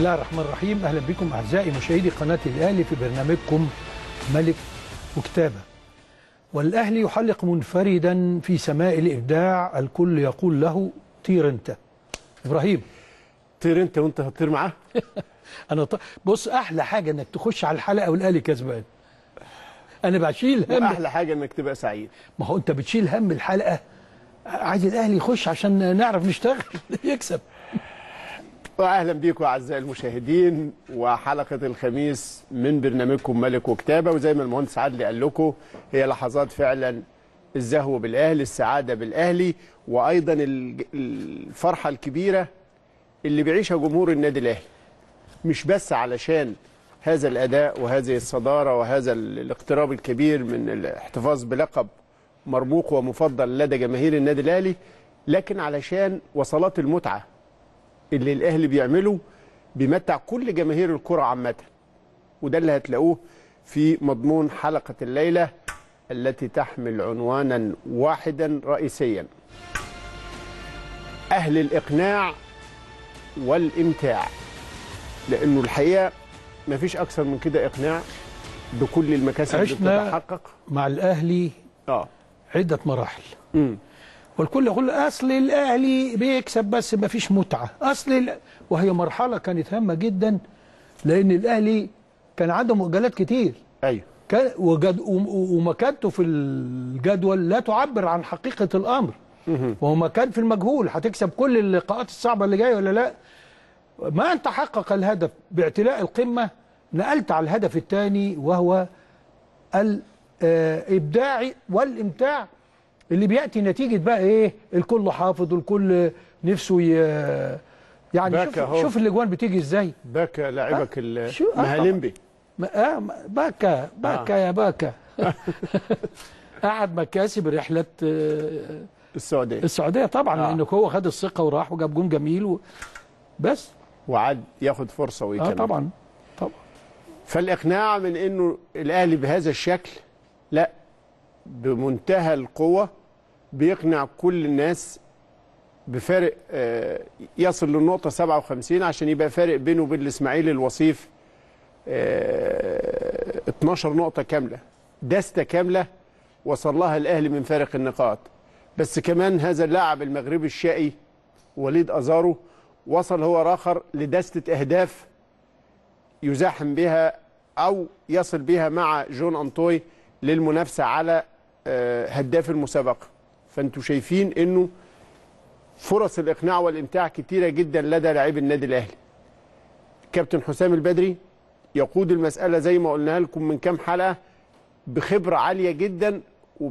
الله الرحمن الرحيم اهلا بكم اعزائي مشاهدي قناه الاهلي في برنامجكم ملك وكتابه والاهلي يحلق منفردا في سماء الابداع الكل يقول له طير انت ابراهيم طير انت وانت هتطير معاه انا ط... بص احلى حاجه انك تخش على الحلقه والاهلي كسبان انا بشيل هم احلى حاجه انك تبقى سعيد ما هو انت بتشيل هم الحلقه عايز الاهلي يخش عشان نعرف نشتغل يكسب واهلا بيكم اعزائي المشاهدين وحلقه الخميس من برنامجكم ملك وكتابه وزي ما المهندس عادل قال لكم هي لحظات فعلا الزهو بالاهلي السعاده بالاهلي وايضا ال- الفرحه الكبيره اللي بيعيشها جمهور النادي الاهلي مش بس علشان هذا الاداء وهذه الصداره وهذا ال- الاقتراب الكبير من الاحتفاظ بلقب مرموق ومفضل لدى جماهير النادي الاهلي لكن علشان وصلات المتعه اللي الاهلي بيعمله بيمتع كل جماهير الكره عامه وده اللي هتلاقوه في مضمون حلقه الليله التي تحمل عنوانا واحدا رئيسيا اهل الاقناع والامتاع لانه الحقيقه مفيش اكثر من كده اقناع بكل المكاسب اللي عشنا- بتتحقق مع الاهلي اه عده مراحل امم والكل يقول اصل الاهلي بيكسب بس ما فيش متعه اصل ال... وهي مرحله كانت هامه جدا لان الاهلي كان عنده مؤجلات كتير ايوه كان وجد... وم- ومكانته في الجدول لا تعبر عن حقيقه الامر وهو مكان في المجهول هتكسب كل اللقاءات الصعبه اللي جايه ولا لا ما ان تحقق الهدف باعتلاء القمه نقلت على الهدف الثاني وهو الابداع والامتاع اللي بياتي نتيجه بقى ايه الكل حافظ والكل نفسه ي... يعني باكا شوف أهو. شوف الاجوان بتيجي ازاي باكا لاعبك شو- آه، المهالمبي ما- آه ما- باكا باكا يا باكا قعد مكاسب رحله آه، السعوديه السعوديه طبعا آه. لانه هو خد الثقه وراح وجاب جون جميل و... بس وعاد ياخد فرصه اه ويكمل طبعا طبعا فالاقناع من انه الاهلي بهذا الشكل لا بمنتهى القوه بيقنع كل الناس بفارق آه، يصل للنقطه 57 عشان يبقى فارق بينه وبين الاسماعيلي الوصيف آه، 12 نقطه كامله دستة كامله وصل لها الاهلي من فارق النقاط بس كمان هذا اللاعب المغربي الشقي وليد ازارو وصل هو اخر لدستة اهداف يزاحم بها او يصل بها مع جون انطوي للمنافسه على آه، هداف المسابقه فانتوا شايفين انه فرص الاقناع والامتاع كتيره جدا لدى لاعبي النادي الاهلي كابتن حسام البدري يقود المساله زي ما قلنا لكم من كام حلقه بخبره عاليه جدا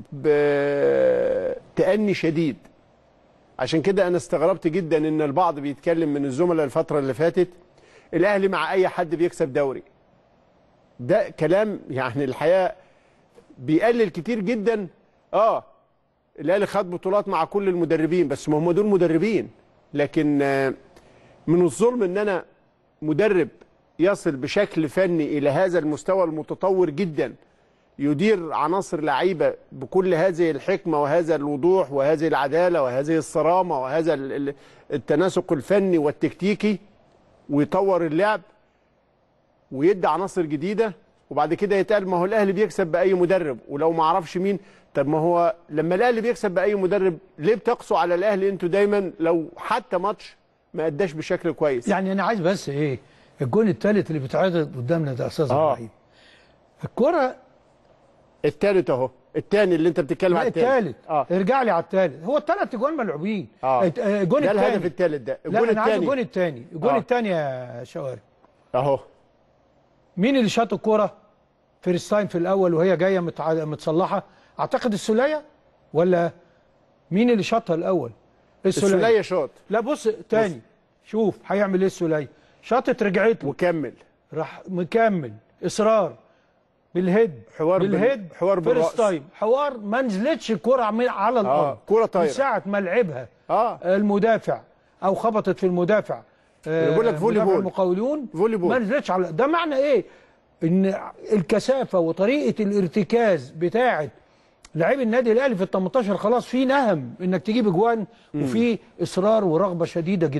وبتأني شديد عشان كده انا استغربت جدا ان البعض بيتكلم من الزملاء الفتره اللي فاتت الاهلي مع اي حد بيكسب دوري ده كلام يعني الحقيقه بيقلل كتير جدا اه الاهلي خد بطولات مع كل المدربين بس ما هم دول مدربين لكن آه، من الظلم ان انا مدرب يصل بشكل فني الى هذا المستوى المتطور جدا يدير عناصر لعيبه بكل هذه الحكمه وهذا الوضوح وهذه العداله وهذه الصرامه وهذا ال- ال- التناسق الفني والتكتيكي ويطور اللعب ويدي عناصر جديده وبعد كده يتقال ما هو الاهلي بيكسب باي مدرب ولو ما اعرفش مين طب ما هو لما الاهلي بيكسب باي مدرب ليه بتقسوا على الاهلي انتوا دايما لو حتى ماتش ما اداش بشكل كويس يعني انا عايز بس ايه الجون الثالث اللي بيتعرض قدامنا ده استاذ آه. ابراهيم الكره الثالث اهو الثاني اللي انت بتتكلم لا على الثالث اه ارجع لي على الثالث هو الثلاث اجوان ملعوبين اه الت- آه، الجون ده الثاني الهدف الثالث ده لا الجون انا عايز الجون الثاني الثاني الجون آه. الثاني يا شوارب اهو مين اللي شاط الكرة فيرستاين في الاول وهي جايه متع... متصلحه اعتقد السوليه ولا مين اللي شاطها الاول السوليه شوط لا بص تاني شوف هيعمل ايه السوليه شاطت رجعت له وكمل راح مكمل اصرار بالهيد حوار بال- بالهيد حوار بالرأس. فيرست تايم حوار ما نزلتش الكرة عم- على الارض كرة طايرة. من ساعه ما لعبها اه المدافع او خبطت في المدافع أنا بقول لك فولي مدافع بول. المقاولون فولي بول. ما نزلتش على ده معنى ايه ان الكثافه وطريقه الارتكاز بتاعه لعيب النادي الاهلي في ال 18 خلاص في نهم انك تجيب اجوان وفي اصرار ورغبه شديده جدا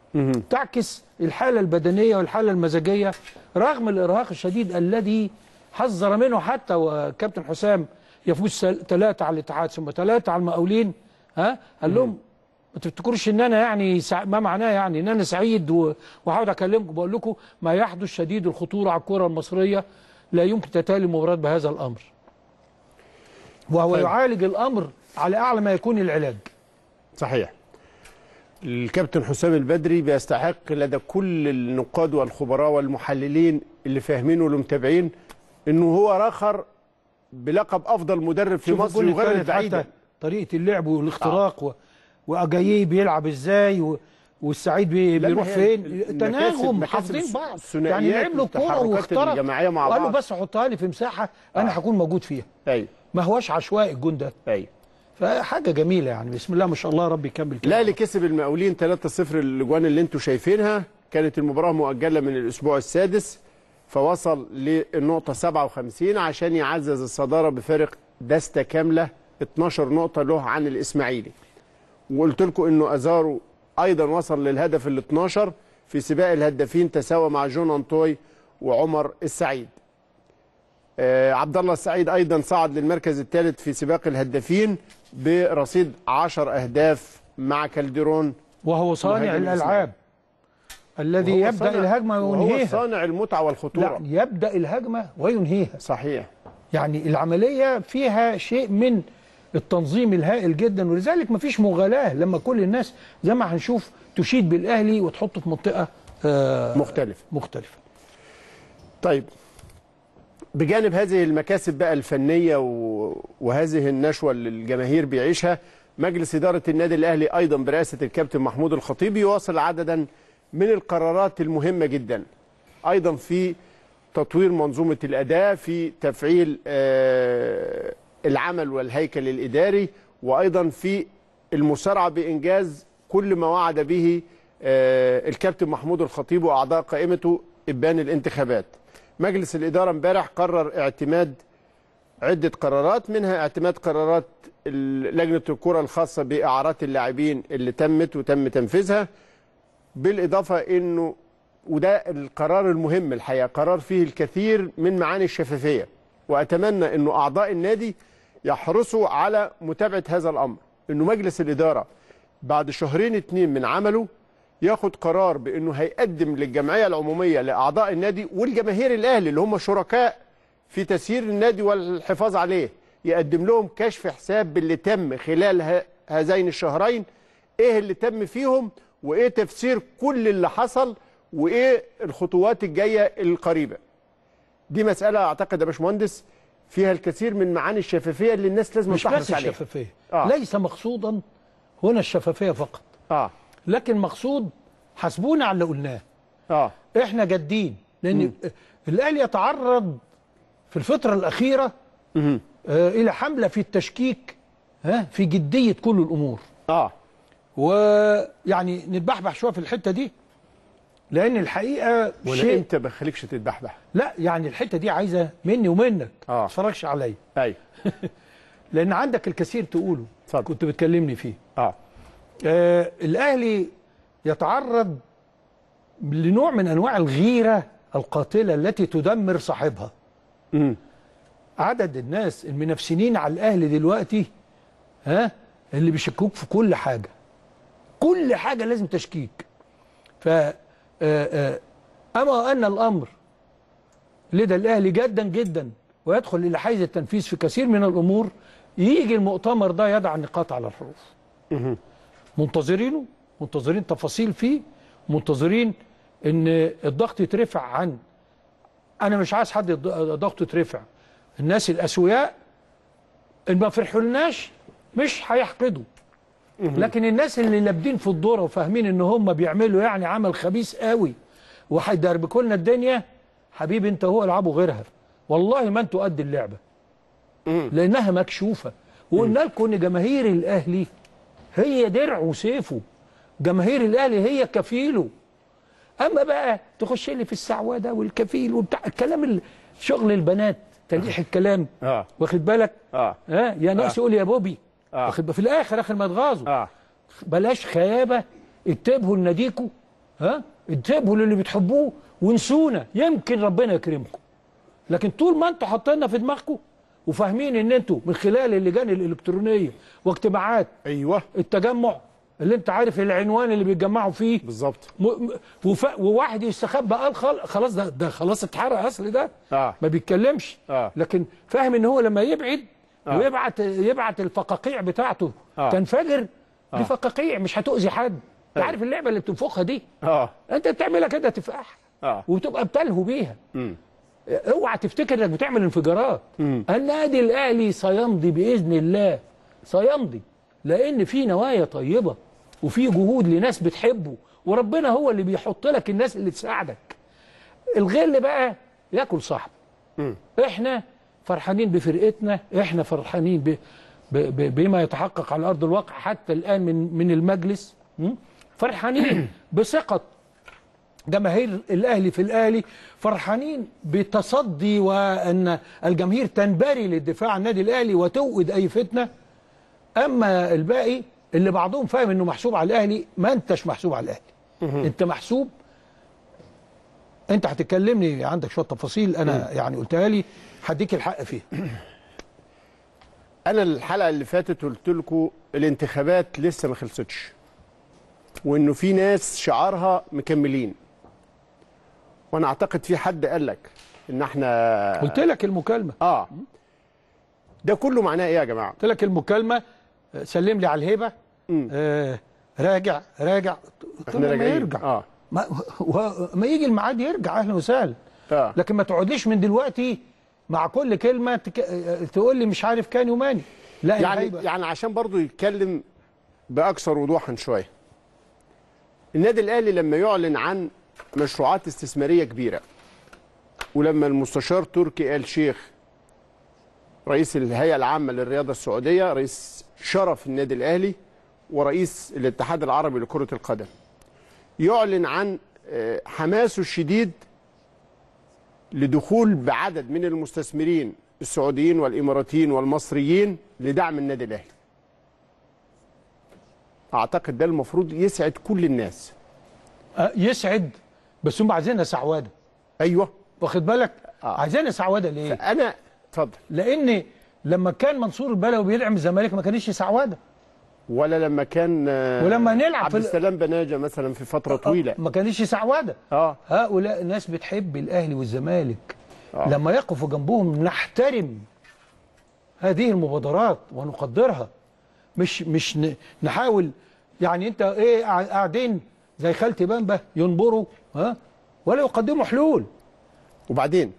تعكس الحاله البدنيه والحاله المزاجيه رغم الارهاق الشديد الذي حذر منه حتى وكابتن حسام يفوز ثلاثه على الاتحاد ثم ثلاثه على المقاولين ها قال لهم ما تفتكروش ان انا يعني سع... ما معناه يعني ان انا سعيد و- وهقعد اكلمكم بقول لكم ما يحدث شديد الخطوره على الكره المصريه لا يمكن تتالي المباراه بهذا الامر. وهو طيب. يعالج الامر على اعلى ما يكون العلاج. صحيح الكابتن حسام البدري بيستحق لدى كل النقاد والخبراء والمحللين اللي فاهمين والمتابعين انه هو رخر بلقب افضل مدرب في شوف مصر الجول وغير الثالث بعيدا حتى طريقه اللعب والاختراق و... واجاييه بيلعب ازاي و... والسعيد بي... لا، ما بيروح هي فين المكاسب- تناغم مكاسب حافظين بعض الثنائيات يعني لعب له كوره والتحركات واخترق الجماعية مع وقال له بعض. بس حطها لي في مساحه انا هكون موجود فيها ايوه ما هوش عشوائي الجون ده ايوه فحاجه جميله يعني بسم الله ما شاء الله ربي يكمل كده الاهلي كسب المقاولين 3-0 الاجوان اللي انتم شايفينها كانت المباراه مؤجله من الاسبوع السادس فوصل للنقطه 57 عشان يعزز الصداره بفارق دستة كامله 12 نقطه له عن الاسماعيلي وقلت لكم انه ازارو ايضا وصل للهدف ال 12 في سباق الهدافين تساوى مع جون انطوي وعمر السعيد آه، عبد الله السعيد ايضا صعد للمركز الثالث في سباق الهدافين برصيد 10 اهداف مع كالديرون وهو صانع مهاجم الالعاب الذي وهو يبدا صانع- الهجمه وهو وينهيها صانع المتعه والخطوره لا يبدا الهجمه وينهيها صحيح يعني العمليه فيها شيء من التنظيم الهائل جدا ولذلك مفيش مغالاه لما كل الناس زي ما هنشوف تشيد بالاهلي وتحطه في منطقه آه مختلف مختلفه طيب بجانب هذه المكاسب بقى الفنيه و... وهذه النشوه اللي الجماهير بيعيشها مجلس اداره النادي الاهلي ايضا برئاسه الكابتن محمود الخطيب يواصل عددا من القرارات المهمه جدا ايضا في تطوير منظومه الاداء في تفعيل آه، العمل والهيكل الاداري وايضا في المسارعه بانجاز كل ما وعد به آه، الكابتن محمود الخطيب واعضاء قائمته ابان الانتخابات مجلس الاداره امبارح قرر اعتماد عده قرارات منها اعتماد قرارات ال- لجنه الكره الخاصه باعارات اللاعبين اللي تمت وتم تنفيذها بالاضافه انه وده القرار المهم الحقيقه قرار فيه الكثير من معاني الشفافيه واتمنى انه اعضاء النادي يحرصوا على متابعه هذا الامر انه مجلس الاداره بعد شهرين اتنين من عمله ياخد قرار بانه هيقدم للجمعيه العموميه لاعضاء النادي والجماهير الاهلي اللي هم شركاء في تسيير النادي والحفاظ عليه يقدم لهم كشف حساب باللي تم خلال ه- هذين الشهرين ايه اللي تم فيهم وايه تفسير كل اللي حصل وايه الخطوات الجايه القريبه دي مساله اعتقد يا باشمهندس فيها الكثير من معاني الشفافيه اللي الناس لازم مش تحرص بس عليها الشفافيه آه. ليس مقصودا هنا الشفافيه فقط اه لكن مقصود حسبونا على اللي قلناه اه احنا جادين لان الاهلي يتعرض في الفتره الاخيره آه الى حمله في التشكيك ها في جديه كل الامور اه ويعني نتبحبح شويه في الحته دي لان الحقيقه ولا شيء انت بخليكش تتبحبح لا يعني الحته دي عايزه مني ومنك آه. ما تتفرجش عليا ايوه لان عندك الكثير تقوله اتفضل. كنت بتكلمني فيه اه آه الاهلي يتعرض لنوع من انواع الغيره القاتله التي تدمر صاحبها امم عدد الناس المنافسين على الاهلي دلوقتي ها اللي بيشكوك في كل حاجه كل حاجه لازم تشكيك ف آه، آه، اما ان الامر لدى الاهلي جدا جدا ويدخل الى حيز التنفيذ في كثير من الامور يجي المؤتمر ده يضع النقاط على الحروف منتظرينه منتظرين تفاصيل فيه منتظرين ان الضغط يترفع عن انا مش عايز حد الض- ضغطه يترفع الناس الاسوياء اللي ما فرحولناش مش هيحقدوا لكن الناس اللي لابدين في الدوره وفاهمين ان هم بيعملوا يعني عمل خبيث قوي وهيدربكوا لنا الدنيا حبيبي انت هو العبوا غيرها والله ما انتوا قد اللعبه لانها مكشوفه وقلنا لكم ان جماهير الاهلي هي درع وسيفه جماهير الاهلي هي كفيله اما بقى تخش لي في السعوده والكفيل وبتاع الكلام ال- شغل البنات تلقيح الكلام اه واخد بالك اه ها يا ناقص يقول يا بوبي آه. واخد بالك؟ في الاخر اخر ما تغاظوا اه بلاش خيابه اتبهوا لناديكوا ها انتبهوا للي بتحبوه وانسونا يمكن ربنا يكرمكم لكن طول ما انتوا حاطيننا في دماغكم وفاهمين ان انتوا من خلال اللجان الالكترونيه واجتماعات ايوه التجمع اللي انت عارف العنوان اللي بيتجمعوا فيه بالظبط م... م... وف... وواحد يستخبى قال خل... خلاص ده ده خلاص اتحرق اصل ده اه ما بيتكلمش آه. لكن فاهم ان هو لما يبعد آه. ويبعت يبعت الفقاقيع بتاعته آه. تنفجر دي فقاقيع مش هتؤذي حد انت عارف اللعبه اللي بتنفخها دي اه انت بتعملها كده تفاح اه وتبقى بتلهو بيها مم. اوعى تفتكر انك بتعمل انفجارات النادي الاهلي سيمضي باذن الله سيمضي لان في نوايا طيبه وفي جهود لناس بتحبه وربنا هو اللي بيحط لك الناس اللي تساعدك الغل بقى ياكل صاحبه احنا فرحانين بفرقتنا احنا فرحانين ب... ب... ب... بما يتحقق على ارض الواقع حتى الان من من المجلس م? فرحانين بثقه جماهير الاهلي في الاهلي فرحانين بتصدي وان الجماهير تنبري للدفاع عن النادي الاهلي وتوقد اي فتنه اما الباقي اللي بعضهم فاهم انه محسوب على الاهلي ما انتش محسوب على الاهلي انت محسوب انت هتكلمني عندك شويه تفاصيل انا يعني قلتها لي هديك الحق فيها انا الحلقه اللي فاتت قلت لكم الانتخابات لسه ما خلصتش وانه في ناس شعارها مكملين وانا اعتقد في حد قال لك ان احنا قلت لك المكالمه اه ده كله معناه ايه يا جماعه قلت لك المكالمه آه، سلم لي على الهيبه آه راجع راجع قلت احنا له ما راجعين. يرجع اه ما, و- ما يجي الميعاد يرجع اهلا وسهلا اه لكن ما تقعدليش من دلوقتي مع كل كلمه تك... تقول لي مش عارف كان وماني لا يعني الهيبة. يعني عشان برضو يتكلم باكثر وضوحا شويه النادي الاهلي لما يعلن عن مشروعات استثماريه كبيره ولما المستشار تركي آل شيخ رئيس الهيئه العامه للرياضه السعوديه رئيس شرف النادي الاهلي ورئيس الاتحاد العربي لكره القدم يعلن عن آه، حماسه الشديد لدخول بعدد من المستثمرين السعوديين والاماراتيين والمصريين لدعم النادي الاهلي. اعتقد ده المفروض يسعد كل الناس. آه، يسعد بس هم عايزينها سعواده ايوه واخد بالك آه. عايزينها سعواده ليه انا اتفضل لان لما كان منصور البلوي بيدعم الزمالك ما كانش سعواده ولا لما كان آه، ولما نلعب عبد في ال- السلام بناجه مثلا في فتره طويله ما كانش سعواده اه هؤلاء ناس بتحب الاهلي والزمالك لما يقفوا جنبهم نحترم هذه المبادرات ونقدرها مش مش ن- نحاول يعني انت ايه قاع- قاعدين زي خالتي بامبا ينبروا ها ولا يقدموا حلول وبعدين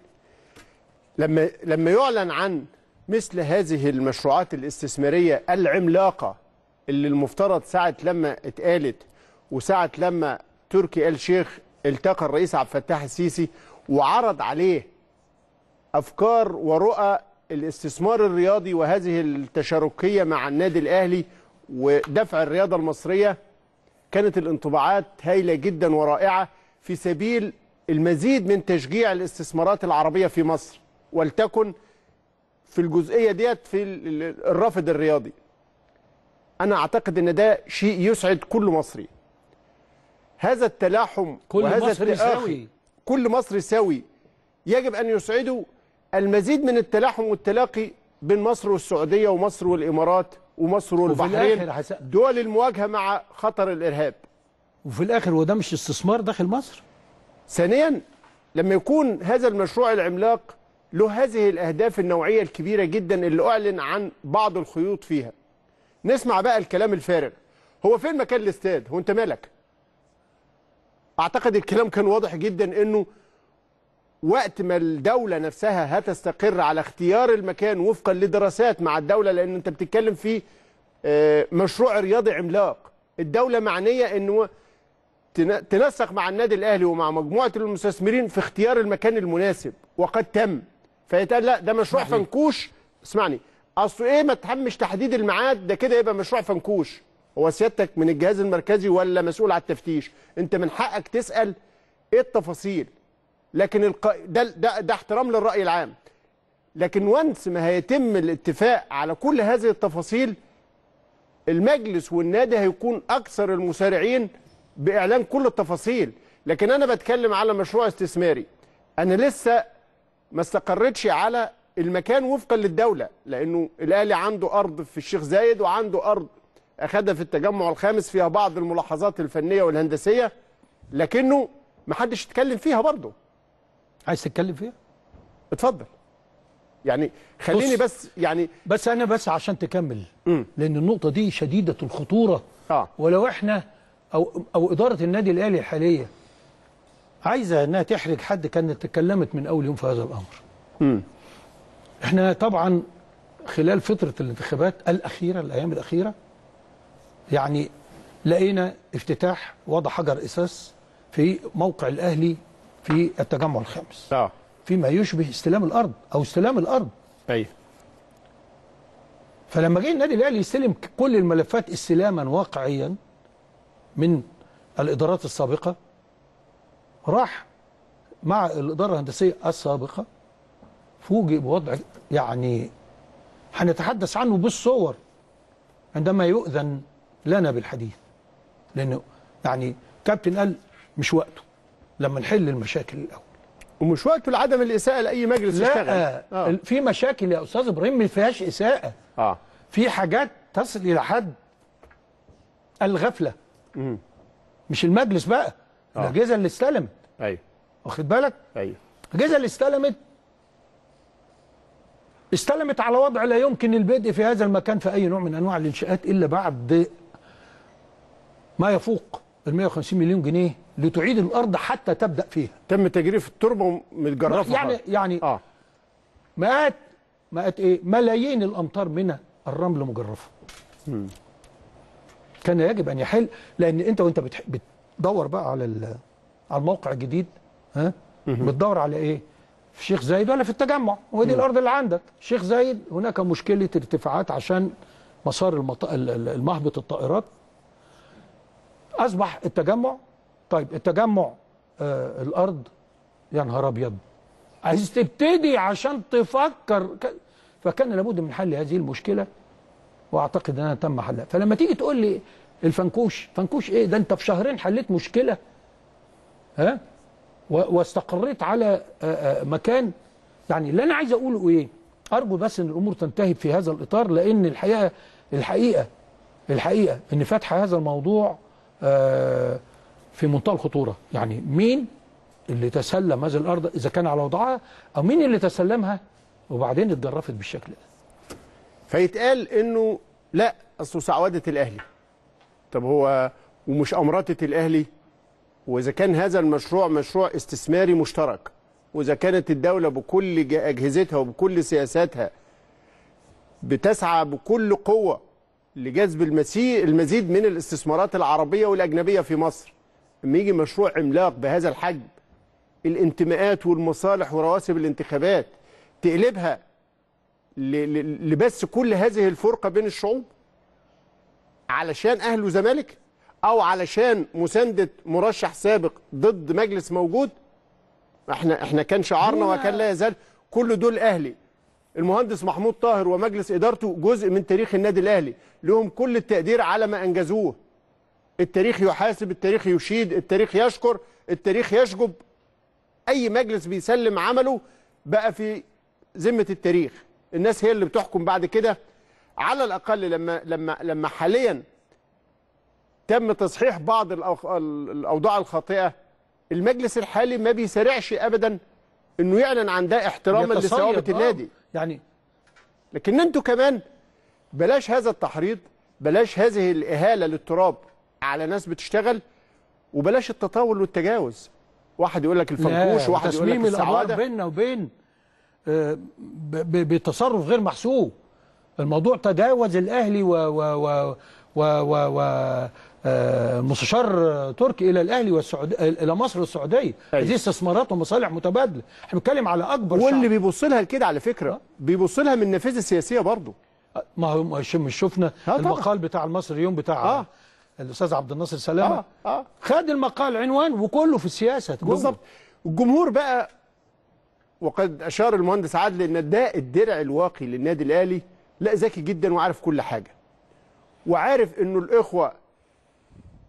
لما لما يعلن عن مثل هذه المشروعات الاستثماريه العملاقه اللي المفترض ساعه لما اتقالت وساعه لما تركي آل شيخ التقى الرئيس عبد الفتاح السيسي وعرض عليه افكار ورؤى الاستثمار الرياضي وهذه التشاركيه مع النادي الاهلي ودفع الرياضه المصريه كانت الانطباعات هايله جدا ورائعه في سبيل المزيد من تشجيع الاستثمارات العربيه في مصر ولتكن في الجزئيه ديت في ال- ال- الرافد الرياضي. انا اعتقد ان ده شيء يسعد كل مصري. هذا التلاحم كل وهذا مصري التآخي سوي. كل مصري سوي يجب ان يسعده المزيد من التلاحم والتلاقي بين مصر والسعوديه ومصر والامارات ومصر والبحرين الآخر هس- دول المواجهه مع خطر الارهاب. وفي الاخر هو ده مش استثمار داخل مصر ثانيا لما يكون هذا المشروع العملاق له هذه الاهداف النوعيه الكبيره جدا اللي اعلن عن بعض الخيوط فيها نسمع بقى الكلام الفارغ هو فين مكان الاستاد هو انت مالك اعتقد الكلام كان واضح جدا انه وقت ما الدولة نفسها هتستقر على اختيار المكان وفقا لدراسات مع الدولة لأن أنت بتتكلم في آه، مشروع رياضي عملاق الدولة معنية أنه تن- تنسق مع النادي الاهلي ومع مجموعه المستثمرين في اختيار المكان المناسب وقد تم فيتقال لا ده مشروع صحيح. فنكوش اسمعني اصل ايه ما تهمش تحديد الميعاد ده كده يبقى مشروع فنكوش هو سيادتك من الجهاز المركزي ولا مسؤول على التفتيش انت من حقك تسال ايه التفاصيل لكن الق... ده, ده ده احترام للراي العام لكن وانس ما هيتم الاتفاق على كل هذه التفاصيل المجلس والنادي هيكون اكثر المسارعين باعلان كل التفاصيل لكن انا بتكلم على مشروع استثماري انا لسه ما استقرتش على المكان وفقا للدوله لانه الاهلي عنده ارض في الشيخ زايد وعنده ارض اخدها في التجمع الخامس فيها بعض الملاحظات الفنيه والهندسيه لكنه ما حدش اتكلم فيها برضه عايز تتكلم فيها اتفضل يعني خليني بص. بس يعني بس انا بس عشان تكمل مم. لان النقطه دي شديده الخطوره اه ولو احنا او او اداره النادي الاهلي الحاليه عايزه انها تحرج حد كانت تكلمت من اول يوم في هذا الامر مم. احنا طبعا خلال فتره الانتخابات الاخيره الايام الاخيره يعني لقينا افتتاح وضع حجر اساس في موقع الاهلي في التجمع الخامس اه فيما يشبه استلام الارض او استلام الارض ايوه فلما جه النادي الاهلي يستلم كل الملفات استلاما واقعيا من الادارات السابقه راح مع الاداره الهندسيه السابقه فوجئ بوضع يعني هنتحدث عنه بالصور عندما يؤذن لنا بالحديث لانه يعني كابتن قال مش وقته لما نحل المشاكل الاول ومش وقته لعدم الاساءه لاي مجلس يشتغل لا اه في مشاكل يا استاذ ابراهيم ما فيهاش اساءه اه في حاجات تصل الى حد الغفله مم. مش المجلس بقى آه. الاجهزه اللي استلمت ايوه واخد بالك ايوه الاجهزه اللي استلمت استلمت على وضع لا يمكن البدء في هذا المكان في اي نوع من انواع الانشاءات الا بعد ما يفوق ال 150 مليون جنيه لتعيد الارض حتى تبدا فيها تم تجريف التربه متجرفه يعني خالص. يعني اه مئات مئات ايه ملايين الامتار من الرمل مجرفه كان يجب ان يحل لان انت وانت بتح... بتدور بقى على ال... على الموقع الجديد ها بتدور على ايه في شيخ زايد ولا في التجمع ودي الارض اللي عندك شيخ زايد هناك مشكله ارتفاعات عشان مسار المط... ال- ال- المهبط الطائرات اصبح التجمع طيب التجمع آه الارض يا نهار ابيض عايز تبتدي عشان تفكر ك... فكان لابد من حل هذه المشكله واعتقد انها تم حلها فلما تيجي تقول لي الفنكوش فنكوش ايه ده انت في شهرين حليت مشكله ها و- واستقريت على آه، آه، مكان يعني اللي انا عايز اقوله ايه ارجو بس ان الامور تنتهي في هذا الاطار لان الحقيقه الحقيقه الحقيقه ان فتح هذا الموضوع آه، في منتهى الخطوره يعني مين اللي تسلم هذه الارض اذا كان على وضعها او مين اللي تسلمها وبعدين اتجرفت بالشكل ده فيتقال انه لا اصله سعوده الاهلي طب هو ومش امرته الاهلي واذا كان هذا المشروع مشروع استثماري مشترك واذا كانت الدوله بكل ج- اجهزتها وبكل سياساتها بتسعى بكل قوه لجذب المسي- المزيد من الاستثمارات العربيه والاجنبيه في مصر لما يجي مشروع عملاق بهذا الحجم الانتماءات والمصالح ورواسب الانتخابات تقلبها ل- ل- لبس كل هذه الفرقة بين الشعوب علشان أهل وزمالك أو علشان مساندة مرشح سابق ضد مجلس موجود احنا احنا كان شعارنا هنا- وكان لا يزال كل دول أهلي المهندس محمود طاهر ومجلس إدارته جزء من تاريخ النادي الأهلي لهم كل التقدير على ما أنجزوه التاريخ يحاسب التاريخ يشيد التاريخ يشكر التاريخ يشجب أي مجلس بيسلم عمله بقى في ذمه التاريخ الناس هي اللي بتحكم بعد كده على الاقل لما لما لما حاليا تم تصحيح بعض الأوخ- ال- الاوضاع الخاطئه المجلس الحالي ما بيسارعش ابدا انه يعلن عن ده احتراما يتصيد، لثوابت آه. النادي يعني لكن انتوا كمان بلاش هذا التحريض بلاش هذه الاهاله للتراب على ناس بتشتغل وبلاش التطاول والتجاوز واحد يقول لك الفنكوش لا، وواحد يقول لك تسميم الادوار السعاده بيننا وبين آه، ب- ب- بتصرف غير محسوب الموضوع تجاوز الاهلي و و و و و, و آه، مستشار تركي الى الاهلي والسعوديه الى مصر والسعوديه أيوة. دي استثمارات ومصالح متبادله احنا بنتكلم على اكبر واللي شعب. بيبص لها لكده على فكره بيبص لها من النافذه السياسيه برضه ما هو مش مش شفنا طبعا. المقال بتاع المصري اليوم بتاع آه. الاستاذ عبد الناصر سلامه اه اه خد المقال عنوان وكله في السياسه جوه. بالظبط الجمهور بقى وقد اشار المهندس عادل ان ده الدرع الواقي للنادي الاهلي لا ذكي جدا وعارف كل حاجه وعارف انه الاخوه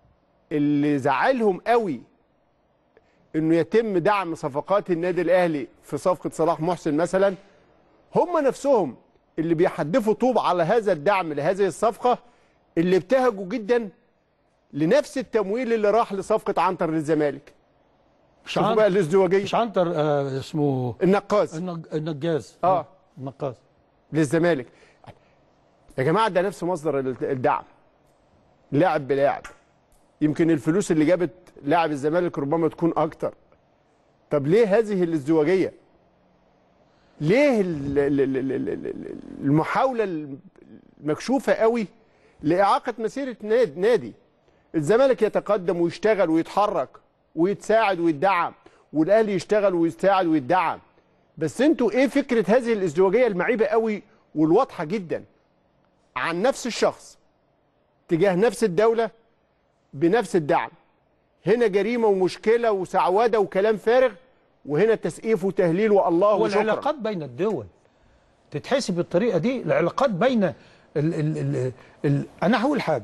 اللي زعلهم قوي انه يتم دعم صفقات النادي الاهلي في صفقه صلاح محسن مثلا هم نفسهم اللي بيحدفوا طوب على هذا الدعم لهذه الصفقه اللي ابتهجوا جدا لنفس التمويل اللي راح لصفقه عنتر للزمالك مش شوفوا عن- بقى الازدواجيه مش عنتر آه اسمه النقاص النج- النجاز آه. النقاز للزمالك يا جماعه ده نفس مصدر ال- الدعم لاعب بلاعب يمكن الفلوس اللي جابت لاعب الزمالك ربما تكون اكتر طب ليه هذه الازدواجيه ليه ال- ال- ال- ال- ال- ال- المحاوله المكشوفه قوي لاعاقه مسيره ناد- نادي الزمالك يتقدم ويشتغل ويتحرك ويتساعد ويدعم والاهلي يشتغل ويتساعد ويدعم بس انتوا ايه فكره هذه الازدواجيه المعيبه قوي والواضحه جدا عن نفس الشخص تجاه نفس الدوله بنفس الدعم هنا جريمه ومشكله وسعوده وكلام فارغ وهنا تسقيف وتهليل والله وشكرا والعلاقات بين الدول تتحسب بالطريقه دي العلاقات بين ال ال ال ال انا هقول حاجه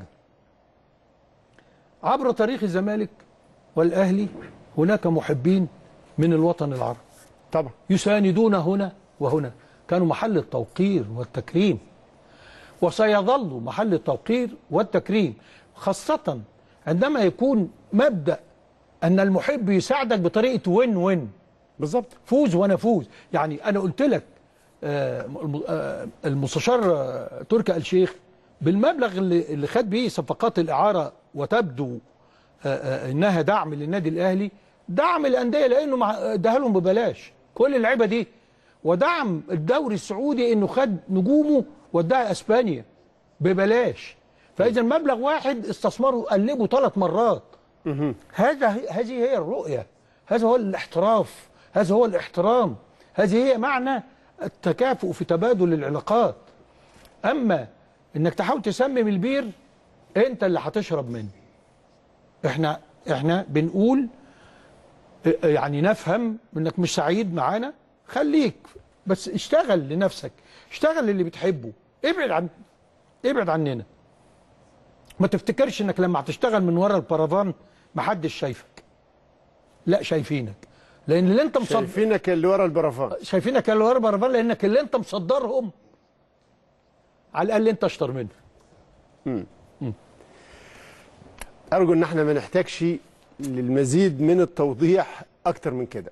عبر تاريخ الزمالك والاهلي هناك محبين من الوطن العربي طبعا يساندون هنا وهنا كانوا محل التوقير والتكريم وسيظلوا محل التوقير والتكريم خاصة عندما يكون مبدأ أن المحب يساعدك بطريقة وين وين بالظبط فوز وانا فوز يعني انا قلت لك آه، الم- آه، المستشار آه، تركي آل الشيخ بالمبلغ اللي اللي خد بيه صفقات الاعاره وتبدو آه، آه، انها دعم للنادي الاهلي دعم الانديه لانه مع- اداها لهم ببلاش كل اللعيبه دي ودعم الدوري السعودي انه خد نجومه وداها اسبانيا ببلاش فاذا مبلغ واحد استثمره قلبه ثلاث مرات هذا هذه هي الرؤية هذا هو الاحتراف هذا هو الاحترام هذه هي معنى التكافؤ في تبادل العلاقات أما إنك تحاول تسمم البير أنت اللي هتشرب منه إحنا إحنا بنقول اه، يعني نفهم إنك مش سعيد معانا خليك بس اشتغل لنفسك اشتغل اللي بتحبه ابعد عن ابعد عننا ما تفتكرش انك لما هتشتغل من ورا البرافان محدش شايفك لا شايفينك لان اللي انت مصدر شايفينك اللي ورا البرافان شايفينك اللي ورا البرافان لانك اللي انت مصدرهم على الاقل انت اشطر منه ارجو ان احنا ما نحتاجش للمزيد من التوضيح اكتر من كده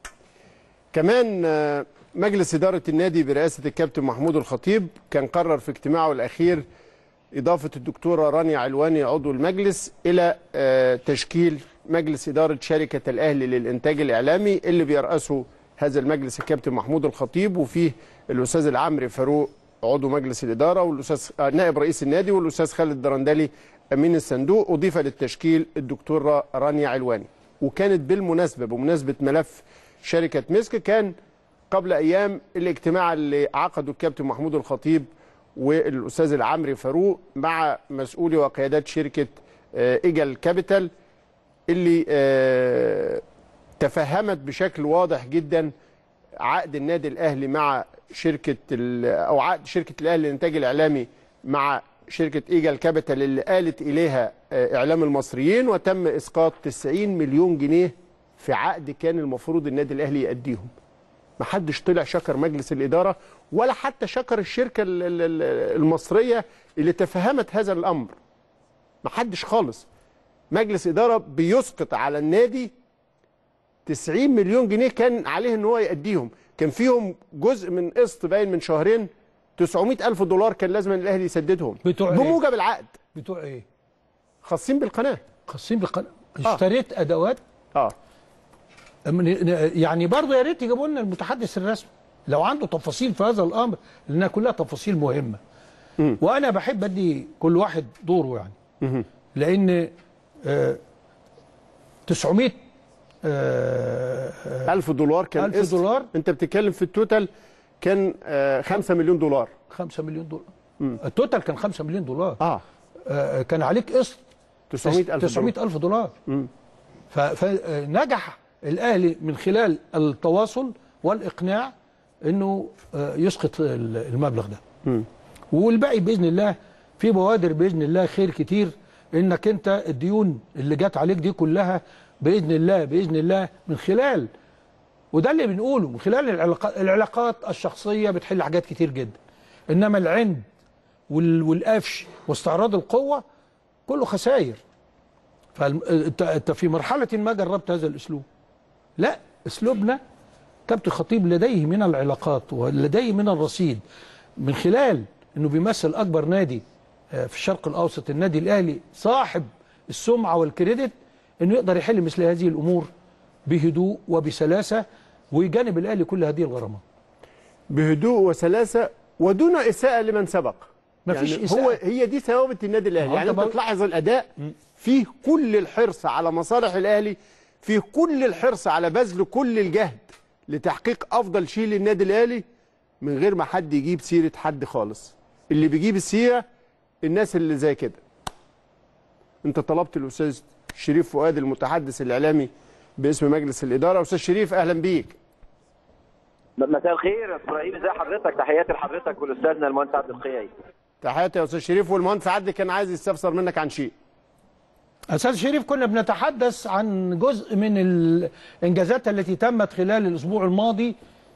كمان آه، مجلس اداره النادي برئاسه الكابتن محمود الخطيب كان قرر في اجتماعه الاخير اضافه الدكتوره رانيا علواني عضو المجلس الى آه، تشكيل مجلس اداره شركه الاهلي للانتاج الاعلامي اللي بيرأسه هذا المجلس الكابتن محمود الخطيب وفيه الاستاذ العمري فاروق عضو مجلس الاداره والاستاذ آه، نائب رئيس النادي والاستاذ خالد الدرندلي امين الصندوق اضيف للتشكيل الدكتوره رانيا علواني وكانت بالمناسبه بمناسبه ملف شركه مسك كان قبل ايام الاجتماع اللي عقده الكابتن محمود الخطيب والاستاذ العمري فاروق مع مسؤولي وقيادات شركه آه، ايجل كابيتال اللي آه، تفهمت بشكل واضح جدا عقد النادي الاهلي مع شركه ال- او عقد شركه الاهلي للانتاج الاعلامي مع شركه ايجل كابيتال اللي قالت اليها آه، اعلام المصريين وتم اسقاط 90 مليون جنيه في عقد كان المفروض النادي الاهلي يأديهم ما حدش طلع شكر مجلس الاداره ولا حتى شكر الشركه ال- ال- ال- المصريه اللي تفهمت هذا الامر ما حدش خالص مجلس اداره بيسقط على النادي 90 مليون جنيه كان عليه ان هو يأديهم كان فيهم جزء من قسط باين من شهرين 900 الف دولار كان لازم الاهلي يسددهم بتوع إيه؟ بموجب العقد بتوع ايه خاصين بالقناه خاصين بالقناه آه. اشتريت ادوات اه من- يعني برضه يا ريت يجيبوا لنا المتحدث الرسمي لو عنده تفاصيل في هذا الامر لانها كلها تفاصيل مهمه وانا بحب ادي كل واحد دوره يعني لان آه، 900 آه، آه، ألف دولار كان 1000 قسط. دولار؟ انت بتتكلم في التوتال كان آه 5 مليون دولار 5 مليون دولار التوتال كان 5 مليون دولار اه آه، كان عليك قسط 900 ألف 900 دولار ألف دولار ف- فنجح الأهلي من خلال التواصل والإقناع أنه آه، يسقط ال- المبلغ ده والباقي بإذن الله في بوادر بإذن الله خير كتير انك انت الديون اللي جت عليك دي كلها باذن الله باذن الله من خلال وده اللي بنقوله من خلال العلاقات, العلاقات الشخصيه بتحل حاجات كتير جدا انما العند وال- والقفش واستعراض القوه كله خسائر فانت في مرحله ما جربت هذا الاسلوب لا اسلوبنا كابتن خطيب لديه من العلاقات ولديه من الرصيد من خلال انه بيمثل اكبر نادي آه، في الشرق الاوسط النادي الاهلي صاحب السمعه والكريدت انه يقدر يحل مثل هذه الامور بهدوء وبسلاسه ويجانب الاهلي كل هذه الغرامات بهدوء وسلاسه ودون اساءه لمن سبق مفيش يعني إساءة. هو هي دي ثوابت النادي الاهلي ما هو يعني أنت انت بقى- تلاحظ الاداء فيه كل الحرص على مصالح الاهلي فيه كل الحرص على بذل كل الجهد لتحقيق افضل شيء للنادي الاهلي من غير ما حد يجيب سيره حد خالص اللي بيجيب السيره الناس اللي زي كده انت طلبت الاستاذ شريف فؤاد المتحدث الاعلامي باسم مجلس الاداره استاذ شريف اهلا بيك مساء الخير يا أستاذ ابراهيم ازي حضرتك تحياتي لحضرتك ولاستاذنا المهندس عبد القيعي تحياتي يا استاذ شريف والمهندس عدلي كان عايز يستفسر منك عن شيء استاذ شريف كنا بنتحدث عن جزء من الانجازات التي تمت خلال الاسبوع الماضي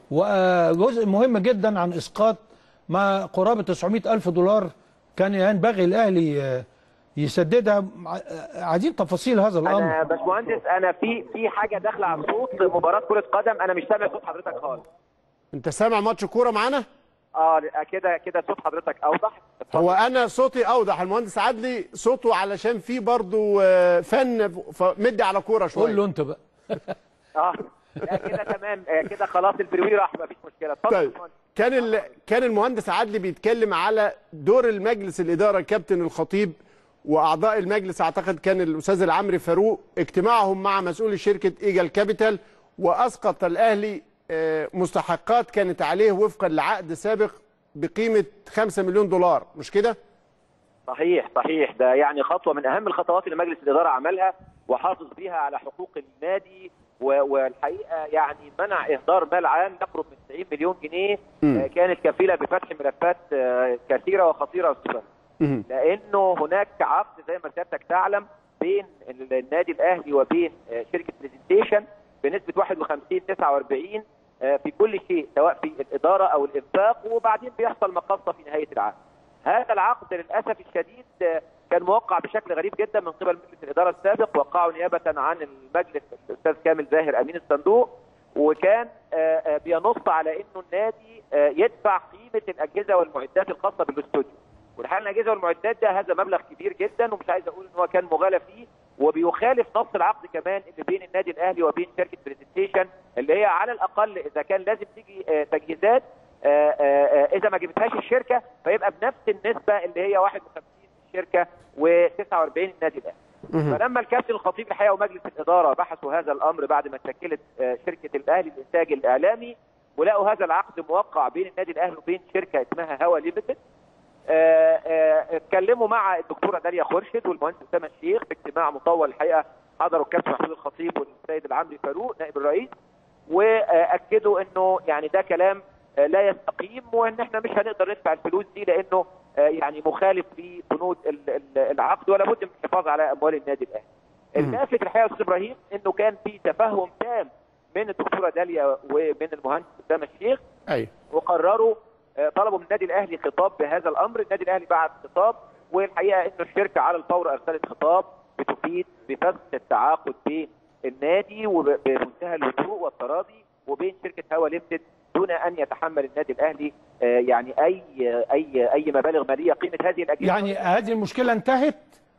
وجزء مهم جدا عن اسقاط ما قرابه 900 الف دولار كان ينبغي الاهلي آه، يسددها ع- عايزين تفاصيل هذا انا الامر باشمهندس انا في في حاجه داخله على الصوت مباراه كره قدم انا مش سامع صوت حضرتك خالص انت سامع ماتش كوره معانا اه كده كده صوت حضرتك اوضح هو انا صوتي اوضح المهندس عدلي صوته علشان فيه برضو آه، فن ف- مدي على كوره شويه قول له انت بقى اه لا كده تمام آه، كده خلاص البريوي راح مفيش مشكله اتفضل يا طيب باشمهندس. كان ال... كان المهندس عدلي بيتكلم على دور المجلس الاداره كابتن الخطيب واعضاء المجلس اعتقد كان الاستاذ العمري فاروق اجتماعهم مع مسؤول شركه ايجال كابيتال واسقط الاهلي آه، مستحقات كانت عليه وفقا لعقد سابق بقيمه 5 مليون دولار مش كده؟ صحيح صحيح ده يعني خطوه من اهم الخطوات اللي مجلس الاداره عملها وحافظ بيها على حقوق النادي و- والحقيقه يعني منع اهدار مال عام يقرب من 90 مليون جنيه مم. آه، كانت كفيله بفتح ملفات آه، كثيره وخطيره يا أستاذ مهم. لانه هناك عقد زي ما سيادتك تعلم بين النادي الاهلي وبين آه، شركه برزنتيشن بنسبه 51 49 آه، في كل شيء سواء في الاداره او الانفاق وبعدين بيحصل مقاصه في نهايه العقد. هذا العقد للاسف الشديد آه، كان موقع بشكل غريب جدا من قبل مجلس الاداره السابق وقعه نيابه عن المجلس الاستاذ كامل زاهر امين الصندوق وكان آه، آه، بينص على انه النادي آه، يدفع قيمه الاجهزه والمعدات الخاصه بالاستوديو. والحقيقه الاجهزه والمعدات ده هذا مبلغ كبير جدا ومش عايز اقول ان هو كان مغالى فيه وبيخالف نص العقد كمان اللي بين النادي الاهلي وبين شركه برزنتيشن اللي هي على الاقل اذا كان لازم تيجي آه، تجهيزات آه، آه، آه، اذا ما جبتهاش الشركه فيبقى بنفس النسبه اللي هي 51 الشركه و49 النادي الاهلي. فلما الكابتن الخطيب الحقيقه ومجلس الاداره بحثوا هذا الامر بعد ما تشكلت آه، شركه الاهلي للانتاج الاعلامي ولقوا هذا العقد موقع بين النادي الاهلي وبين شركه اسمها هوا ليميتد آه، آه، اتكلموا مع الدكتوره داليا خورشيد والمهندس اسامه الشيخ في اجتماع مطول الحقيقه حضروا الكابتن محمود الخطيب والسيد العمري فاروق نائب الرئيس واكدوا انه يعني ده كلام آه، لا يستقيم وان احنا مش هنقدر ندفع الفلوس دي لانه آه، يعني مخالف لبنود ال- ال- العقد ولا بد من الحفاظ على اموال النادي الاهلي. اللافت الحقيقه يا استاذ ابراهيم انه كان في تفهم تام من الدكتوره داليا ومن المهندس اسامه الشيخ ايوه وقرروا آه، طلبوا من النادي الاهلي خطاب بهذا الامر، النادي الاهلي بعت خطاب والحقيقه انه الشركه على الفور ارسلت خطاب بتفيد بفسخ التعاقد بين النادي وبمنتهى الهدوء والتراضي وبين شركه هوا ليمتد دون ان يتحمل النادي الاهلي آه، يعني اي اي اي مبالغ ماليه قيمه هذه الاجهزه يعني هذه المشكله انتهت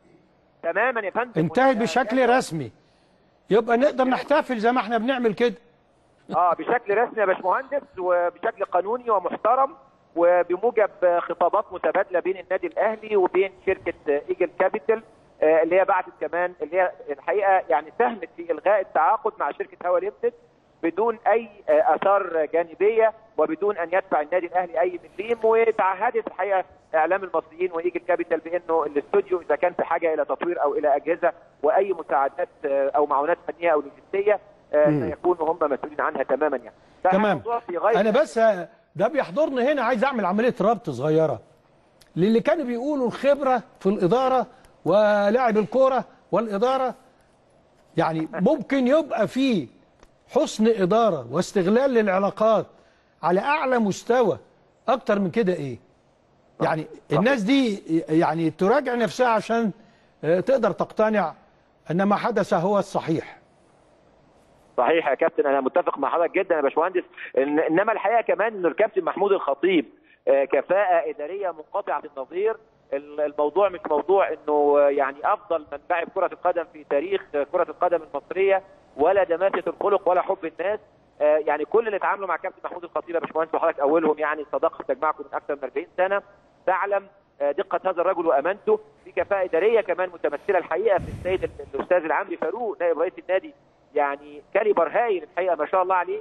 تماما يا فندم انتهت بشكل رسمي يبقى نقدر نحتفل زي ما احنا بنعمل كده اه بشكل رسمي يا باشمهندس وبشكل قانوني ومحترم وبموجب خطابات متبادله بين النادي الاهلي وبين شركه ايجل كابيتال آه، اللي هي بعتت كمان اللي هي الحقيقه يعني ساهمت في الغاء التعاقد مع شركه هوا ليمتد بدون اي آه، اثار جانبيه وبدون ان يدفع النادي الاهلي اي مليم وتعهدت الحقيقه اعلام المصريين وايجل كابيتال بانه الاستوديو اذا كان في حاجه الى تطوير او الى اجهزه واي مساعدات آه، او معونات فنيه او لوجستيه آه، سيكونوا هم مسؤولين عنها تماما يعني ده تمام موضوع في غايه انا بس ده بيحضرني هنا عايز اعمل عمليه ربط صغيره للي كانوا بيقولوا الخبره في الاداره ولاعب الكوره والاداره يعني ممكن يبقى في حسن اداره واستغلال للعلاقات على اعلى مستوى اكتر من كده ايه يعني الناس دي يعني تراجع نفسها عشان آه، تقدر تقتنع ان ما حدث هو الصحيح صحيح يا كابتن انا متفق مع حضرتك جدا يا باشمهندس إن انما الحقيقه كمان ان الكابتن محمود الخطيب آه، كفاءه اداريه منقطعه النظير ال- الموضوع مش موضوع انه آه، يعني افضل من لاعب كره القدم في تاريخ آه، كره القدم المصريه ولا دماثه الخلق ولا حب الناس آه، يعني كل اللي اتعاملوا مع كابتن محمود الخطيب يا باشمهندس وحضرتك اولهم يعني صداقه تجمعكم من اكثر من 40 سنه تعلم آه، دقه هذا الرجل وامانته في كفاءه اداريه كمان متمثله الحقيقه في السيد ال- الاستاذ العمري فاروق نائب رئيس النادي يعني كاليبر هايل الحقيقه ما شاء الله عليه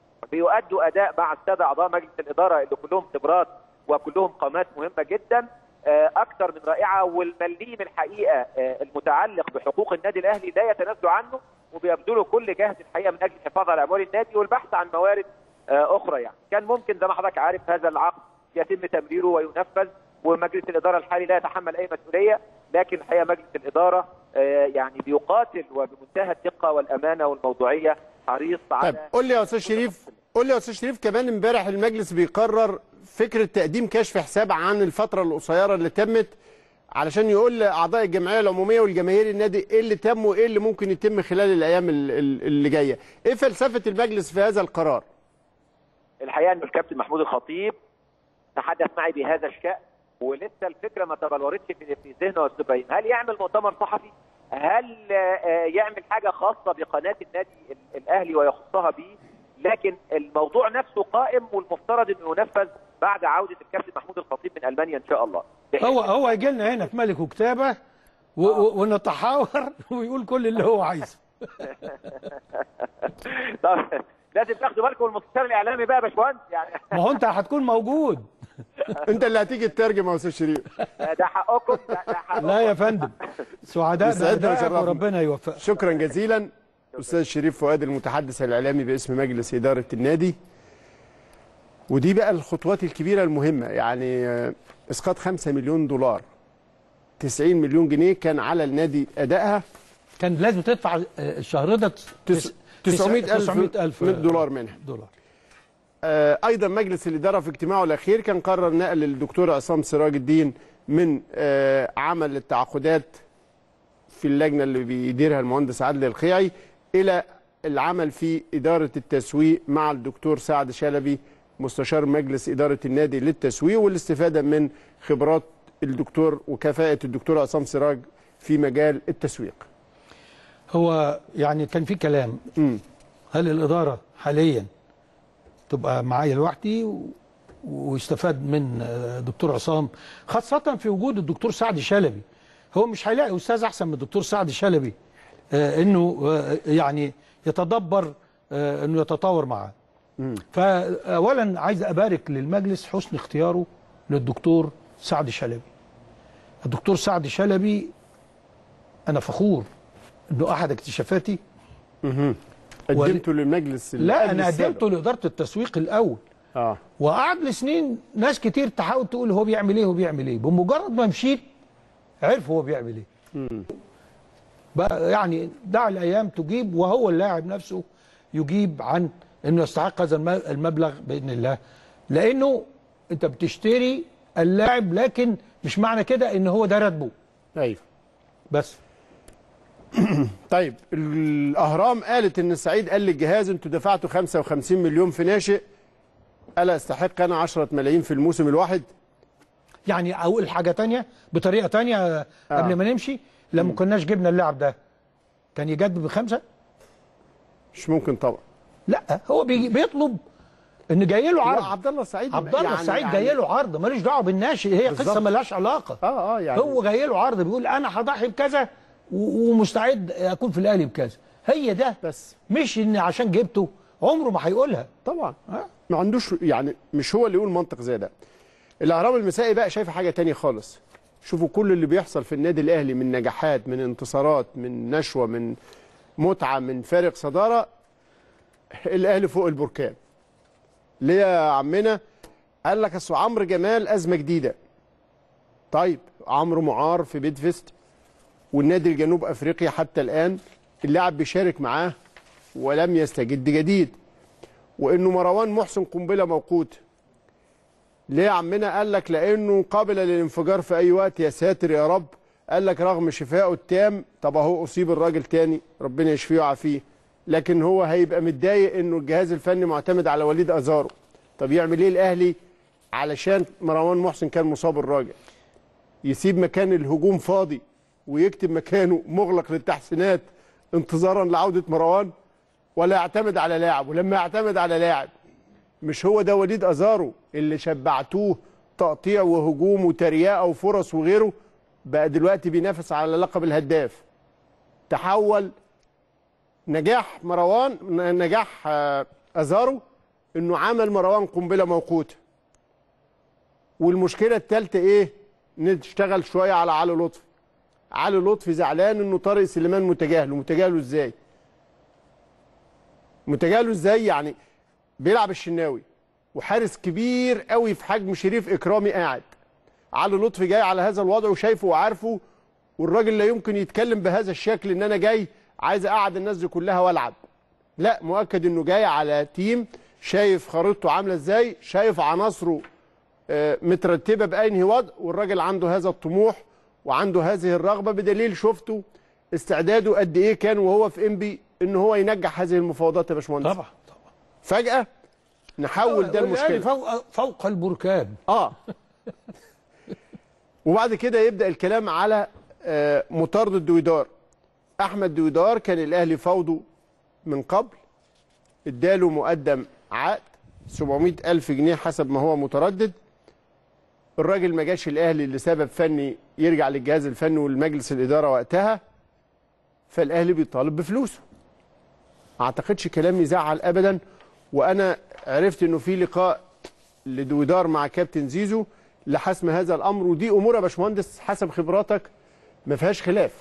بيؤدوا اداء مع الساده اعضاء مجلس الاداره اللي كلهم خبرات وكلهم قامات مهمه جدا آه، اكثر من رائعه والمليم الحقيقه آه، المتعلق بحقوق النادي الاهلي لا يتنازلوا عنه وبيبذلوا كل جهد الحقيقه من اجل الحفاظ على اموال النادي والبحث عن موارد آه، اخرى يعني كان ممكن زي ما حضرتك عارف هذا العقد يتم تمريره وينفذ ومجلس الاداره الحالي لا يتحمل اي مسؤوليه لكن الحقيقه مجلس الاداره آه، يعني بيقاتل وبمنتهى الدقه والامانه والموضوعيه حريص طيب على قول لي يا استاذ شريف قول لي يا استاذ شريف كمان امبارح المجلس بيقرر فكره تقديم كشف حساب عن الفتره القصيره اللي تمت علشان يقول لاعضاء الجمعيه العموميه والجماهير النادي ايه اللي تم وايه اللي ممكن يتم خلال الايام ال- ال- اللي جايه ايه فلسفه المجلس في هذا القرار الحقيقه ان الكابتن محمود الخطيب تحدث معي بهذا الشان ولسه الفكره ما تبلورتش في في ذهنه يا استاذ ابراهيم هل يعمل مؤتمر صحفي؟ هل آه، يعمل حاجه خاصه بقناه النادي ال- الاهلي ويخصها به؟ لكن الموضوع نفسه قائم والمفترض انه ينفذ بعد عوده الكابتن محمود الخطيب من المانيا ان شاء الله. هو هو يجي لنا هنا في ملك وكتابه و- و- ونتحاور ويقول كل اللي هو عايزه طب لازم تاخدوا بالكم المستشار الاعلامي بقى يا باشمهندس يعني ما هو انت هتكون موجود انت اللي هتيجي تترجم يا استاذ شريف ده حقكم ده ده حقكم لا يا فندم سعداء يسعدنا بأدائك ويشرفنا. وربنا يوفقك شكرا جزيلا استاذ شريف فؤاد المتحدث الاعلامي باسم مجلس اداره النادي ودي بقى الخطوات الكبيره المهمه يعني آه، اسقاط 5 مليون دولار 90 مليون جنيه كان على النادي ادائها كان لازم تدفع آه، الشهر ده تس- 900 ألف ألف دولار منها دولار آه، ايضا مجلس الاداره في اجتماعه الاخير كان قرر نقل الدكتور عصام سراج الدين من آه، عمل التعاقدات في اللجنه اللي بيديرها المهندس عادل الخيعي الى العمل في اداره التسويق مع الدكتور سعد شلبي مستشار مجلس اداره النادي للتسويق والاستفاده من خبرات الدكتور وكفاءه الدكتور عصام سراج في مجال التسويق. هو يعني كان في كلام امم هل الإدارة حاليا تبقى معايا لوحدي و- ويستفاد من آه، دكتور عصام خاصة في وجود الدكتور سعد شلبي هو مش هيلاقي أستاذ أحسن من الدكتور سعد شلبي آه، إنه آه، يعني يتدبر آه، إنه يتطور معاه فأولا عايز أبارك للمجلس حسن اختياره للدكتور سعد شلبي الدكتور سعد شلبي أنا فخور إنه أحد اكتشافاتي قدمته للمجلس لا قبل انا السابق. قدمته لاداره التسويق الاول اه وقعد لسنين ناس كتير تحاول تقول هو بيعمل ايه هو بيعمل ايه بمجرد ما مشيت عرف هو بيعمل ايه بقى يعني دع الايام تجيب وهو اللاعب نفسه يجيب عن انه يستحق هذا الم- المبلغ باذن الله لانه انت بتشتري اللاعب لكن مش معنى كده ان هو ده راتبه ايوه بس طيب الاهرام قالت ان سعيد قال للجهاز انتوا دفعتوا 55 مليون في ناشئ الا استحق انا 10 ملايين في الموسم الواحد يعني اقول حاجه تانية بطريقه تانية قبل ما نمشي لما كناش جبنا اللاعب ده كان يجدد بخمسه مش ممكن طبعا لا هو بيجي بيطلب ان جاي له لا عرض عبد الله السعيد عبد الله يعني- السعيد يعني- جاي له عرض ملوش دعوه بالناشئ هي قصه بالظبط. ملهاش علاقه اه اه يعني هو جاي له عرض بيقول انا هضحي بكذا و- ومستعد اكون في الاهلي بكذا هي ده بس مش ان عشان جبته عمره ما هيقولها طبعا ها؟ ما عندوش يعني مش هو اللي يقول منطق زي ده الاهرام المسائي بقى شايفه حاجه تانية خالص شوفوا كل اللي بيحصل في النادي الاهلي من نجاحات من انتصارات من نشوه من متعه من فارق صداره الاهلي فوق البركان ليه يا عمنا قال لك اصل عمرو جمال ازمه جديده طيب عمرو معار في بيت فيست والنادي الجنوب افريقيا حتى الان اللاعب بيشارك معاه ولم يستجد جديد وانه مروان محسن قنبله موقوت ليه يا عمنا قال لك لانه قابل للانفجار في اي وقت يا ساتر يا رب قال لك رغم شفائه التام طب اهو اصيب الراجل تاني ربنا يشفيه ويعافيه لكن هو هيبقى متضايق انه الجهاز الفني معتمد على وليد ازارو طب يعمل ايه الاهلي علشان مروان محسن كان مصاب الراجل يسيب مكان الهجوم فاضي ويكتب مكانه مغلق للتحسينات انتظارا لعوده مروان ولا يعتمد على لاعب ولما يعتمد على لاعب مش هو ده وليد ازارو اللي شبعتوه تقطيع وهجوم وتريقه وفرص وغيره بقى دلوقتي بينافس على لقب الهداف تحول نجاح مروان نجاح آه، ازارو انه عمل مروان قنبله موقوته والمشكله الثالثه ايه نشتغل شويه على علي لطفي علي لطفي زعلان انه طارق سليمان متجاهله متجاهله ازاي متجاهله ازاي يعني بيلعب الشناوي وحارس كبير قوي في حجم شريف اكرامي قاعد علي لطفي جاي على هذا الوضع وشايفه وعارفه والراجل لا يمكن يتكلم بهذا الشكل ان انا جاي عايز اقعد الناس دي كلها والعب لا مؤكد انه جاي على تيم شايف خريطته عامله ازاي شايف عناصره آه، مترتبه بأنهي وضع والراجل عنده هذا الطموح وعنده هذه الرغبه بدليل شفته استعداده قد ايه كان وهو في انبي ان هو ينجح هذه المفاوضات يا باشمهندس طبعا طبعا فجاه نحول ده والأهلي المشكله فوق فوق البركان اه وبعد كده يبدا الكلام على آه، مطارده دويدار احمد دويدار كان الاهلي فوضه من قبل اداله مقدم عقد 700 الف جنيه حسب ما هو متردد الراجل ما جاش الاهلي لسبب فني يرجع للجهاز الفني والمجلس الاداره وقتها فالاهلي بيطالب بفلوسه ما اعتقدش كلام يزعل ابدا وانا عرفت انه في لقاء لدويدار مع كابتن زيزو لحسم هذا الامر ودي امور يا باشمهندس حسب خبراتك ما فيهاش خلاف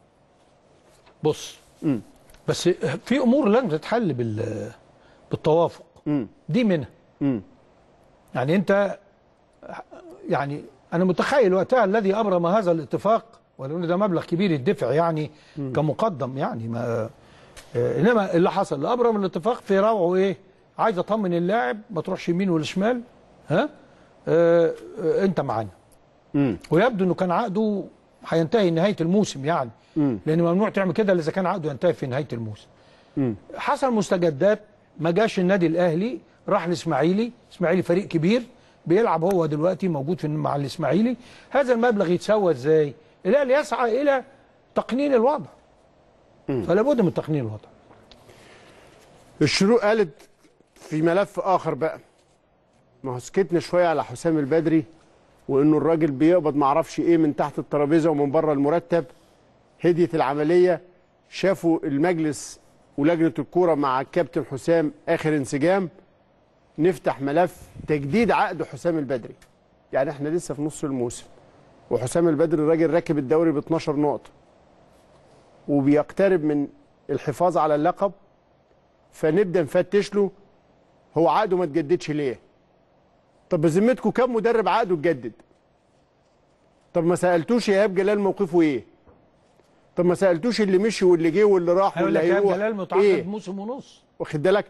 بص بس في امور لن تتحل بال بالتوافق مم. دي منها مم. يعني انت يعني انا متخيل وقتها الذي ابرم هذا الاتفاق ولو ان ده مبلغ كبير الدفع يعني كمقدم يعني ما آه، انما اللي حصل اللي ابرم الاتفاق في روعه ايه عايز اطمن اللاعب ما تروحش يمين ولا شمال ها آه آه انت معانا مم. ويبدو انه كان عقده هينتهي نهايه الموسم يعني مم. لان ممنوع تعمل كده الا اذا كان عقده ينتهي في نهايه الموسم مم. حصل مستجدات ما جاش النادي الاهلي راح الاسماعيلي اسماعيلي فريق كبير بيلعب هو دلوقتي موجود في مع الاسماعيلي هذا المبلغ يتسوى ازاي الاهلي يسعى الى تقنين الوضع فلا بد من تقنين الوضع الشروق قالت في ملف اخر بقى ما هو سكتنا شويه على حسام البدري وانه الراجل بيقبض معرفش ايه من تحت الترابيزه ومن بره المرتب هديت العمليه شافوا المجلس ولجنه الكوره مع الكابتن حسام اخر انسجام نفتح ملف تجديد عقد حسام البدري يعني احنا لسه في نص الموسم وحسام البدري الراجل راكب الدوري ب 12 نقطه وبيقترب من الحفاظ على اللقب فنبدا نفتش له هو عقده ما اتجددش ليه؟ طب بذمتكم كم مدرب عقده اتجدد؟ طب ما سالتوش ايهاب جلال موقفه ايه؟ طب ما سالتوش اللي مشي واللي جه واللي راح هيقول واللي لك يا هيروح جلال متعاقد ايه؟ موسم ونص واخد بالك؟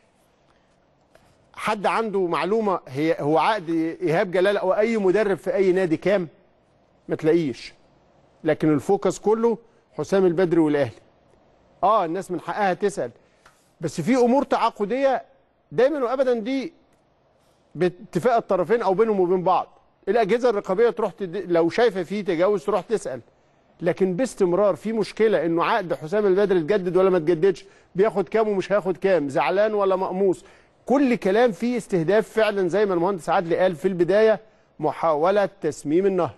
حد عنده معلومه هي هو عقد ايهاب جلال او اي مدرب في اي نادي كام؟ ما تلاقيش لكن الفوكس كله حسام البدري والاهلي. اه الناس من حقها تسال بس في امور تعاقديه دايما وابدا دي باتفاق الطرفين او بينهم وبين بعض الاجهزه الرقابيه تروح تد... لو شايفه في تجاوز تروح تسال لكن باستمرار في مشكله انه عقد حسام البدري اتجدد ولا ما اتجددش بياخد كام ومش هياخد كام زعلان ولا مقموص كل كلام فيه استهداف فعلا زي ما المهندس عادل قال في البدايه محاوله تسميم النهر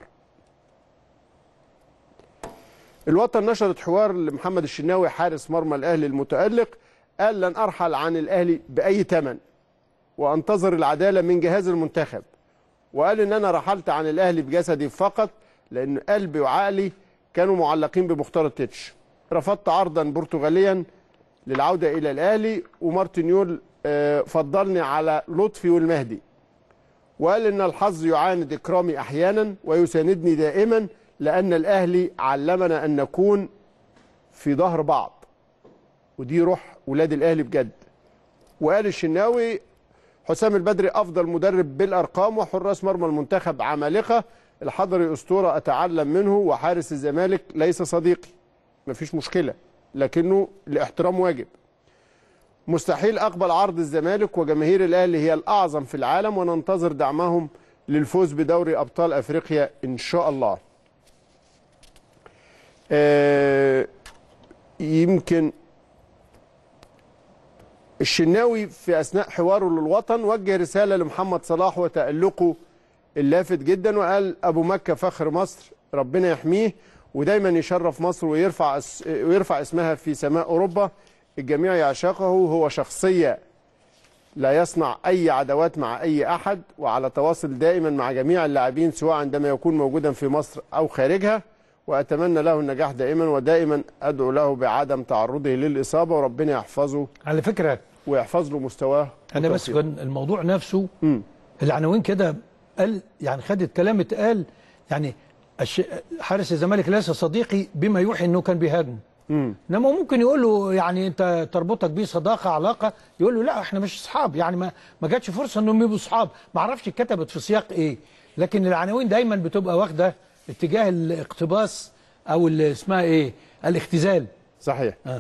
الوطن نشرت حوار لمحمد الشناوي حارس مرمى الاهلي المتالق قال لن ارحل عن الاهلي باي ثمن وانتظر العداله من جهاز المنتخب وقال ان انا رحلت عن الاهلي بجسدي فقط لان قلبي وعقلي كانوا معلقين بمختار التتش رفضت عرضا برتغاليا للعوده الى الاهلي ومارتينيول آه، فضلني على لطفي والمهدي وقال ان الحظ يعاند اكرامي احيانا ويساندني دائما لان الاهلي علمنا ان نكون في ظهر بعض ودي روح ولاد الاهلي بجد وقال الشناوي حسام البدري افضل مدرب بالارقام وحراس مرمى المنتخب عمالقه الحضري اسطوره اتعلم منه وحارس الزمالك ليس صديقي مفيش مشكله لكنه الاحترام واجب مستحيل اقبل عرض الزمالك وجماهير الاهلي هي الاعظم في العالم وننتظر دعمهم للفوز بدوري ابطال افريقيا ان شاء الله آه يمكن الشناوي في اثناء حواره للوطن وجه رساله لمحمد صلاح وتالقه اللافت جدا وقال ابو مكه فخر مصر ربنا يحميه ودايما يشرف مصر ويرفع اس- ويرفع اسمها في سماء اوروبا الجميع يعشقه هو شخصيه لا يصنع اي عداوات مع اي احد وعلى تواصل دائما مع جميع اللاعبين سواء عندما يكون موجودا في مصر او خارجها واتمنى له النجاح دائما ودائما ادعو له بعدم تعرضه للاصابه وربنا يحفظه على فكره ويحفظ له مستواه انا بس وتوفيقه. كان الموضوع نفسه مم. العناوين كده قال يعني خدت كلام اتقال يعني الش... حارس الزمالك ليس صديقي بما يوحي انه كان بيهاجمه مم. انما ممكن يقول له يعني انت تربطك بيه صداقه علاقه يقول له لا احنا مش اصحاب يعني ما ما جاتش فرصه انهم يبقوا اصحاب ما اعرفش اتكتبت في سياق ايه لكن العناوين دايما بتبقى واخده اتجاه الاقتباس او اللي اسمها ايه الاختزال صحيح آه.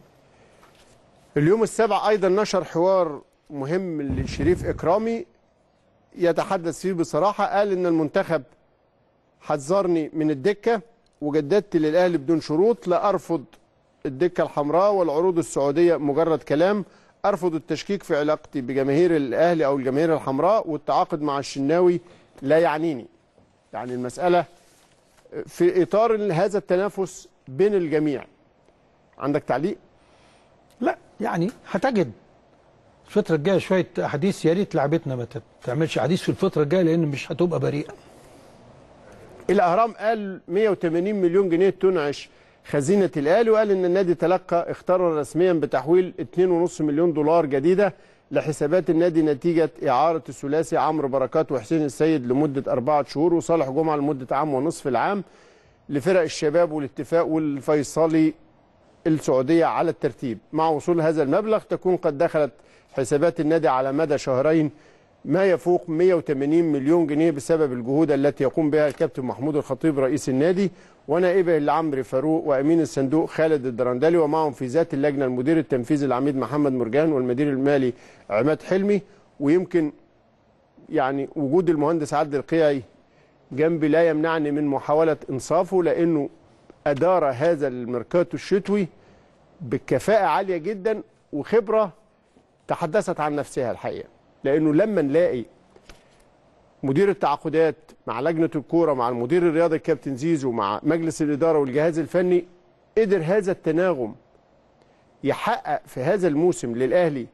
اليوم السابع ايضا نشر حوار مهم لشريف اكرامي يتحدث فيه بصراحه قال ان المنتخب حذرني من الدكه وجددت للاهلي بدون شروط لا ارفض الدكه الحمراء والعروض السعوديه مجرد كلام ارفض التشكيك في علاقتي بجماهير الاهلي او الجماهير الحمراء والتعاقد مع الشناوي لا يعنيني يعني المساله في اطار هذا التنافس بين الجميع عندك تعليق لا يعني هتجد الفترة الجاية شوية أحاديث يا ريت لعبتنا ما تعملش أحاديث في الفترة الجاية لأن مش هتبقى بريئة. الاهرام قال 180 مليون جنيه تنعش خزينه الاهلي وقال ان النادي تلقى اختارا رسميا بتحويل 2.5 مليون دولار جديده لحسابات النادي نتيجه اعاره الثلاثي عمرو بركات وحسين السيد لمده اربعه شهور وصالح جمعه لمده عام ونصف العام لفرق الشباب والاتفاق والفيصلي السعوديه على الترتيب مع وصول هذا المبلغ تكون قد دخلت حسابات النادي على مدى شهرين ما يفوق 180 مليون جنيه بسبب الجهود التي يقوم بها الكابتن محمود الخطيب رئيس النادي ونائبه العمري فاروق وامين الصندوق خالد الدرندلي ومعهم في ذات اللجنه المدير التنفيذي العميد محمد مرجان والمدير المالي عماد حلمي ويمكن يعني وجود المهندس عبد القيعي جنبي لا يمنعني من محاوله انصافه لانه ادار هذا الميركاتو الشتوي بكفاءه عاليه جدا وخبره تحدثت عن نفسها الحقيقه لانه لما نلاقي مدير التعاقدات مع لجنه الكوره مع المدير الرياضي الكابتن زيزو مع مجلس الاداره والجهاز الفني قدر هذا التناغم يحقق في هذا الموسم للاهلي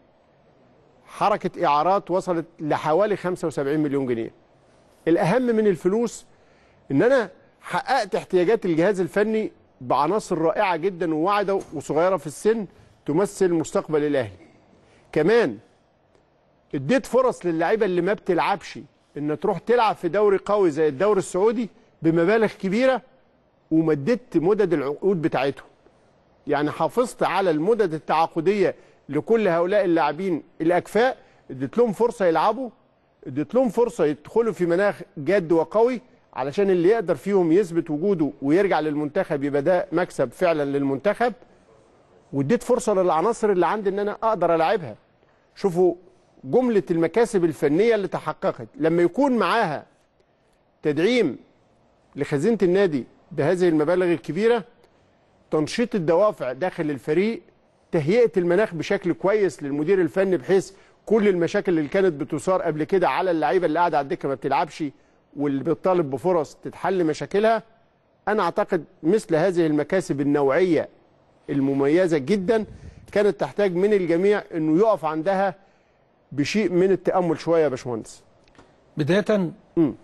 حركه اعارات وصلت لحوالي 75 مليون جنيه الاهم من الفلوس ان انا حققت احتياجات الجهاز الفني بعناصر رائعه جدا وواعده وصغيره في السن تمثل مستقبل الاهلي كمان اديت فرص للعيبه اللي ما بتلعبش ان تروح تلعب في دوري قوي زي الدوري السعودي بمبالغ كبيره ومددت مدد العقود بتاعتهم يعني حافظت على المدد التعاقديه لكل هؤلاء اللاعبين الاكفاء اديت لهم فرصه يلعبوا اديت لهم فرصه يدخلوا في مناخ جاد وقوي علشان اللي يقدر فيهم يثبت وجوده ويرجع للمنتخب يبقى ده مكسب فعلا للمنتخب واديت فرصه للعناصر اللي عندي ان انا اقدر العبها شوفوا جمله المكاسب الفنيه اللي تحققت لما يكون معاها تدعيم لخزينه النادي بهذه المبالغ الكبيره تنشيط الدوافع داخل الفريق تهيئه المناخ بشكل كويس للمدير الفني بحيث كل المشاكل اللي كانت بتثار قبل كده على اللعيبه اللي قاعده على الدكه ما بتلعبش واللي بتطالب بفرص تتحل مشاكلها انا اعتقد مثل هذه المكاسب النوعيه المميزه جدا كانت تحتاج من الجميع انه يقف عندها بشيء من التامل شويه يا باشمهندس بداية مم.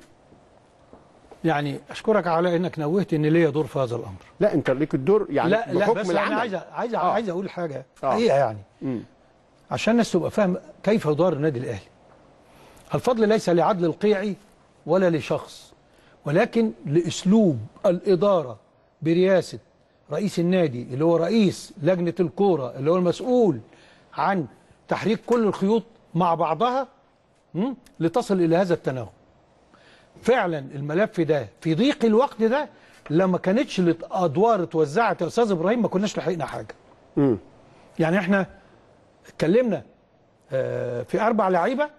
يعني أشكرك على إنك نوهت إن ليا دور في هذا الأمر. لا انت ليك الدور يعني لا لا بحكم بس العمل أنا عايز عايز آه. عايز أقول حاجة آه. حقيقة يعني مم. عشان الناس تبقى فاهم كيف يدار النادي الأهلي. الفضل ليس لعدل القيعي ولا لشخص ولكن لاسلوب الاداره برئاسه رئيس النادي اللي هو رئيس لجنه الكوره اللي هو المسؤول عن تحريك كل الخيوط مع بعضها م? لتصل الى هذا التناغم. فعلا الملف ده في ضيق الوقت ده لما كانتش الادوار اتوزعت يا استاذ ابراهيم ما كناش لحقنا حاجه. مم. يعني احنا اتكلمنا آه، في اربع لعيبه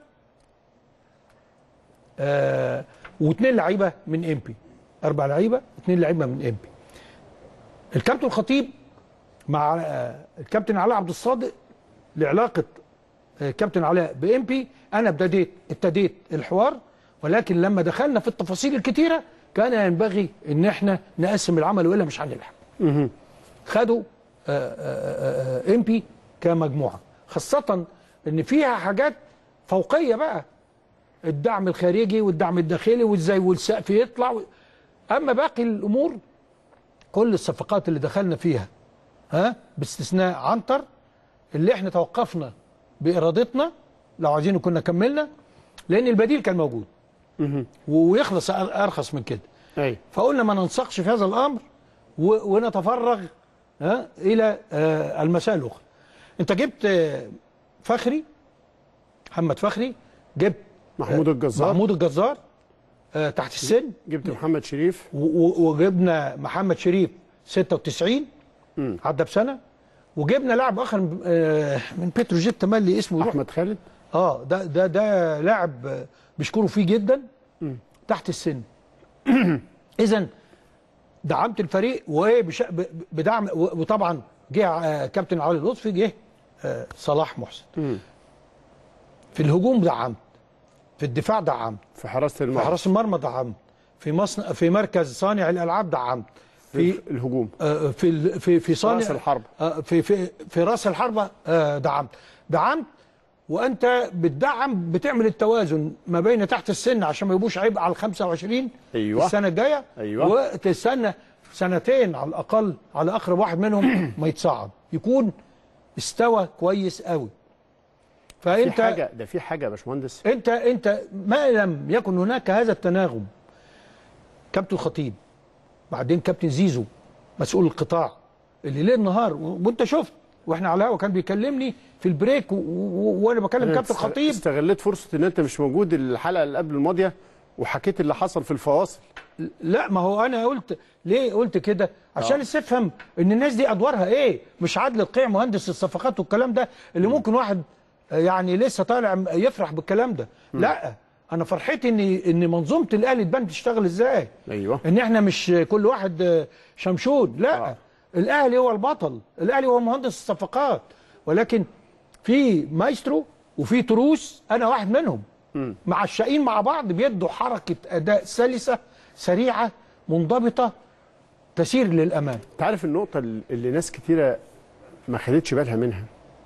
آه، واثنين لعيبه من ام بي اربع لعيبه اثنين لعيبه من ام بي الكابتن الخطيب مع آه، الكابتن علاء عبد الصادق لعلاقه آه، كابتن علاء بام بي انا ابتديت ابتديت الحوار ولكن لما دخلنا في التفاصيل الكتيره كان ينبغي ان احنا نقسم العمل والا مش هنلحق خدوا ام بي كمجموعه خاصه ان فيها حاجات فوقيه بقى الدعم الخارجي والدعم الداخلي وازاي والسقف يطلع و... اما باقي الامور كل الصفقات اللي دخلنا فيها ها باستثناء عنتر اللي احنا توقفنا بارادتنا لو عايزين كنا كملنا لان البديل كان موجود ويخلص أر- ارخص من كده ايوه فقلنا ما ننسقش في هذا الامر و... ونتفرغ ها الى آه المسائل الاخرى انت جبت آه، فخري محمد فخري جبت محمود آه، الجزار محمود الجزار آه تحت السن جبت محمد شريف و- و- وجبنا محمد شريف 96 مم. عدى بسنه وجبنا لاعب اخر من- آه، من بتروجيت تملي اسمه يروح احمد خالد اه ده ده ده لاعب آه، بيشكروا فيه جدا تحت السن اذا دعمت الفريق وايه بش- ب- بدعم و- وطبعا جه آه، كابتن علي لطفي جه آه، صلاح محسن في الهجوم دعمت في الدفاع دعمت في حراسه في المرمى حراس المرمى دعمت في مصنع في مركز صانع الالعاب دعمت في في الهجوم آه، في ال- في في صانع راس الحربة. آه، في في في راس الحربه آه، دعمت دعمت وانت بتدعم بتعمل التوازن ما بين تحت السن عشان ما يبقوش عبء على ال 25 أيوة. السنه الجايه أيوة. وتستنى سنتين على الاقل على اقرب واحد منهم ما يتصعد يكون استوى كويس قوي في فانت حاجه ده في حاجه يا باشمهندس انت انت ما لم يكن هناك هذا التناغم كابتن الخطيب بعدين كابتن زيزو مسؤول القطاع اللي ليل نهار و- وانت شفت واحنا على الهوا كان بيكلمني في البريك و- و- وانا بكلم كابتن است- الخطيب استغلت فرصه ان انت مش موجود الحلقه اللي قبل الماضيه وحكيت اللي حصل في الفواصل لا ما هو انا قلت ليه قلت كده عشان الناس تفهم ان الناس دي ادوارها ايه مش عادل القيع مهندس الصفقات والكلام ده اللي ممكن واحد آه، يعني لسه طالع م- يفرح بالكلام ده لا انا فرحتي ان ان منظومه الاهلي تبان بتشتغل ازاي ايوه ان احنا مش كل واحد آه، شمشون لا آه. آه. الاهلي هو البطل الاهلي هو مهندس الصفقات ولكن في مايسترو وفي تروس انا واحد منهم مع الشقين مع بعض بيدوا حركه اداء سلسه سريعه منضبطه تسير للامام انت عارف النقطه اللي ناس كتيره ما خدتش بالها منها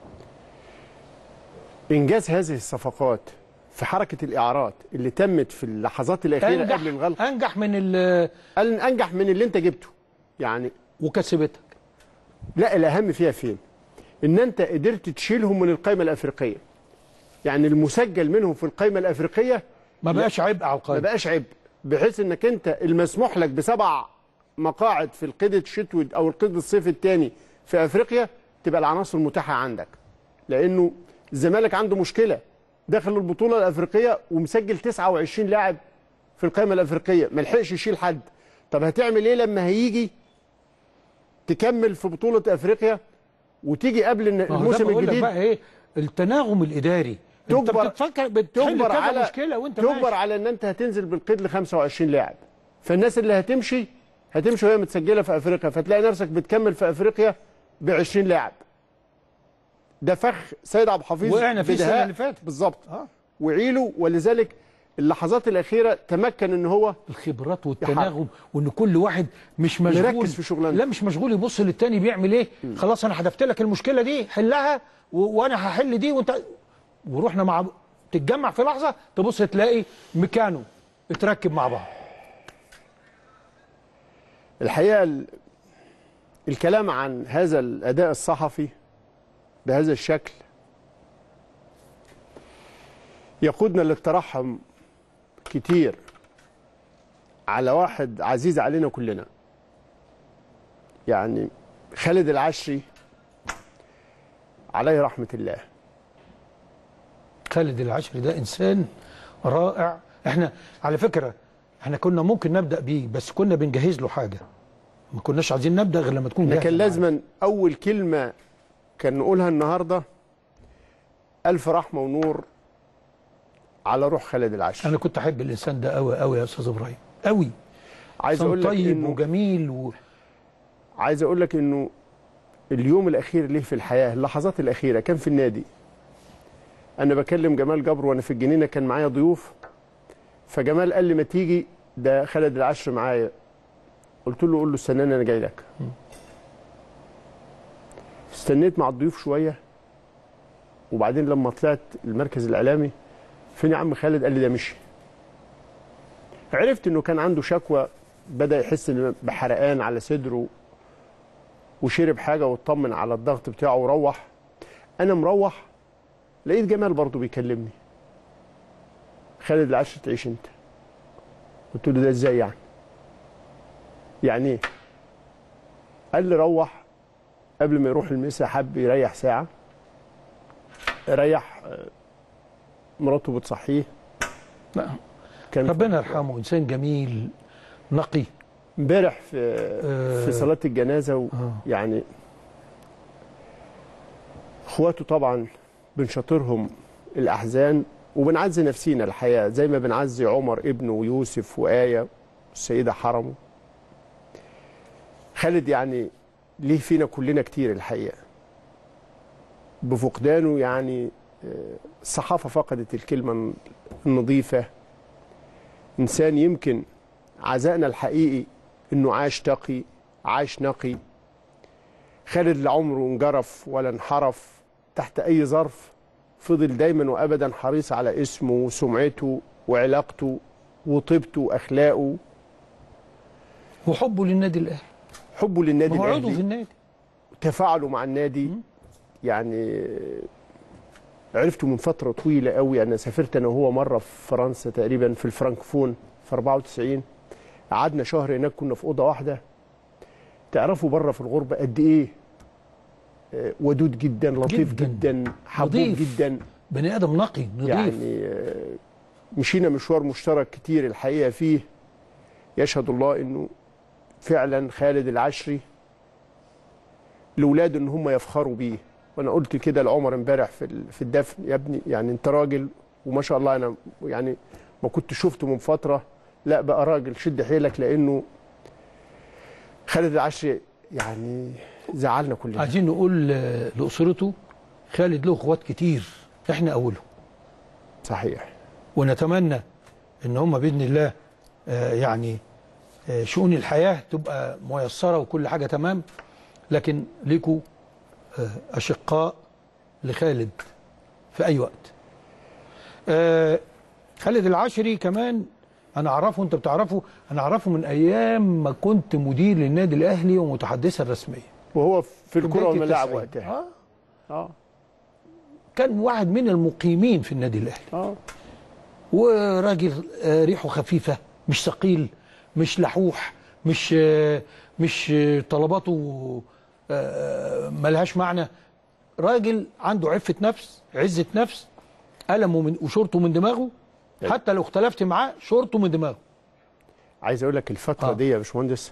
انجاز هذه الصفقات في حركه الاعارات اللي تمت في اللحظات الاخيره انجح قبل الغلق انجح من ال- قال انجح من اللي انت جبته يعني وكسبتك لا الاهم فيها فين ان انت قدرت تشيلهم من القائمه الافريقيه يعني المسجل منهم في القائمه الافريقيه ما بقاش عبء على ما القائمه بقاش عبء بحيث انك انت المسموح لك بسبع مقاعد في القيد الشتوي او القيد الصيفي الثاني في افريقيا تبقى العناصر متاحه عندك لانه الزمالك عنده مشكله داخل البطوله الافريقيه ومسجل 29 لاعب في القائمه الافريقيه ما لحقش يشيل حد طب هتعمل ايه لما هيجي تكمل في بطوله افريقيا وتيجي قبل الن- ما هو ده الموسم بقول لك الجديد بقى ايه التناغم الاداري انت تجبر- بتفكر بتحل تجبر كذا على مشكله وانت تجبر ماشي. على ان انت هتنزل بالقيد ل 25 لاعب فالناس اللي هتمشي هتمشي وهي متسجله في افريقيا فتلاقي نفسك بتكمل في افريقيا ب 20 لاعب ده فخ سيد عبد الحفيظ وقعنا فيه السنة بدهاء. اللي فاتت. بالظبط آه. وعيله ولذلك اللحظات الاخيره تمكن ان هو الخبرات والتناغم وان كل واحد مش مشغول مركز في شغلانته. لا مش مشغول يبص للتاني بيعمل ايه خلاص انا حذفت لك المشكله دي حلها و... وانا هحل دي وانت ورحنا مع تتجمع في لحظه تبص تلاقي مكانه اتركب مع بعض الحقيقه ال- الكلام عن هذا الاداء الصحفي بهذا الشكل يقودنا للترحم كتير على واحد عزيز علينا كلنا يعني خالد العشري عليه رحمه الله خالد العشري ده انسان رائع احنا على فكره احنا كنا ممكن نبدا بيه بس كنا بنجهز له حاجه ما كناش عايزين نبدا غير لما تكون احنا جاهزة كان معانا. لازما اول كلمه كان نقولها النهارده الف رحمه ونور على روح خالد العشري انا كنت احب الانسان ده قوي قوي يا استاذ ابراهيم قوي عايز انسان اقول لك طيب انه وجميل و... عايز اقول لك انه اليوم الاخير ليه في الحياه اللحظات الاخيره كان في النادي انا بكلم جمال جبر وانا في الجنينه كان معايا ضيوف فجمال قال لي ما تيجي ده خالد العشر معايا قلت له قول له استناني انا جاي لك استنيت مع الضيوف شويه وبعدين لما طلعت المركز الاعلامي فين يا عم خالد قال لي ده مشي عرفت انه كان عنده شكوى بدا يحس إن بحرقان على صدره وشرب حاجه واطمن على الضغط بتاعه وروح انا مروح لقيت جمال برضه بيكلمني خالد العشر تعيش انت قلت له ده ازاي يعني يعني ايه قال لي روح قبل ما يروح المسا حب يريح ساعه ريح آه، مراته بتصحيه لا، كان ربنا يرحمه انسان جميل نقي امبارح في آه. في صلاه الجنازه و آه. يعني اخواته طبعا بنشاطرهم الاحزان وبنعزي نفسينا الحقيقه زي ما بنعزي عمر ابنه ويوسف وايه والسيده حرمه خالد يعني ليه فينا كلنا كتير الحقيقه بفقدانه يعني آه، الصحافه فقدت الكلمه النظيفه انسان يمكن عزائنا الحقيقي انه عاش تقي عاش نقي خالد لا عمره انجرف ولا انحرف تحت اي ظرف فضل دايما وابدا حريص على اسمه وسمعته وعلاقته وطيبته واخلاقه وحبه للنادي الاهلي حبه للنادي ما هو عضو في الاهلي النادي تفاعله مع النادي يعني عرفته من فتره طويله قوي انا سافرت انا وهو مره في فرنسا تقريبا في الفرنكفون في 94 قعدنا شهر هناك كنا في اوضه واحده تعرفوا بره في الغربه قد ايه آه، ودود جدا لطيف جداً. جدا, حبوب نظيف. جدا بني ادم نقي نظيف يعني آه، مشينا مشوار مشترك كتير الحقيقه فيه يشهد الله انه فعلا خالد العشري لاولاده ان هم يفخروا بيه وانا قلت كده لعمر امبارح في ال- في الدفن يا ابني يعني انت راجل وما شاء الله انا يعني ما كنت شفته من فتره لا بقى راجل شد حيلك لانه خالد العشري يعني زعلنا كلنا عايزين نقول آه، لاسرته خالد له اخوات كتير احنا اولهم صحيح ونتمنى ان هم باذن الله آه، يعني آه، شؤون الحياه تبقى ميسره وكل حاجه تمام لكن ليكوا آه، اشقاء لخالد في اي وقت. آه، خالد العشري كمان انا اعرفه انت بتعرفه انا اعرفه من ايام ما كنت مدير للنادي الاهلي ومتحدثا رسميا. وهو في الكره بداية والملاعب التسعين. وقتها آه اه كان واحد من المقيمين في النادي الاهلي. اه وراجل آه، ريحه خفيفه مش ثقيل مش لحوح مش آه، مش آه، طلباته آه، ملهاش معنى راجل عنده عفه نفس عزه نفس قلمه من وشورته من دماغه حتى لو اختلفت معاه شورته من دماغه عايز اقول لك الفتره آه. دي يا باشمهندس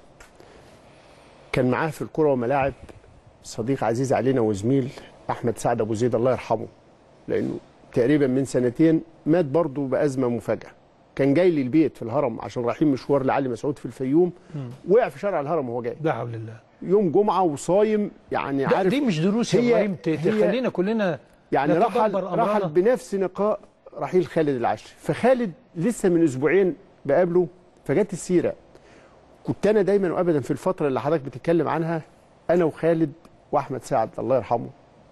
كان معاه في الكره والملاعب صديق عزيز علينا وزميل احمد سعد ابو زيد الله يرحمه لانه تقريبا من سنتين مات برضه بازمه مفاجاه كان جاي لي البيت في الهرم عشان رايحين مشوار لعلي مسعود في الفيوم وقع في شارع الهرم وهو جاي لا حول الله يوم جمعه وصايم يعني ده عارف دي مش دروس يا هي- ابراهيم ت- هي- تخلينا كلنا يعني رحل نتدبر أمرنا. رحل بنفس نقاء رحيل خالد العشري فخالد لسه من اسبوعين بقابله فجت السيره كنت انا دايما وابدا في الفتره اللي حضرتك بتتكلم عنها انا وخالد واحمد سعد الله يرحمه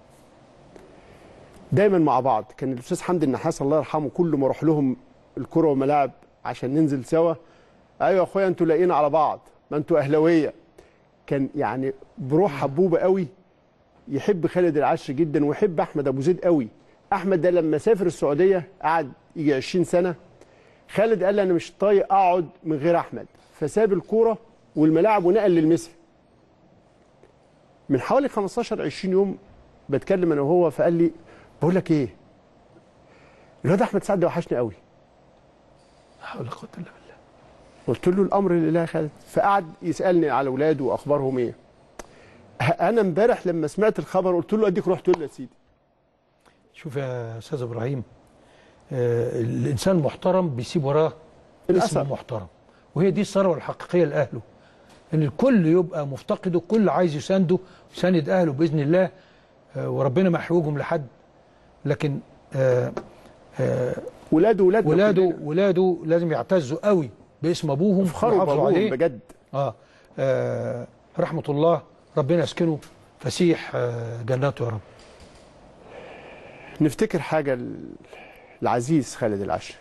دايما مع بعض كان الاستاذ حمدي النحاس الله يرحمه كل ما اروح لهم الكره والملاعب عشان ننزل سوا ايوه يا اخويا انتوا لاقيين على بعض ما انتوا اهلاويه كان يعني بروح حبوبه قوي يحب خالد العشر جدا ويحب احمد ابو زيد قوي احمد ده لما سافر السعوديه قعد يجي 20 سنه خالد قال لي انا مش طايق اقعد من غير احمد فساب الكوره والملاعب ونقل للمسا من حوالي 15 20 يوم بتكلم انا وهو فقال لي بقول لك ايه الواد احمد سعد ده وحشني قوي لا حول ولا قوه الا بالله قلت له الامر لله يا خالد فقعد يسالني على اولاده واخبارهم ايه انا امبارح لما سمعت الخبر قلت له اديك رحت له يا سيدي شوف يا استاذ ابراهيم آه الانسان المحترم بيسيب وراه الأثر. اسم محترم وهي دي الثروه الحقيقيه لاهله ان الكل يبقى مفتقده الكل عايز يسانده يساند اهله باذن الله آه وربنا ما يحوجهم لحد لكن آه آه ولاده ولادنا ولاده كلنا. ولاده لازم يعتزوا قوي باسم ابوهم افخروا ويحافظوا بابوهم عليه بجد آه. آه رحمه الله ربنا يسكنه فسيح آه جناته يا رب نفتكر حاجه ال- العزيز خالد العشري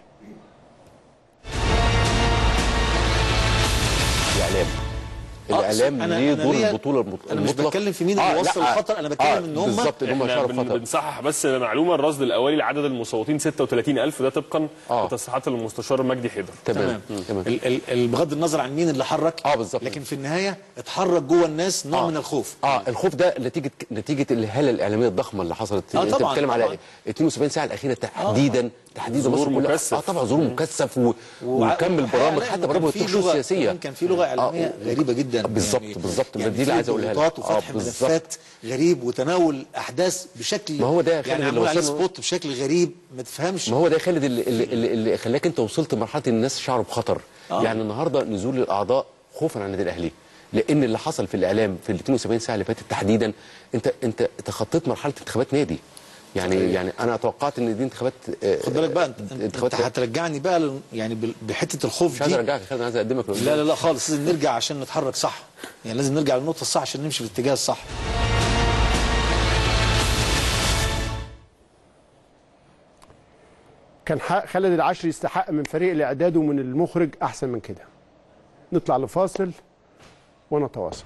الاعلام آه، الاعلام أنا- ليه أنا دور ليا- البطوله المط- أنا مش المطلق. بتكلم في مين اللي آه، وصل لا، الخطر، أنا بتكلم إن هم- بالظبط ان هم احنا شاروا بن- خطر بنصحح بس معلومه الرصد الاولي لعدد المصوتين 36000 ده طبقا آه. لتصريحات المستشار مجدي حيدر تمام تمام تمام ال- ال- ال- بغض النظر عن مين اللي حرك آه، بالظبط. لكن في النهايه اتحرك جوه الناس نوع آه. من الخوف اه الخوف ده نتيجه نتيجه الهاله الاعلاميه الضخمه اللي حصلت آه، انت طبعاً، بتتكلم طبعاً. على 72 ساعه الاخيره تحديدا تحديدا ظهور مصر كلها- مكثف. اه طبعا ظهور مكثف و... وع- وكم البرامج لا، حتى كان برامج في التوك شو لغة- السياسيه كمان كان في لغه اعلاميه آه، غريبه جدا بالظبط، يعني بالظبط، يعني دي اللي في عايز أقولها لك. ضغوطات آه، وفتح بالظبط. ملفات غريب وتناول احداث بشكل ما هو ده يا خالد يعني اللي معمول عليه وصلنا- سبوت بشكل غريب ما تفهمش ما هو ده يا خالد اللي, اللي, اللي, اللي خلاك انت وصلت لمرحله ان الناس شعروا بخطر آه. يعني النهارده نزول الاعضاء خوفا عن النادي الاهلي لان اللي حصل في الاعلام في ال 72 ساعه اللي فاتت تحديدا انت انت تخطيت مرحله انتخابات نادي يعني يعني انا توقعت ان دي انتخابات آه، خد بالك بقى انت, انت, انتخابات انت هترجعني بقى لل- يعني بال- بحته الخوف مش عايز دي ارجعك يا خالد انا عايز اقدمك لا لا لا خالص لازم نرجع عشان نتحرك صح يعني لازم نرجع للنقطه الصح عشان نمشي في الاتجاه الصح كان حق خالد العشري يستحق من فريق الاعداد ومن المخرج احسن من كده نطلع لفاصل ونتواصل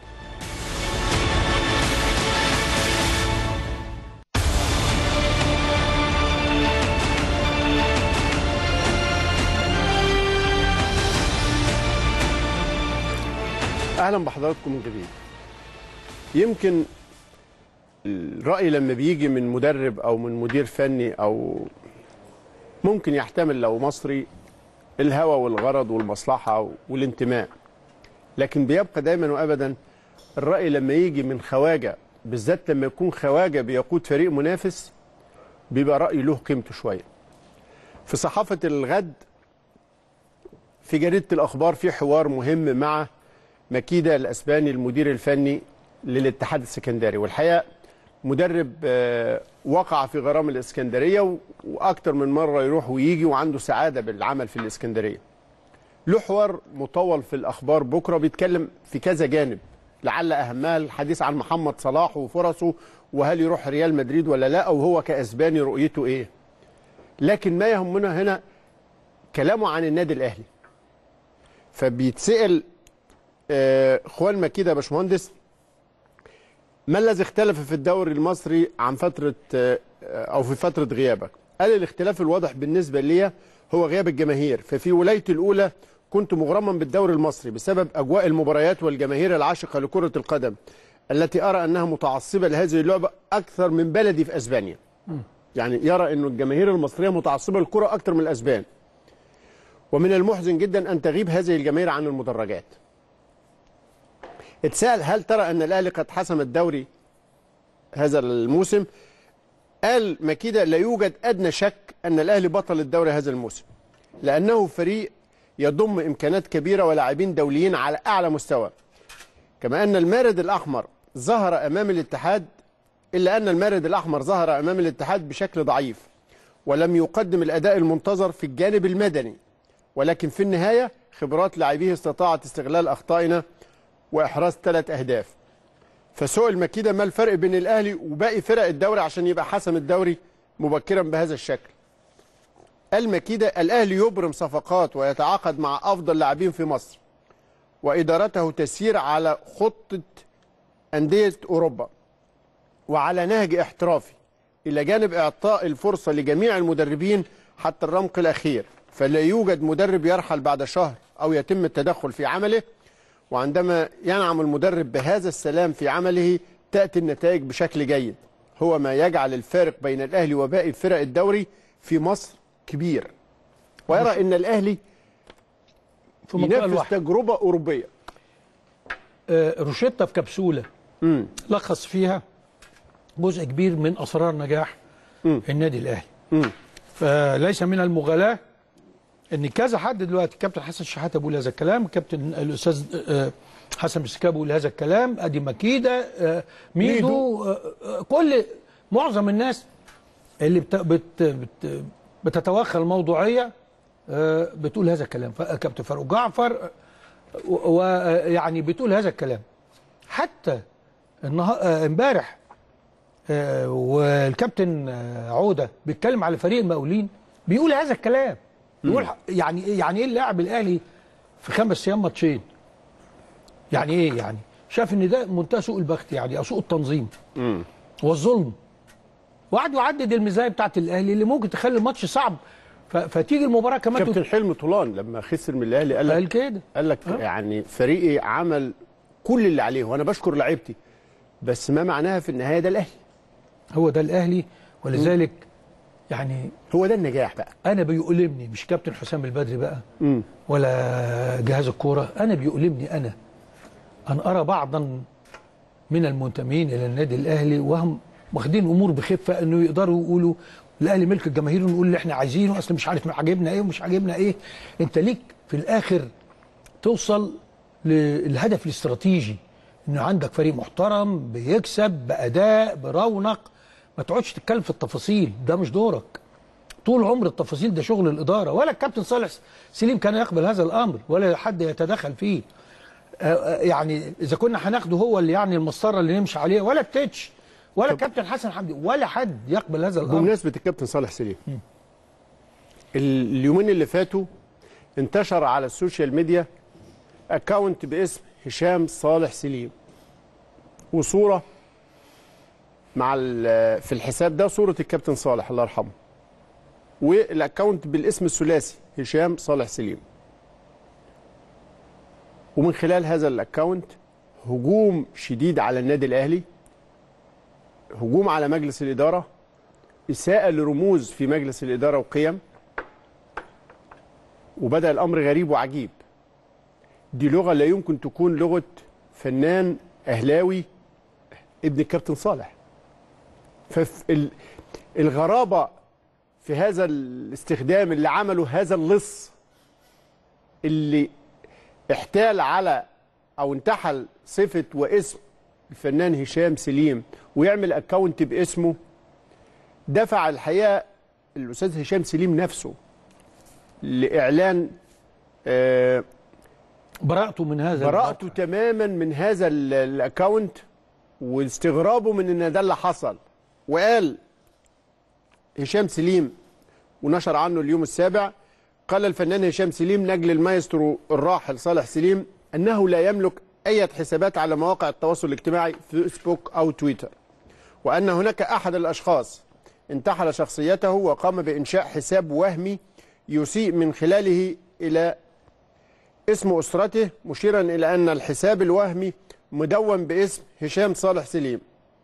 اهلا بحضراتكم من جديد يمكن الراي لما بيجي من مدرب او من مدير فني او ممكن يحتمل لو مصري الهوى والغرض والمصلحة والانتماء لكن بيبقى دايما وأبدا الرأي لما يجي من خواجة بالذات لما يكون خواجة بيقود فريق منافس بيبقى رأي له قيمته شوية في صحافة الغد في جريدة الأخبار في حوار مهم مع مكيدة الأسباني المدير الفني للاتحاد السكندري والحقيقة مدرب آه، وقع في غرام الإسكندرية و- وأكتر من مرة يروح ويجي وعنده سعادة بالعمل في الإسكندرية له حوار مطول في الأخبار بكرة بيتكلم في كذا جانب لعل أهمها الحديث عن محمد صلاح وفرصه وهل يروح ريال مدريد ولا لا أو هو كأسباني رؤيته إيه لكن ما يهمنا هنا كلامه عن النادي الأهلي فبيتسأل آه، اخوان مكيدة يا باشمهندس ما الذي اختلف في الدوري المصري عن فترة آه، أو في فترة غيابك؟ قال الاختلاف الواضح بالنسبة لي هو غياب الجماهير، ففي ولايتي الأولى كنت مغرما بالدوري المصري بسبب أجواء المباريات والجماهير العاشقة لكرة القدم التي أرى أنها متعصبة لهذه اللعبة أكثر من بلدي في أسبانيا. يعني يرى أن الجماهير المصرية متعصبة للكرة أكثر من الأسبان. ومن المحزن جدا أن تغيب هذه الجماهير عن المدرجات. اتسأل هل ترى أن الأهلي قد حسم الدوري هذا الموسم قال مكيدة لا يوجد أدنى شك أن الأهلي بطل الدوري هذا الموسم لأنه فريق يضم إمكانات كبيرة ولاعبين دوليين على أعلى مستوى كما أن المارد الأحمر ظهر أمام الاتحاد إلا أن المارد الأحمر ظهر أمام الاتحاد بشكل ضعيف ولم يقدم الأداء المنتظر في الجانب المدني ولكن في النهاية خبرات لاعبيه استطاعت استغلال أخطائنا واحراز ثلاث اهداف فسئل مكيده ما الفرق بين الاهلي وباقي فرق الدوري عشان يبقى حسم الدوري مبكرا بهذا الشكل قال مكيده الاهلي يبرم صفقات ويتعاقد مع افضل لاعبين في مصر وادارته تسير على خطه انديه اوروبا وعلى نهج احترافي الى جانب اعطاء الفرصه لجميع المدربين حتى الرمق الاخير فلا يوجد مدرب يرحل بعد شهر أو يتم التدخل في عمله وعندما ينعم المدرب بهذا السلام في عمله تأتي النتائج بشكل جيد هو ما يجعل الفارق بين الأهلي وباقي فرق الدوري في مصر كبير ويرى أن الأهلي في منطقه ينفذ الواحد تجربة أوروبية آه، روشيتا في كبسوله مم. لخص فيها جزء كبير من اسرار نجاح مم. النادي الاهلي مم. فليس من المغالاه ان كذا حد دلوقتي كابتن حسن شحاته بيقول هذا الكلام كابتن الاستاذ آه، حسن مسكاب بيقول هذا الكلام ادي مكيده آه، ميدو ميدو. آه، آه، كل معظم الناس اللي بت بت بت بتتوخى الموضوعيه آه، بتقول هذا الكلام ف- كابتن فاروق جعفر ويعني بتقول هذا الكلام حتى النها- آه، امبارح آه، والكابتن آه، عوده بيتكلم على فريق المقاولين بيقول هذا الكلام بيقول ح- يعني يعني ايه اللاعب الاهلي في خمس ايام ماتشين يعني ايه يعني شاف ان ده منتهى سوء البخت يعني او سوء التنظيم والظلم وقعد يعدد المزايا بتاعت الاهلي اللي ممكن تخلي الماتش صعب ف- فتيجي المباراه كمان كابتن حلمي طولان لما خسر من الأهلي قال قال لك كده قال لك يعني فريقي عمل كل اللي عليه وأنا بشكر لعيبتي بس ما معناها في النهاية ده الأهلي هو ده الاهلي ولذلك يعني هو ده النجاح بقى انا بيؤلمني مش كابتن حسام البدري بقى مم. ولا جهاز الكوره انا بيؤلمني انا ان ارى بعضا من المنتمين الى النادي الاهلي وهم واخدين امور بخفه انه يقدروا يقولوا الاهلي ملك الجماهير ونقول اللي احنا عايزينه اصل مش عارف عاجبنا ايه ومش عاجبنا ايه انت ليك في الاخر توصل للهدف الاستراتيجي انه عندك فريق محترم بيكسب باداء برونق ما تقعدش تتكلم في التفاصيل ده مش دورك طول عمر التفاصيل ده شغل الاداره ولا الكابتن صالح سليم كان يقبل هذا الامر ولا حد يتدخل فيه آه، آه، يعني اذا كنا هناخده هو اللي يعني المسطره اللي نمشي عليها ولا التتش ولا الكابتن حسن حمدي ولا حد يقبل هذا الامر بمناسبة الكابتن صالح سليم اليومين اللي فاتوا انتشر على السوشيال ميديا اكاونت باسم هشام صالح سليم وصورة مع ال- في الحساب ده صورة الكابتن صالح الله يرحمه والاكاونت بالاسم الثلاثي هشام صالح سليم ومن خلال هذا الاكاونت هجوم شديد على النادي الاهلي هجوم على مجلس الاداره إساءة لرموز في مجلس الإدارة وقيم وبدأ الأمر غريب وعجيب دي لغة لا يمكن تكون لغة فنان أهلاوي ابن الكابتن صالح فالغرابة في هذا الاستخدام اللي عمله هذا اللص اللي احتال على أو انتحل صفة واسم الفنان هشام سليم ويعمل اكونت باسمه دفع الحقيقه الاستاذ هشام سليم نفسه لاعلان آه، براءته من هذا براءته تماما من هذا ال- الاكونت واستغرابه من ان ده اللي حصل وقال هشام سليم ونشر عنه اليوم السابع قال الفنان هشام سليم نجل المايسترو الراحل صالح سليم انه لا يملك اي حسابات على مواقع التواصل الاجتماعي فيسبوك او تويتر وان هناك احد الاشخاص انتحل شخصيته وقام بانشاء حساب وهمي يسيء من خلاله الى اسم أسرته مشيرا إلى أن الحساب الوهمي مدون باسم هشام صالح سليم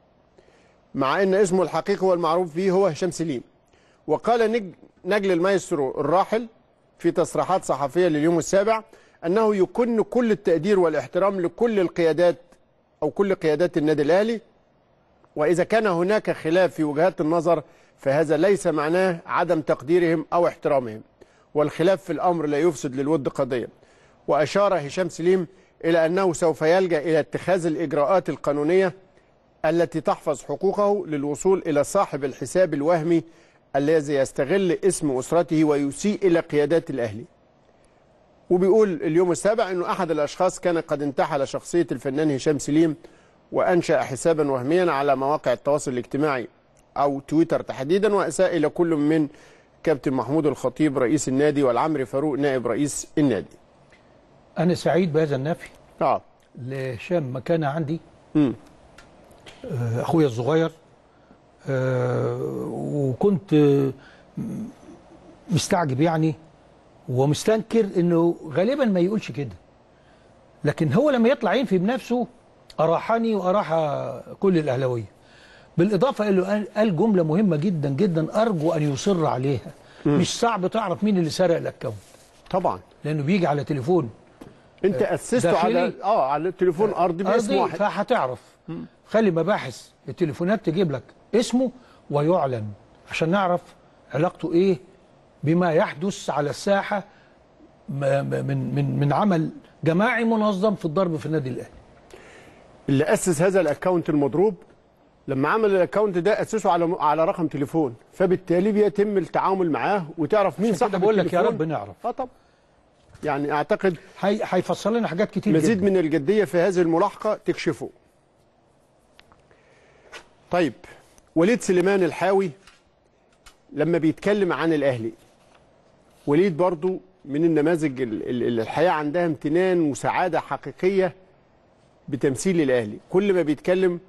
مع أن اسمه الحقيقي والمعروف به هو هشام سليم وقال نج- نجل المايسترو الراحل في تصريحات صحفية لليوم السابع أنه يكن كل التقدير والاحترام لكل القيادات أو كل قيادات النادي الأهلي وإذا كان هناك خلاف في وجهات النظر فهذا ليس معناه عدم تقديرهم أو احترامهم والخلاف في الأمر لا يفسد للود قضية وأشار هشام سليم إلى أنه سوف يلجأ إلى اتخاذ الإجراءات القانونية التي تحفظ حقوقه للوصول إلى صاحب الحساب الوهمي الذي يستغل اسم أسرته ويسيء إلى قيادات الأهلي وبيقول اليوم السابع أنه أحد الأشخاص كان قد انتحل شخصية الفنان هشام سليم وأنشأ حسابا وهميا على مواقع التواصل الاجتماعي أو تويتر تحديدا وأساء إلى كل من كابتن محمود الخطيب رئيس النادي والعمري فاروق نائب رئيس النادي انا سعيد بهذا النفي اه لهشام مكانه عندي مم. آه، اخويا الصغير آه، وكنت آه، مستعجب يعني ومستنكر انه غالبا ما يقولش كده لكن هو لما يطلع ينفي بنفسه اراحني واراح كل الاهلاويه بالاضافه قال له قال- قال جمله مهمه جدا جدا ارجو ان يصر عليها مش صعب تعرف مين اللي سرق الاكونت طبعا لانه بيجي على تليفون انت اسسته داخلي. على اه على التليفون ارضي باسم أرضي واحد فهتعرف خلي مباحث التليفونات تجيب لك اسمه ويعلن عشان نعرف علاقته ايه بما يحدث على الساحه م- م- من من من عمل جماعي منظم في الضرب في النادي الاهلي اللي اسس هذا الاكونت المضروب لما عمل الاكونت ده اسسه على على رقم تليفون فبالتالي بيتم التعامل معاه وتعرف مين عشان صاحب كده بقول لك يا التليفون. رب نعرف. اه طبعا يعني اعتقد هي- هيفصل لنا حاجات كتير مزيد جدا من الجديه في هذه الملاحقه تكشفه طيب وليد سليمان الحاوي لما بيتكلم عن الاهلي وليد برضو من النماذج ال- ال- اللي الحياه عندها امتنان وسعاده حقيقيه بتمثيل الاهلي كل ما بيتكلم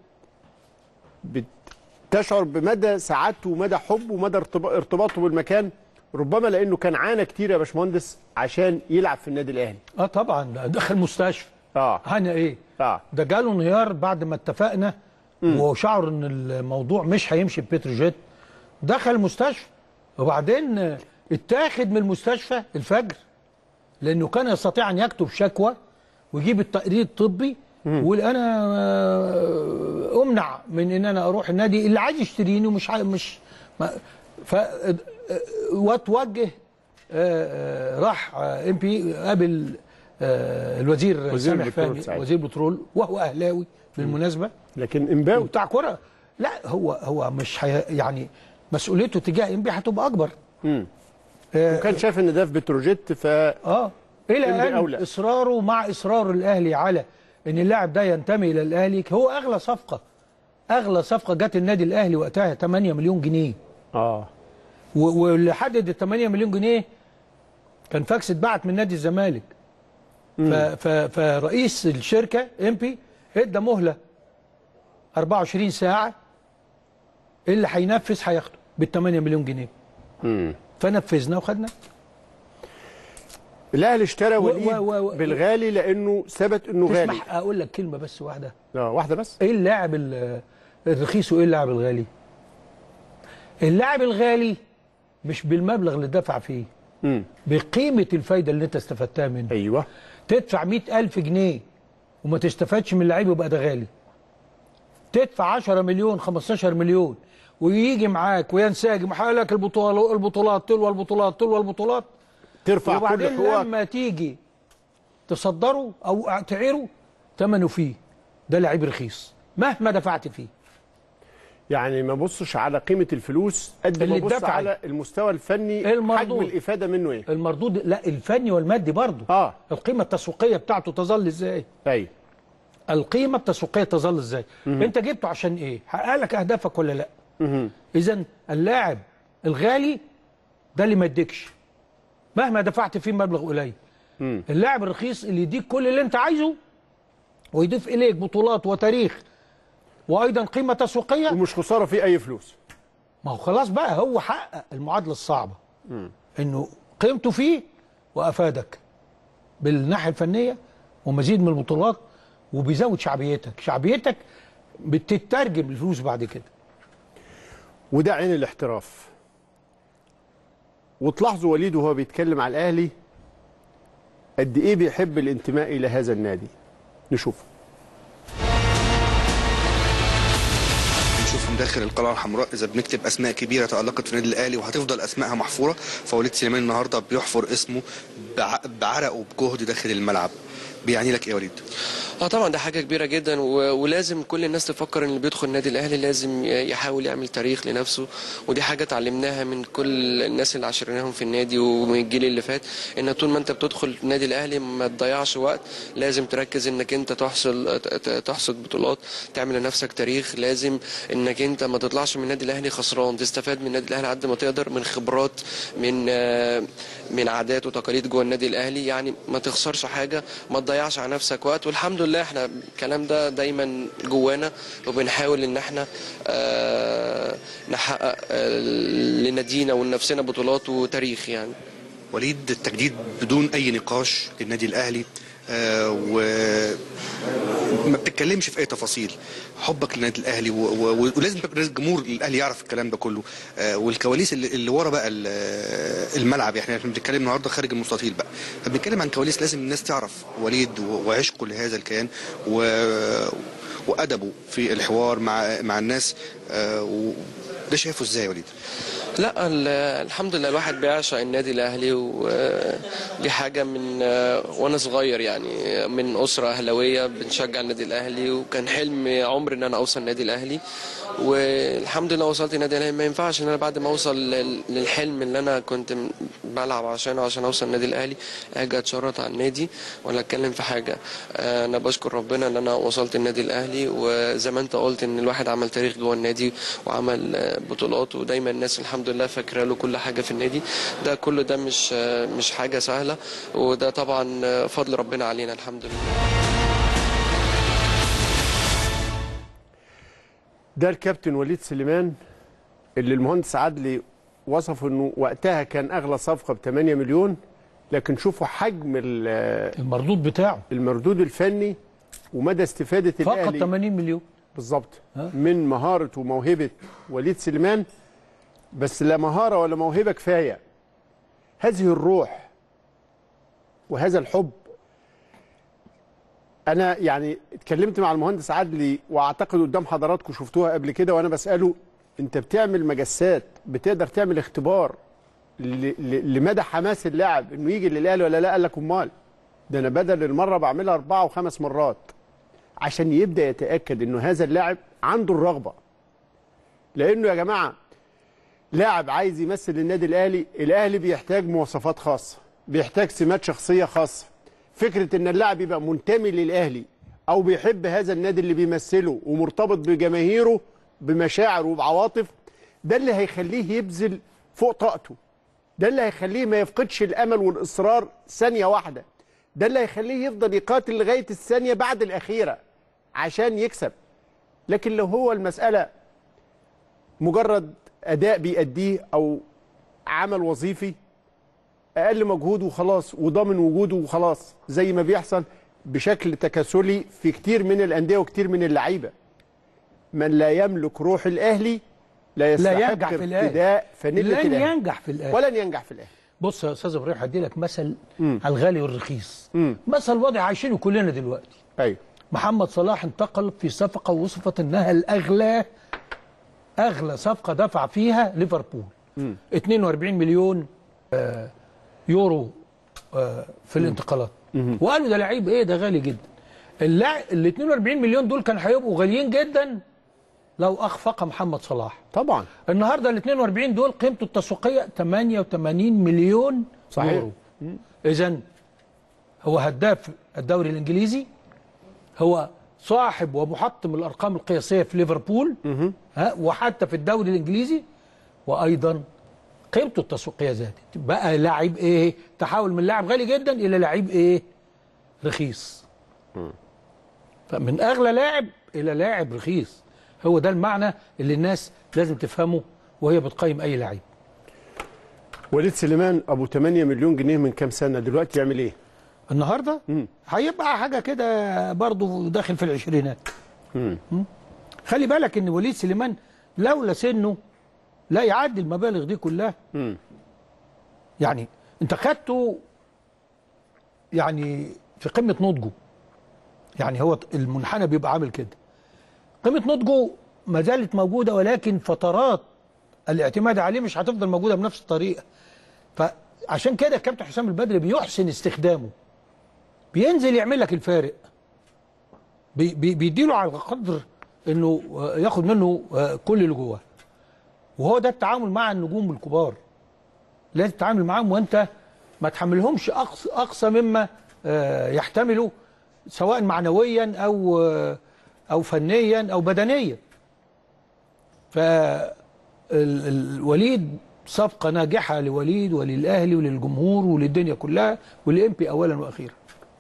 بتشعر بمدى سعادته ومدى حبه ومدى ارتب- ارتباطه بالمكان ربما لانه كان عانى كتير يا باشمهندس عشان يلعب في النادي الاهلي اه طبعا ده دخل مستشفى اه هنا ايه اه ده جاله انهيار بعد ما اتفقنا وشعر ان الموضوع مش هيمشي ببتروجيت دخل المستشفى وبعدين آه، اتاخد من المستشفى الفجر لانه كان يستطيع ان يكتب شكوى ويجيب التقرير الطبي ويقول انا آه، امنع من ان انا اروح النادي اللي عايز يشتريني ومش عاي- مش ما ف آه، واتوجه آه، آه، راح ام بي قابل آه، الوزير وزير سامح البترول فهمي ساعتها. وزير البترول وهو اهلاوي بالمناسبه لكن امباوي وبتاع كرة لا هو هو مش هي يعني مسؤوليته تجاه انبي هتبقى اكبر وكان شايف ان ده في بتروجيت ف اه الى إنبي ان أولى. اصراره مع اصرار الاهلي على ان اللاعب ده ينتمي الى الاهلي هو اغلى صفقه اغلى صفقه جت النادي الاهلي وقتها 8 مليون جنيه اه و- واللي حدد ال 8 مليون جنيه كان فاكس اتبعت من نادي الزمالك ف- ف- فرئيس الشركه امبي ادى مهله 24 ساعه اللي هينفذ هياخده بال 8 مليون جنيه فنفذنا وخدنا الاهلي اشترى و- وليد و- و- بالغالي لانه ثبت انه غالي تسمح اقول لك كلمه بس واحده اه واحده بس ايه اللاعب ال- الرخيص وايه اللاعب الغالي اللاعب الغالي مش بالمبلغ اللي دفع فيه امم بقيمه الفايده اللي انت استفدتها منه ايوه تدفع مئة ألف جنيه وما تستفادش من اللعيب يبقى ده غالي تدفع 10 مليون 15 مليون ويجي معاك وينسجم ويحقق لك البطولات البطولات تلو البطولات تلو البطولات ترفع كل وبعدين حقوقك لما تيجي تصدره او تعيره ثمنه فيه ده لعيب رخيص مهما دفعت فيه يعني ما بصش على قيمه الفلوس قد ما اللي بص اتدفع. على المستوى الفني المردود. حجم الافاده منه ايه المردود لا الفني والمادي برضه اه القيمه التسويقيه بتاعته تظل ازاي ايوه القيمه التسويقيه تظل ازاي انت جبته عشان ايه حقق لك اهدافك ولا لا اذا اللاعب الغالي ده اللي ما يديكش مهما دفعت فيه مبلغ قليل اللاعب الرخيص اللي يديك كل اللي انت عايزه ويضيف اليك بطولات وتاريخ وايضا قيمه تسويقيه ومش خساره فيه اي فلوس ما هو خلاص بقى هو حقق المعادله الصعبه انه قيمته فيه وافادك بالناحيه الفنيه ومزيد من البطولات وبيزود شعبيتك شعبيتك بتترجم الفلوس بعد كده وده عين الاحتراف وتلاحظوا وليد وهو بيتكلم على الاهلي قد ايه بيحب الانتماء الى هذا النادي نشوف نشوف من داخل القلعه الحمراء اذا بنكتب اسماء كبيره تالقت في النادي الاهلي وهتفضل اسمائها محفوره فوليد سليمان النهارده بيحفر اسمه بع- بعرقه وبجهد داخل الملعب بيعني لك ايه يا وليد؟ اه طبعا ده حاجه كبيره جدا و- ولازم كل الناس تفكر ان اللي بيدخل النادي الاهلي لازم ي- يحاول يعمل تاريخ لنفسه ودي حاجه اتعلمناها من كل الناس اللي عاشرناهم في النادي ومن الجيل اللي فات ان طول ما انت بتدخل النادي الاهلي ما تضيعش وقت لازم تركز انك انت تحصل ت- ت- تحصد بطولات تعمل لنفسك تاريخ لازم انك انت ما تطلعش من النادي الاهلي خسران تستفاد من النادي الاهلي قد ما تقدر من خبرات من آه، من عادات وتقاليد جوه النادي الاهلي يعني ما تخسرش حاجه ما تضيعش على نفسك وقت والحمد لله احنا الكلام ده دايما جوانا وبنحاول ان احنا آه، نحقق آه، لنادينا ولنفسنا بطولات وتاريخ يعني وليد التجديد بدون اي نقاش للنادي الاهلي آه، وما بتتكلمش في اي تفاصيل حبك للنادي الاهلي و- و- ولازم لازم الجمهور الاهلي يعرف الكلام ده كله آه، والكواليس اللي, اللي ورا بقى ال- الملعب يعني احنا بنتكلم النهارده خارج المستطيل بقى فبنتكلم عن كواليس لازم الناس تعرف وليد و- وعشقه لهذا الكيان و وادبه في الحوار مع مع الناس آه، و- ده شايفه ازاي يا وليد؟ لا ال- الحمد لله الواحد بيعشق النادي الاهلي ودي حاجه من وانا صغير يعني من اسره اهلاويه بنشجع النادي الاهلي وكان حلم عمري ان انا اوصل النادي الاهلي والحمد لله وصلت النادي الاهلي ما ينفعش ان انا بعد ما اوصل لل- للحلم اللي انا كنت م- بلعب عشانه عشان اوصل النادي الاهلي اجي اتشرط على النادي ولا اتكلم في حاجه آه، انا بشكر ربنا ان انا وصلت النادي الاهلي وزي ما انت قلت ان الواحد عمل تاريخ جوه النادي وعمل آه، بطولات ودايما الناس الحمد لله فاكره له كل حاجه في النادي ده كله ده مش آه، مش حاجه سهله وده طبعا آه، فضل ربنا علينا الحمد لله ده الكابتن وليد سليمان اللي المهندس عدلي وصف انه وقتها كان اغلى صفقه ب 8 مليون لكن شوفوا حجم ال- المردود بتاعه المردود الفني ومدى استفاده فقط الاهلي 80 مليون بالظبط ها؟ من مهاره وموهبه وليد سليمان بس لا مهاره ولا موهبه كفايه هذه الروح وهذا الحب انا يعني اتكلمت مع المهندس عدلي واعتقد قدام حضراتكم شفتوها قبل كده وانا بساله انت بتعمل مجسات بتقدر تعمل اختبار ل- ل- لمدى حماس اللاعب انه يجي للاهلي ولا لا قال لك امال ده انا بدل المره بعملها اربعه وخمس مرات عشان يبدا يتاكد انه هذا اللاعب عنده الرغبه لانه يا جماعه لاعب عايز يمثل النادي الاهلي الاهلي بيحتاج مواصفات خاصه بيحتاج سمات شخصيه خاصه فكره ان اللاعب يبقى منتمي للاهلي او بيحب هذا النادي اللي بيمثله ومرتبط بجماهيره بمشاعر وبعواطف ده اللي هيخليه يبذل فوق طاقته ده اللي هيخليه ما يفقدش الامل والاصرار ثانيه واحده ده اللي هيخليه يفضل يقاتل لغايه الثانيه بعد الاخيره عشان يكسب لكن لو هو المساله مجرد اداء بيأديه او عمل وظيفي اقل مجهود وخلاص وضامن وجوده وخلاص زي ما بيحصل بشكل تكاسلي في كتير من الانديه وكتير من اللعيبه من لا يملك روح الاهلي لا يستحق لا ينجح في الاهلي ارتداء فانيله لن الاهلي ينجح في الاهلي ولن ينجح في الاهلي بص يا استاذ ابراهيم هدي لك مثل على الغالي والرخيص مثل وضع عايشينه كلنا دلوقتي ايوه محمد صلاح انتقل في صفقه وصفت انها الاغلى اغلى صفقه دفع فيها ليفربول 42 مليون آه، يورو آه، في الانتقالات وقالوا ده لعيب ايه ده غالي جدا اللاعب ال 42 مليون دول كانوا هيبقوا غاليين جدا لو اخفق محمد صلاح طبعا النهارده ال 42 دول قيمته التسويقيه 88 مليون صحيح. يورو اذا هو هداف الدوري الانجليزي هو صاحب ومحطم الارقام القياسيه في ليفربول ها وحتى في الدوري الانجليزي وايضا قيمته التسويقيه زادت بقى لاعب ايه تحول من لاعب غالي جدا الى لاعب ايه رخيص فمن اغلى لاعب الى لاعب رخيص هو ده المعنى اللي الناس لازم تفهمه وهي بتقيم اي لعيب وليد سليمان ابو 8 مليون جنيه من كام سنه دلوقتي يعمل ايه النهارده هيبقى حاجه كده برضه داخل في العشرينات مم. خلي بالك ان وليد سليمان لولا سنه لا يعدي المبالغ دي كلها يعني انت خدته يعني في قمه نضجه يعني هو المنحنى بيبقى عامل كده قيمه نضجه ما زالت موجوده ولكن فترات الاعتماد عليه مش هتفضل موجوده بنفس الطريقه فعشان كده كابتن حسام البدري بيحسن استخدامه بينزل يعمل لك الفارق بي بي بيديله على قدر انه آه، ياخد منه آه، كل اللي جواه وهو ده التعامل مع النجوم الكبار لازم تتعامل معاهم وانت ما تحملهمش اقصى اقصى مما آه، يحتملوا سواء معنويا او آه، او فنيا او بدنيا فالوليد صفقه ناجحه لوليد وللاهلي وللجمهور وللدنيا كلها ولامبي اولا واخيرا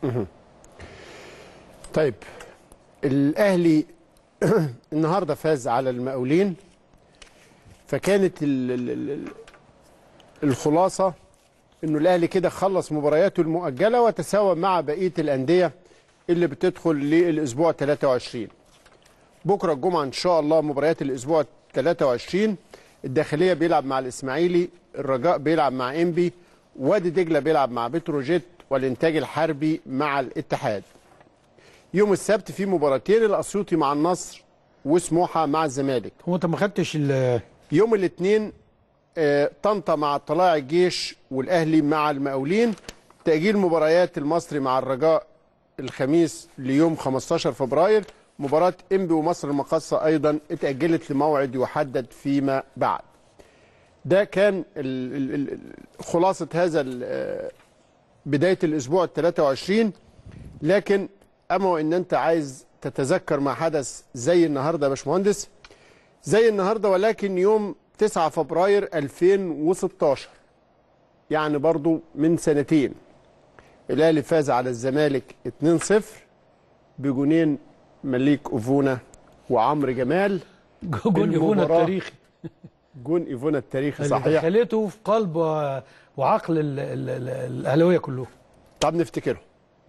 طيب الاهلي النهارده فاز على المقاولين فكانت ال ال ال الخلاصه انه الاهلي كده خلص مبارياته المؤجله وتساوى مع بقيه الانديه اللي بتدخل للاسبوع 23 بكره الجمعه ان شاء الله مباريات الاسبوع 23 الداخليه بيلعب مع الاسماعيلي الرجاء بيلعب مع انبي وادي دجله بيلعب مع بتروجيت والانتاج الحربي مع الاتحاد يوم السبت في مباراتين الاسيوطي مع النصر وسموحه مع الزمالك هو انت ما خدتش ال- يوم الاثنين آه، طنطا مع طلائع الجيش والاهلي مع المقاولين تاجيل مباريات المصري مع الرجاء الخميس ليوم 15 فبراير مباراه انبي ومصر المقاصه ايضا اتاجلت لموعد يحدد فيما بعد ده كان ال- ال- ال- خلاصه هذا ال- آه، بدايه الاسبوع ال 23 لكن اما وان انت عايز تتذكر ما حدث زي النهارده يا باشمهندس زي النهارده ولكن يوم 9 فبراير 2016 يعني برضو من سنتين الاهلي فاز على الزمالك 2-0 بجونين مليك اوفونا وعمرو جمال جون ايفونا المباراة التاريخي جون ايفونا التاريخي اللي صحيح دخلته في قلب و- وعقل ال- ال- ال- الاهلاويه كلهم طب نفتكره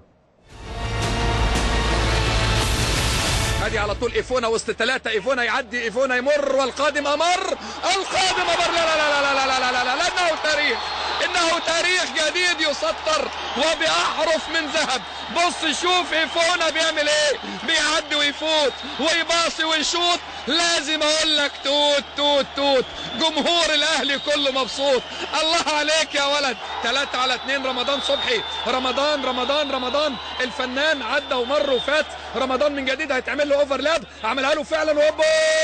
ادي على طول ايفونا وسط ثلاثة ايفونا يعدي ايفونا يمر والقادم امر القادم امر لا لا لا لا لا لا لا لا لا, لا انه تاريخ انه تاريخ جديد يسطر وباحرف من ذهب بص شوف ايفونا بيعمل ايه بيعدي ويفوت ويباصي ويشوط لازم اقول لك توت توت توت جمهور الاهلي كله مبسوط الله عليك يا ولد ثلاثة على اثنين رمضان صبحي رمضان رمضان رمضان الفنان عدى ومر وفات رمضان من جديد هيتعمل له اوفرلاب عملها له فعلا وهوبا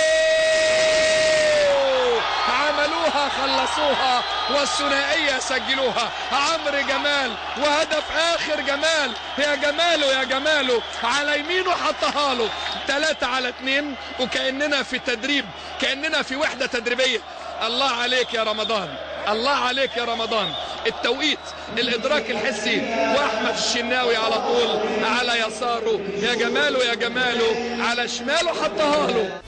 عملوها خلصوها والثنائيه سجلوها عمرو جمال وهدف اخر جمال يا جماله يا جماله على يمينه حطها له ثلاثة على اثنين وكأننا في تدريب كأننا في وحدة تدريبية الله عليك يا رمضان الله عليك يا رمضان التوقيت الادراك الحسي واحمد الشناوي على طول على يساره يا جماله يا جماله على شماله حطها له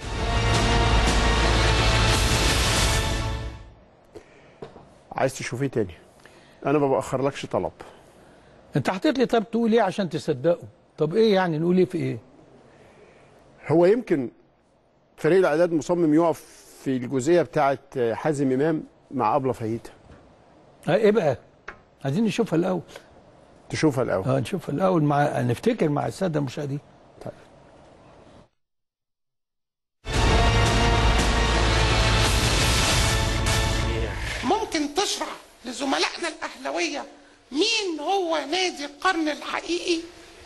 عايز تشوف ايه تاني انا ما باخرلكش طلب انت حطيت لي طب تقول ايه عشان تصدقه طب ايه يعني نقول ايه في ايه هو يمكن فريق الاعداد مصمم يقف في الجزئيه بتاعه حازم امام مع ابله فايته اه ايه بقى عايزين نشوفها الاول تشوفها الاول اه نشوفها الاول مع نفتكر مع الساده المشاهدين طيب. ممكن تشرح لزملائنا الأهلوية مين هو نادي القرن الحقيقي؟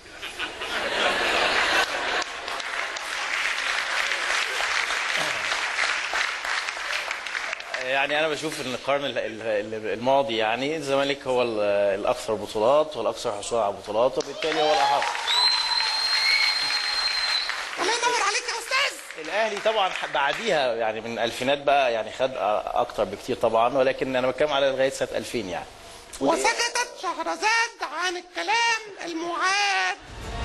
يعني انا بشوف ان القرن ال- ال- الماضي يعني الزمالك هو ال- الاكثر بطولات والاكثر حصولا على بطولات وبالتالي هو الاحق الله ينور عليك يا أستاذ الاهلي طبعا بعديها يعني من الالفينات بقى يعني خد اكتر بكتير طبعا ولكن انا بتكلم على لغايه سنه 2000 يعني وسكتت شهرزاد عن الكلام المعاد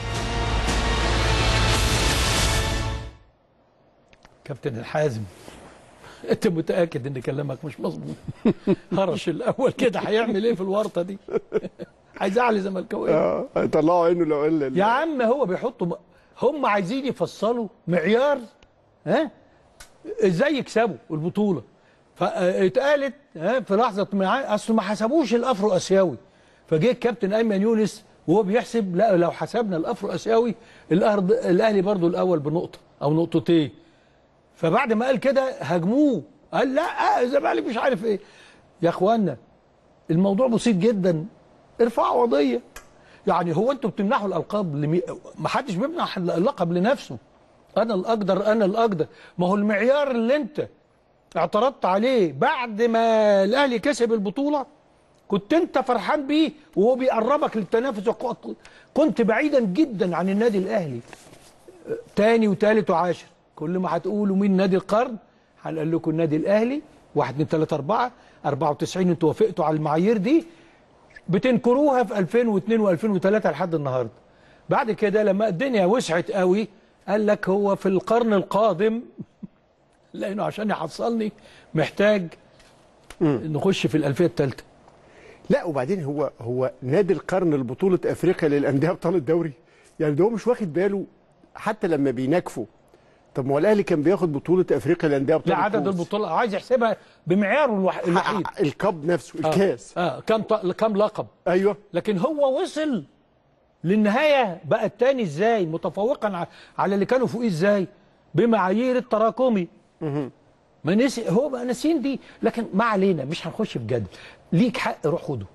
كابتن الحازم انت متاكد ان كلامك مش مظبوط هرش الاول كده هيعمل ايه في الورطه دي هيزعل زملكاويه اه طلعوا عينه لو قال يا عم هو بيحطوا م- هم عايزين يفصلوا معيار ها ازاي يكسبوا البطوله فاتقالت ها في لحظه معاه اصل ما حسبوش الافرو اسيوي فجه الكابتن ايمن يونس وهو بيحسب لا لو حسبنا الافرو اسيوي الارض الاهلي برضو الاول بنقطه او نقطتين فبعد ما قال كده هاجموه قال لا الزمالك مش عارف ايه يا اخوانا الموضوع بسيط جدا ارفعوا قضيه يعني هو انتوا بتمنحوا الالقاب لمي... ما حدش بيمنح اللقب لنفسه انا الاقدر انا الاقدر ما هو المعيار اللي انت اعترضت عليه بعد ما الاهلي كسب البطوله كنت انت فرحان بيه وهو بيقربك للتنافس وق- كنت بعيدا جدا عن النادي الاهلي تاني وتالت وعاشر كل ما هتقولوا مين نادي القرن هنقول لكم النادي الاهلي 1 2 3 4 94 انتوا وافقتوا على المعايير دي بتنكروها في 2002 و2003 لحد النهارده بعد كده لما الدنيا وسعت قوي قال لك هو في القرن القادم لانه عشان يحصلني محتاج نخش في الالفيه الثالثه لا وبعدين هو هو نادي القرن البطوله افريقيا للانديه ابطال الدوري يعني ده هو مش واخد باله حتى لما بيناكفوا طب ما هو الاهلي كان بياخد بطوله افريقيا للانديه ابطال لا عدد الكؤوس. البطولات عايز يحسبها بمعياره الوح... الوحيد الكاب نفسه آه. الكاس اه كم ط... كم لقب ايوه لكن هو وصل للنهايه بقى التاني ازاي متفوقا ع- على اللي كانوا فوقيه ازاي بمعايير التراكمي ما نسي هو بقى ناسيين دي لكن ما علينا مش هنخش في جدل ليك حق روح خده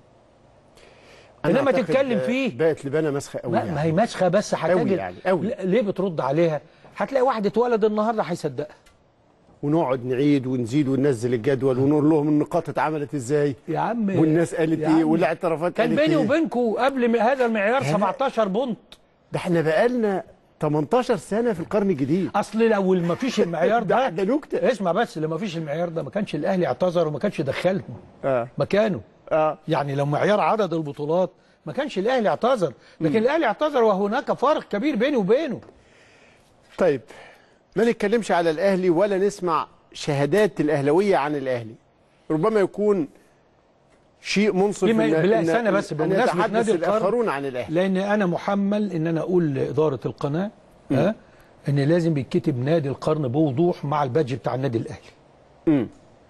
أنا انما أعتقد تتكلم ده فيه بقت لبانه مسخه قوي ما, يعني. ما هي مسخه بس أوي هتجد يعني، أوي. ل- ليه بترد عليها هتلاقي واحد اتولد النهارده هيصدقها ونقعد نعيد ونزيد وننزل الجدول ونقول لهم النقاط اتعملت ازاي يا عم والناس قالت يا ايه عم، والاعترافات كان قالت بيني ايه وبينكم قبل م- هذا المعيار 17 بونت ده احنا بقالنا 18 سنه في القرن الجديد اصل لو ما فيش المعيار ده ده نكته اسمع بس لو ما فيش المعيار ده ما كانش الاهلي اعتذر وما كانش دخلهم اه مكانه اه يعني لو معيار عدد البطولات ما كانش الاهلي اعتذر لكن الاهلي اعتذر وهناك فارق كبير بيني وبينه طيب ما نتكلمش على الاهلي ولا نسمع شهادات الاهلاويه عن الاهلي ربما يكون شيء منصف بما إن- بلا إن- استنى بس ان بمناسبه يتحدث نادي الاخرون القرن عن الاهلي لان انا محمل ان انا اقول لاداره القناه ها ان لازم يتكتب نادي القرن بوضوح مع البادج بتاع النادي الاهلي امم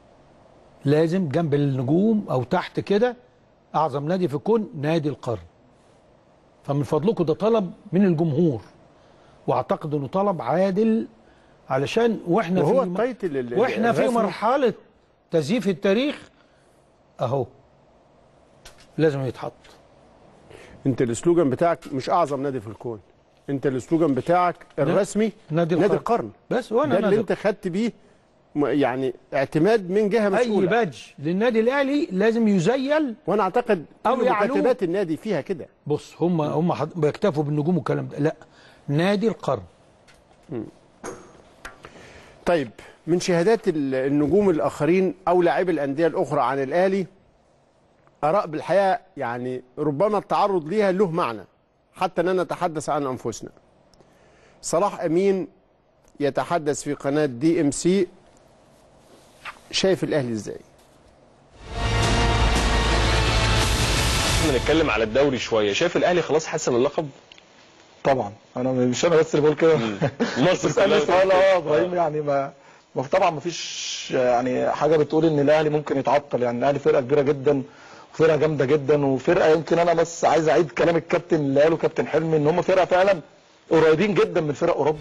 لازم جنب النجوم او تحت كده اعظم نادي في الكون نادي القرن فمن فضلكم ده طلب من الجمهور واعتقد انه طلب عادل علشان واحنا وهو في التايتل ال- واحنا في الرسمي. مرحله تزييف التاريخ اهو لازم يتحط انت السلوجان بتاعك مش اعظم نادي في الكون انت السلوجان بتاعك الرسمي نادي نادي القرن. القرن بس وانا ده اللي نادي انت خدت بيه م- يعني اعتماد من جهه اي مسؤوله بادج للنادي الاهلي لازم يزيل وانا اعتقد أو كل يعلوه. مكاتبات النادي فيها كده بص هم هم حد- بيكتفوا بالنجوم والكلام ده لا نادي القرن طيب من شهادات ال- النجوم الاخرين او لاعبي الانديه الاخرى عن الاهلي اراء بالحقيقه يعني ربما التعرض ليها له معنى حتى اننا نتحدث عن انفسنا صلاح امين يتحدث في قناه دي ام سي شايف الاهلي ازاي احنا نتكلم على الدوري شويه شايف الاهلي خلاص حسم اللقب طبعا انا مش انا بس اللي بقول كده مصر بتسالني كلها سؤال بتقول اه كده. ابراهيم يعني ما ما طبعا ما فيش يعني حاجه بتقول ان الاهلي ممكن يتعطل يعني الاهلي فرقه كبيره جدا وفرقه جامده جدا وفرقه يمكن انا بس عايز اعيد كلام الكابتن اللي قاله كابتن حلمي ان هم فرقه فعلا قريبين جدا من فرق اوروبا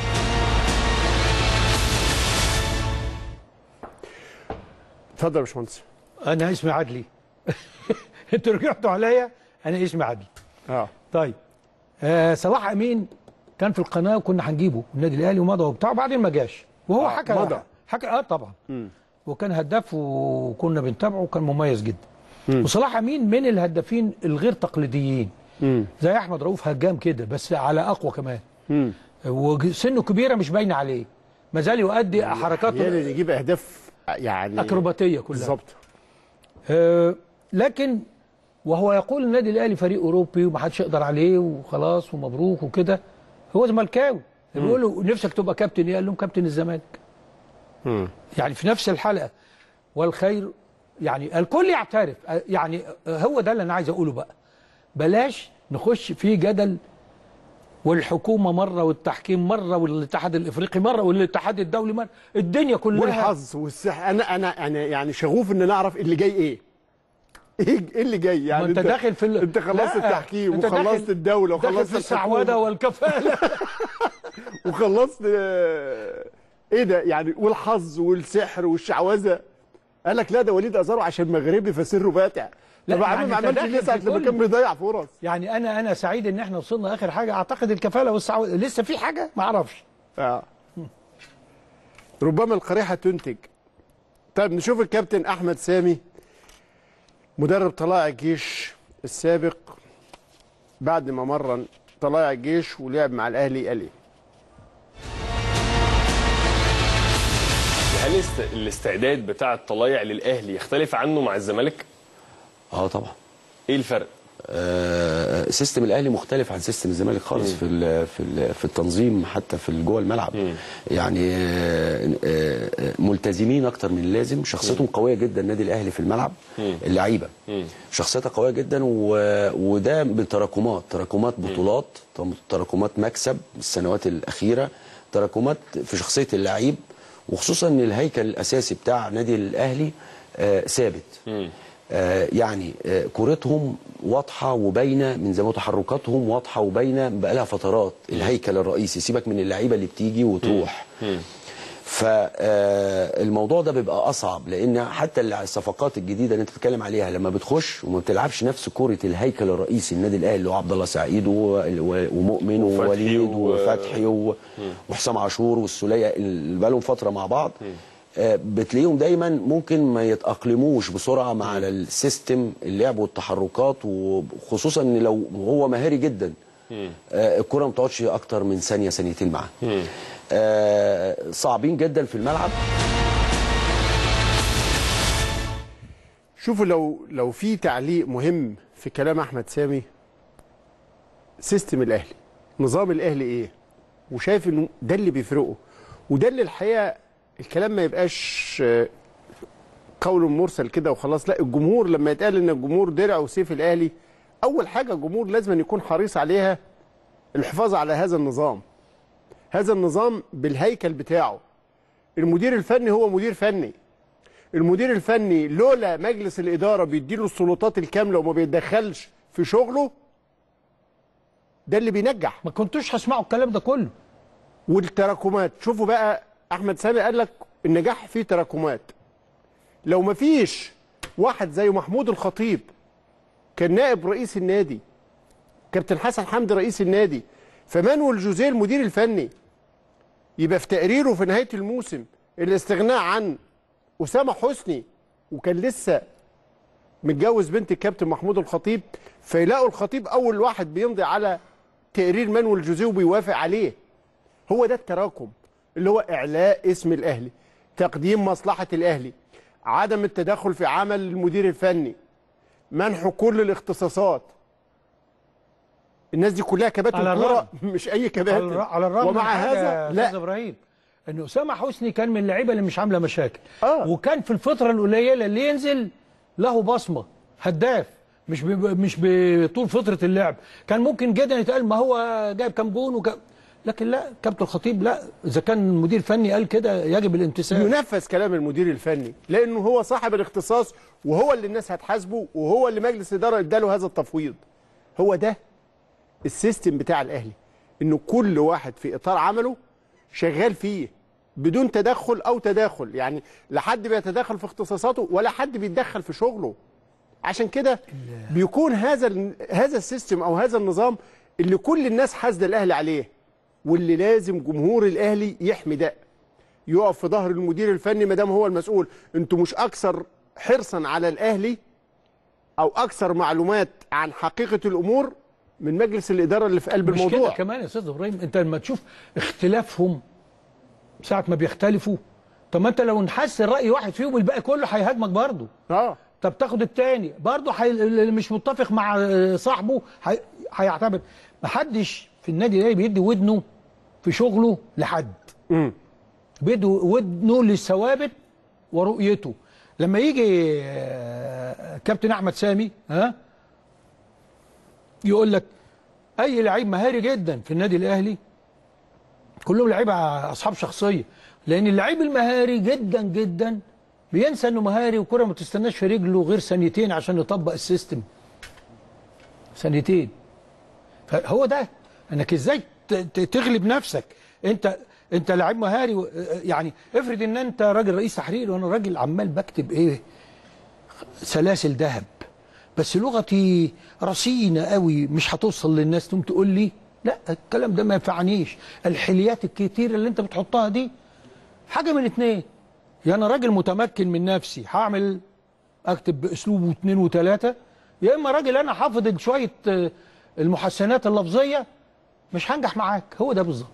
اتفضل يا باشمهندس انا اسمي عدلي انتوا رجعتوا عليا انا اسمي عدلي اه طيب آه صلاح امين كان في القناه وكنا هنجيبه النادي الاهلي ومضى وبتاع وبعدين ما جاش وهو آه، حكى مضى. حكى اه طبعا مم. وكان هداف وكنا بنتابعه وكان مميز جدا مم. وصلاح امين من الهدافين الغير تقليديين مم. زي احمد رؤوف هجام كده بس على اقوى كمان مم. وسنه كبيره مش باينه عليه ما زال يؤدي حركات احيانا يجيب اهداف يعني اكروباتيه كلها بالظبط آه لكن وهو يقول النادي الاهلي فريق اوروبي ومحدش يقدر عليه وخلاص ومبروك وكده هو زملكاوي بيقول له نفسك تبقى كابتن ايه؟ قال لهم كابتن الزمالك مم. يعني في نفس الحلقه والخير يعني الكل يعترف آه، يعني آه، هو ده اللي انا عايز اقوله بقى بلاش نخش في جدل والحكومه مره والتحكيم مره والاتحاد الافريقي مره والاتحاد الدولي مره الدنيا كلها والحظ والسح انا انا انا يعني شغوف ان نعرف اللي جاي ايه ايه إيه اللي جاي يعني ما انت داخل في ال... انت خلصت لا، التحكيم انت وخلصت داخل- الدوله داخل وخلصت في السعوده الحكومة والكفاله وخلصت آه، ايه ده يعني والحظ والسحر والشعوذه قال لك لا ده وليد ازارو عشان مغربي فسره باتع لا، طب يا عم يعني ما انت عملش داخل ليه في ساعه لما كل- كان بيضيع فرص يعني انا انا سعيد ان احنا وصلنا اخر حاجه اعتقد الكفاله والسعوده لسه في حاجه ما اعرفش اه ربما القريحه تنتج طيب نشوف الكابتن احمد سامي مدرب طلائع الجيش السابق بعد ما مرن طلائع الجيش ولعب مع الاهلي قال ايه هل است... الاستعداد بتاع الطلايع للاهلي يختلف عنه مع الزمالك؟ اه طبعا ايه الفرق؟ آه، سيستم الاهلي مختلف عن سيستم الزمالك خالص في ال في ال في التنظيم حتى في جوه الملعب يعني آه، آه، ملتزمين اكتر من اللازم شخصيتهم قويه جدا النادي الاهلي في الملعب اللعيبه شخصيتها قويه جدا و... وده بتراكمات تراكمات بطولات تراكمات مكسب السنوات الاخيره تراكمات في شخصيه اللعيب وخصوصا ان الهيكل الاساسي بتاع نادي الاهلي آه، ثابت آه، يعني آه، كورتهم واضحه وباينه من زمان تحركاتهم واضحه وباينه بقالها فترات الهيكل الرئيسي سيبك من اللعيبه اللي بتيجي وتروح فالموضوع ده بيبقى اصعب لان حتى الصفقات الجديده اللي انت بتتكلم عليها لما بتخش وما بتلعبش نفس كوره الهيكل الرئيسي النادي الاهلي اللي هو عبد الله سعيد و- و- ومؤمن وفتحي ووليد و- وفتحي و- وحسام عاشور والسوليه اللي بقالهم فتره مع بعض آه، بتلاقيهم دايما ممكن ما يتاقلموش بسرعه مع السيستم اللعب والتحركات وخصوصا ان لو هو مهاري جدا آه، الكره ما بتقعدش اكتر من ثانيه ثانيتين معاه آه، صعبين جدا في الملعب شوفوا لو لو في تعليق مهم في كلام احمد سامي سيستم الاهلي نظام الاهلي ايه وشايف انه ده اللي بيفرقه وده اللي الحقيقه الكلام ما يبقاش آه، قول مرسل كده وخلاص لا الجمهور لما يتقال ان الجمهور درع وسيف الاهلي اول حاجه الجمهور لازم أن يكون حريص عليها الحفاظ على هذا النظام هذا النظام بالهيكل بتاعه المدير الفني هو مدير فني المدير الفني لولا مجلس الاداره بيديله السلطات الكامله وما بيتدخلش في شغله ده اللي بينجح ما كنتوش هسمعوا الكلام ده كله والتراكمات شوفوا بقى احمد سامي قال لك النجاح فيه تراكمات لو ما فيش واحد زي محمود الخطيب كان نائب رئيس النادي كابتن حسن حمدي رئيس النادي فمانويل جوزيه المدير الفني يبقى في تقريره في نهايه الموسم الاستغناء عن اسامه حسني وكان لسه متجوز بنت الكابتن محمود الخطيب فيلاقوا الخطيب اول واحد بيمضي على تقرير مانويل جوزيه وبيوافق عليه هو ده التراكم اللي هو اعلاء اسم الاهلي تقديم مصلحه الاهلي عدم التدخل في عمل المدير الفني منح كل الاختصاصات الناس دي كلها كباتن على كوره الرغم- مش اي على كباتن الر- على الرغم ومع من حاجة هذا يا لا استاذ ابراهيم ان اسامه حسني كان من اللعيبه اللي مش عامله مشاكل آه. وكان في الفتره القليله اللي ينزل له بصمه هداف مش ب... مش بطول فتره اللعب كان ممكن جدا يتقال ما هو جايب كام جون وكام لكن لا كابتن الخطيب لا اذا كان المدير الفني قال كده يجب الامتثال ينفذ كلام المدير الفني لانه هو صاحب الاختصاص وهو اللي الناس هتحاسبه وهو اللي مجلس الاداره اداله هذا التفويض هو ده السيستم بتاع الاهلي انه كل واحد في اطار عمله شغال فيه بدون تدخل او تداخل يعني لا حد بيتدخل في اختصاصاته ولا حد بيتدخل في شغله عشان كده بيكون هذا ال- هذا السيستم او هذا النظام اللي كل الناس حاسده الاهلي عليه واللي لازم جمهور الاهلي يحمي ده يقف في ظهر المدير الفني ما دام هو المسؤول انتوا مش اكثر حرصا على الاهلي او اكثر معلومات عن حقيقه الامور من مجلس الاداره اللي في قلب مش الموضوع كده كمان يا استاذ ابراهيم انت لما تشوف اختلافهم ساعه ما بيختلفوا طب ما انت لو نحس الراي واحد فيهم الباقي كله هيهاجمك برضه اه طب تاخد التاني برضه حي... اللي مش متفق مع صاحبه هي... هيعتبر محدش في النادي الاهلي بيدي ودنه في شغله لحد بيدي ودنه للثوابت ورؤيته لما يجي آه، كابتن احمد سامي ها يقول لك اي لعيب مهاري جدا في النادي الاهلي كلهم لعيبه اصحاب شخصيه لان اللعيب المهاري جدا جدا بينسى انه مهاري والكره ما تستناش في رجله غير ثانيتين عشان يطبق السيستم ثانيتين فهو ده انك ازاي ت- ت- تغلب نفسك انت انت لعيب مهاري و- يعني افرض ان انت راجل رئيس تحرير وانا راجل عمال بكتب ايه سلاسل ذهب بس لغتي رصينه قوي مش هتوصل للناس تقوم تقول لي لا الكلام ده ما ينفعنيش الحليات الكتير اللي انت بتحطها دي حاجه من اتنين يا انا راجل متمكن من نفسي هعمل اكتب باسلوب واثنين وثلاثه يا اما راجل انا حافظ شويه آه، المحسنات اللفظيه مش هنجح معاك هو ده بالظبط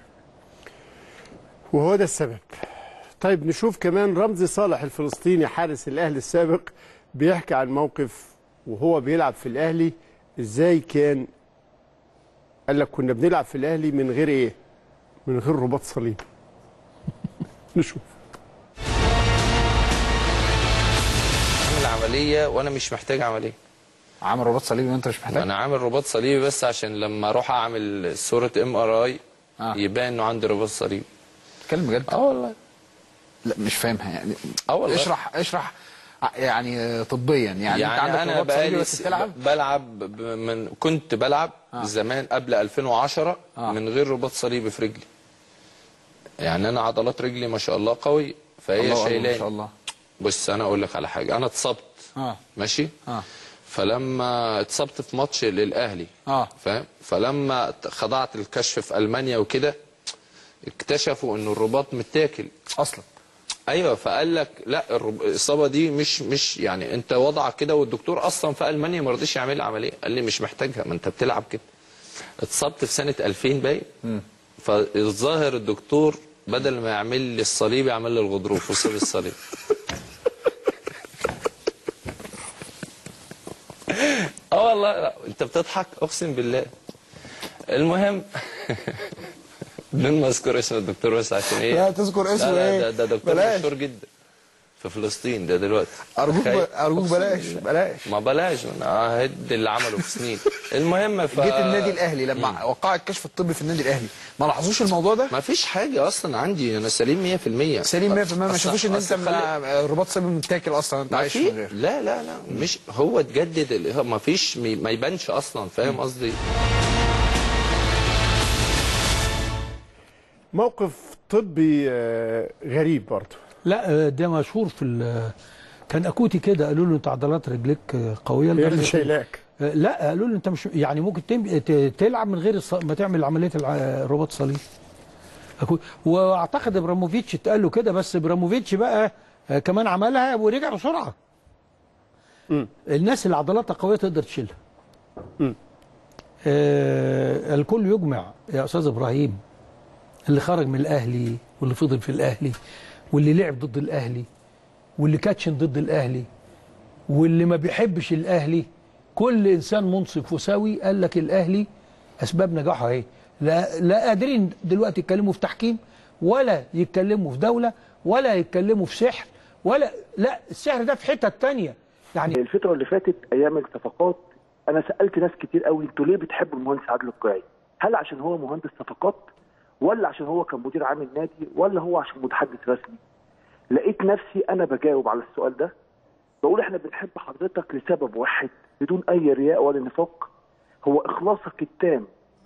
وهو ده السبب طيب نشوف كمان رمزي صالح الفلسطيني حارس الاهلي السابق بيحكي عن موقف وهو بيلعب في الاهلي ازاي كان قال لك كنا بنلعب في الاهلي من غير ايه من غير رباط صليب نشوف عامل عمليه وانا مش محتاج عمليه عامل رباط صليبي وانت مش محتاج انا عامل رباط صليبي بس عشان لما اروح اعمل صوره ام ار اي يبان انه عندي رباط صليبي تتكلم بجد اه والله لا مش فاهمها يعني اه والله اشرح اشرح يعني طبيا يعني, انت عندك انا رباط صليبي بقالي بس بتلعب بلعب ب- من كنت بلعب آه. زمان قبل 2010 آه. من غير رباط صليبي في رجلي يعني انا عضلات رجلي ما شاء الله قوي فهي الله أكبر ما شايلاني شاء الله بص انا اقول لك على حاجه انا اتصبت اه ماشي اه فلما اتصبت في ماتش للاهلي اه فاهم فلما خضعت الكشف في المانيا وكده اكتشفوا ان الرباط متاكل اصلا ايوه فقال لك لا الرب- الاصابه دي مش مش يعني انت وضعك كده والدكتور اصلا في المانيا ما رضيش يعمل لي عمليه قال لي مش محتاجها ما انت بتلعب كده اتصبت في سنه 2000 باين فالظاهر الدكتور بدل ما يعمل لي الصليب يعمل لي الغضروف وساب الصليب اه والله لا انت بتضحك اقسم بالله المهم بدون ما اذكر اسم الدكتور بس عشان ايه لا تذكر اسمه لا لا إيه؟ ده, ده دكتور بلاش. مشهور جدا في فلسطين ده دلوقتي ارجوك تخيل. ب- ارجوك أقسم بلاش بالله. بلاش ما بلاش انا هد اللي عمله في سنين المهم ف جيت النادي الاهلي لما وقع الكشف الطبي في النادي الاهلي ما لاحظوش الموضوع ده ما فيش حاجه اصلا عندي انا سليم 100% سليم 100% ما أصل- شافوش ان انت أصل خلي- من- رباط صليبي متاكل اصلا انت ما عايش في من غير لا لا لا مش هو اتجدد ال- ما فيش مي- ما يبانش اصلا فاهم قصدي موقف طبي آه، غريب برضه لا آه، ده مشهور في ال- كان اكوتي كده قالوا له انت عضلات رجليك آه، قويه هي اللي لدرجة- شايلاك آه، لا قالوا له انت مش يعني ممكن تم- ت- تلعب من غير الص- ما تعمل عمليه الع- رباط صليبي أكو- واعتقد ابراموفيتش اتقال له كده بس ابراموفيتش بقى آه، كمان عملها ورجع بسرعه الناس اللي عضلاتها قويه تقدر تشيلها آه الكل يجمع يا استاذ ابراهيم اللي خرج من الاهلي واللي فضل في الاهلي واللي لعب ضد الاهلي واللي كاتشن ضد الاهلي واللي ما بيحبش الاهلي كل انسان منصف وسوي قال لك الاهلي اسباب نجاحه اهي لا لا قادرين دلوقتي يتكلموا في تحكيم ولا يتكلموا في دوله ولا يتكلموا في سحر ولا لا السحر ده في حته تانية يعني الفترة اللي فاتت أيام الصفقات أنا سألت ناس كتير قوي أنتوا ليه بتحبوا المهندس عادل القيعي؟ هل عشان هو مهندس صفقات ولا عشان هو كان مدير عام النادي ولا هو عشان متحدث رسمي؟ لقيت نفسي أنا بجاوب على السؤال ده بقول إحنا بنحب حضرتك لسبب واحد بدون أي رياء ولا نفاق هو إخلاصك التام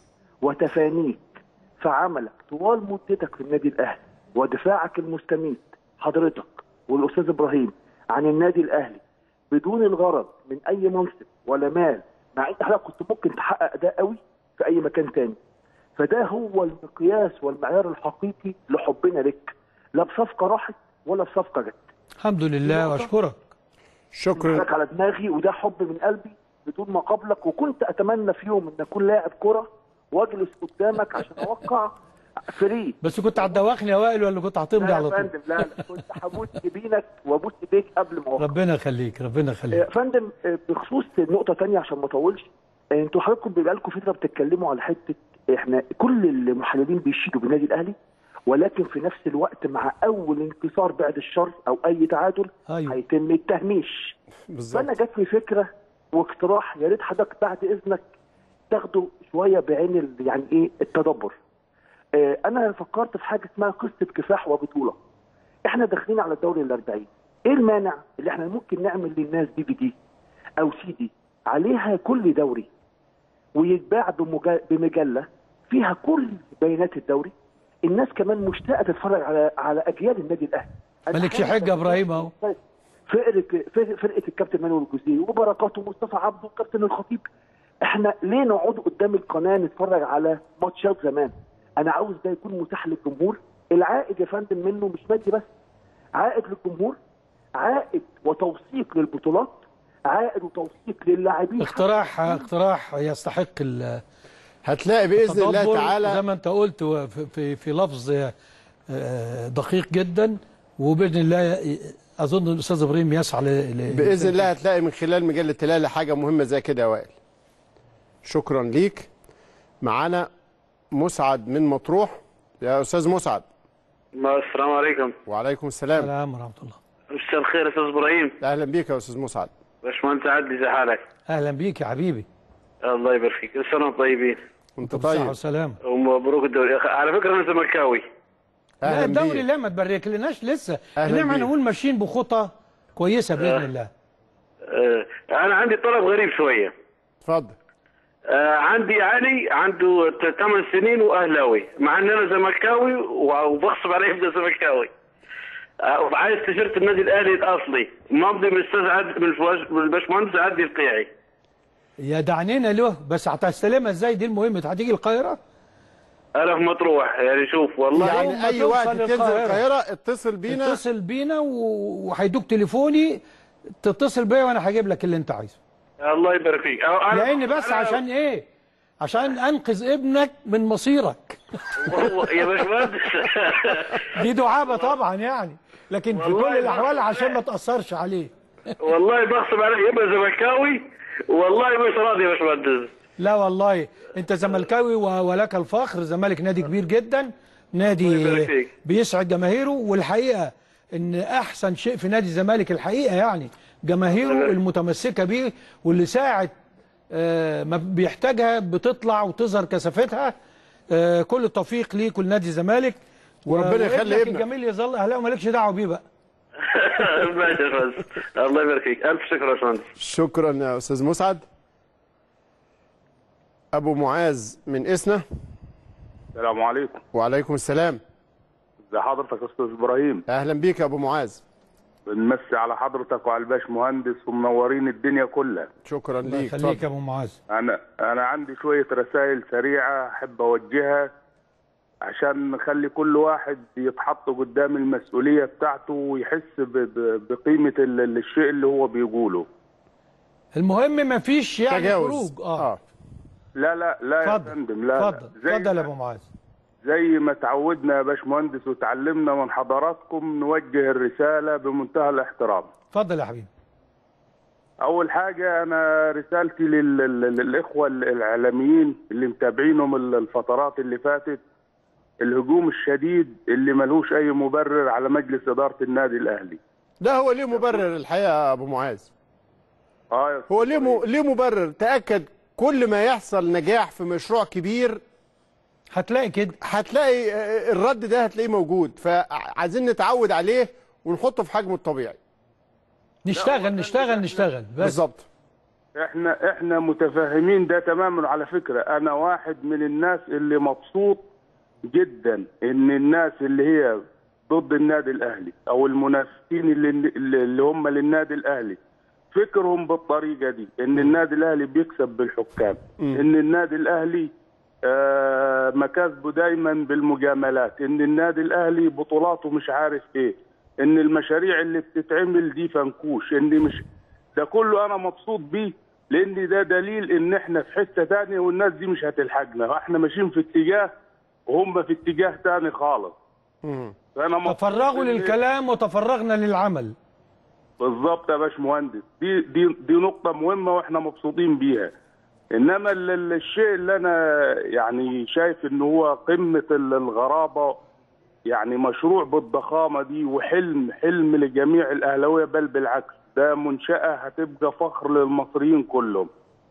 وتفانيك في عملك طوال مدتك في النادي الأهلي ودفاعك المستميت حضرتك والأستاذ إبراهيم عن النادي الأهلي بدون الغرض من اي منصب ولا مال مع ان حضرتك كنت ممكن تحقق ده قوي في اي مكان تاني فده هو المقياس والمعيار الحقيقي لحبنا لك لا بصفقه راحت ولا بصفقه جت الحمد لله واشكرك شكرا لك على دماغي وده حب من قلبي بدون ما قبلك وكنت اتمنى في يوم ان اكون لاعب كره واجلس قدامك عشان اوقع فري بس كنت هتدوخني يا وائل ولا كنت هتمضي لا على يا طول فندم لا لا كنت هموت جبينك وابوس ايديك قبل ما اوقع ربنا يخليك ربنا يا يخليك فندم آه، بخصوص نقطة تانية عشان ما اطولش آه، انتوا حضراتكم بيبقى لكم فترة بتتكلموا على حتة احنا كل المحللين بيشيدوا بالنادي الاهلي ولكن في نفس الوقت مع اول انتصار بعد الشر او اي تعادل أيوة. هيتم التهميش فانا جات لي فكرة واقتراح يا ريت حضرتك بعد اذنك تاخده شوية بعين ال- يعني ايه التدبر آه، انا فكرت في حاجة اسمها قصة كفاح وبطولة احنا داخلين على الدوري الأربعين ايه المانع اللي احنا ممكن نعمل للناس دي في دي او سي دي عليها كل دوري ويتباع بمجا- بمجله فيها كل بيانات الدوري الناس كمان مشتاقه تتفرج على على اجيال النادي الاهلي أنا مالكش خايف حجه يا ابراهيم اهو فرقه فرقه فرقة الكابتن مانويل الجوزيه وبركات ومصطفى عبده والكابتن الخطيب احنا ليه نقعد قدام القناه نتفرج على ماتشات زمان انا عاوز ده يكون متاح للجمهور العائد يا فندم منه مش مادي بس عائد للجمهور عائد وتوثيق للبطولات عائد وتوثيق للاعبين اقتراح اقتراح يستحق ال هتلاقي باذن الله التدبر تعالى زي ما انت قلت و- في في, في لفظ آه، دقيق جدا وباذن الله اظن الاستاذ ابراهيم يسعى ل- ل- باذن الله هتلاقي من خلال مجله الهلال حاجه مهمه زي كده يا وائل شكرا ليك معانا مسعد من مطروح يا استاذ مسعد السلام عليكم وعليكم السلام السلام ورحمه الله مساء الخير استاذ ابراهيم اهلا بيك يا استاذ مسعد باشمهندس عدلي زي حالك اهلا بيك يا حبيبي الله يبارك فيك كل سنه وانتم طيبين وانت بالصحه والسلامه ومبروك الدوري على فكره انا زملكاوي لا الدوري لا ما تبارك لناش لسه أهلاً انما بيك. نقول ماشيين بخطى كويسه باذن آه. الله آه انا عندي طلب غريب شويه اتفضل آه عندي علي عنده 8 سنين واهلاوي مع ان انا زملكاوي وبغصب عليه يبدا زملكاوي آه وعايز تيشيرت النادي الاهلي الاصلي ماضي من الاستاذ عد من الفواج- من الباشمهندس عدلي القيعي يا دعنينا له بس هتستلمها ازاي دي المهم هتيجي القاهره انا في مطروح يعني شوف والله يعني اي وقت تنزل القاهره اتصل بينا اتصل بينا و- وهيدوك تليفوني تتصل بيا وانا هجيب لك اللي انت عايزه الله يبارك فيك أو أنا- لان بس أنا- عشان ايه عشان انقذ ابنك من مصيرك والله يا باشمهندس دي دعابه طبعا يعني لكن في والله كل الاحوال بغصب عشان ما تاثرش عليه والله بغصب عليه يبقى زملكاوي والله مش راضي يا باشمهندس لا والله انت زملكاوي و- ولك الفخر الزمالك نادي كبير جدا نادي بيسعد جماهيره والحقيقه ان احسن شيء في نادي الزمالك الحقيقه يعني جماهيره المتمسكه بيه واللي ساعه آه، ما بيحتاجها بتطلع وتظهر كثافتها آه، كل التوفيق ليك ولنادي الزمالك وربنا يخلي وابنك ابنك. الجميل يظل اهلاوي مالكش دعوه بيه بقى ماشي يا باشمهندس الله يبارك فيك الف شكر يا باشمهندس شكرا يا استاذ مسعد ابو معاذ من اسنا السلام عليكم وعليكم السلام ازي حضرتك يا استاذ ابراهيم اهلا بيك يا ابو معاذ بنمسي على حضرتك وعلى الباش مهندس ومنورين الدنيا كلها شكرا الله ليك يخليك يا ابو معاذ انا انا عندي شويه رسائل سريعه احب اوجهها عشان نخلي كل واحد يتحط قدام المسؤوليه بتاعته ويحس ب- ب- بقيمه ال- الشيء اللي هو بيقوله المهم ما فيش يعني تجاوز. خروج اه لا لا لا يا اتفضل. فندم لا اتفضل زي اتفضل يا ابو معاذ زي ما تعودنا يا باشمهندس وتعلمنا من حضراتكم نوجه الرساله بمنتهى الاحترام اتفضل يا حبيبي اول حاجه انا رسالتي لل- لل- للاخوه الاعلاميين اللي متابعينهم ال- الفترات اللي فاتت الهجوم الشديد اللي ملوش اي مبرر على مجلس اداره النادي الاهلي ده هو ليه مبرر الحقيقه يا ابو معاذ اه يا هو ليه م... ليه مبرر تاكد كل ما يحصل نجاح في مشروع كبير هتلاقي كده هتلاقي آه، الرد ده هتلاقيه موجود فعايزين نتعود عليه ونحطه في حجمه الطبيعي نشتغل نشتغل نشتغل بس بالظبط احنا احنا متفاهمين ده تماما على فكره انا واحد من الناس اللي مبسوط جدا ان الناس اللي هي ضد النادي الاهلي او المنافسين اللي اللي هم للنادي الاهلي فكرهم بالطريقه دي ان النادي الاهلي بيكسب بالحكام ان النادي الاهلي آه مكاسبه دايما بالمجاملات ان النادي الاهلي بطولاته مش عارف ايه ان المشاريع اللي بتتعمل دي فنكوش ان مش ده كله انا مبسوط بيه لان ده دليل ان احنا في حته تانية والناس دي مش هتلحقنا احنا ماشيين في اتجاه وهم في اتجاه تاني خالص فانا مبسوط تفرغوا إن- للكلام وتفرغنا للعمل بالظبط يا باشمهندس دي دي دي نقطة مهمة واحنا مبسوطين بيها. انما ال- ال- الشيء اللي انا يعني شايف ان هو قمة ال- الغرابة يعني مشروع بالضخامة دي وحلم حلم لجميع الاهلاوية بل بالعكس ده منشأة هتبقى فخر للمصريين كلهم.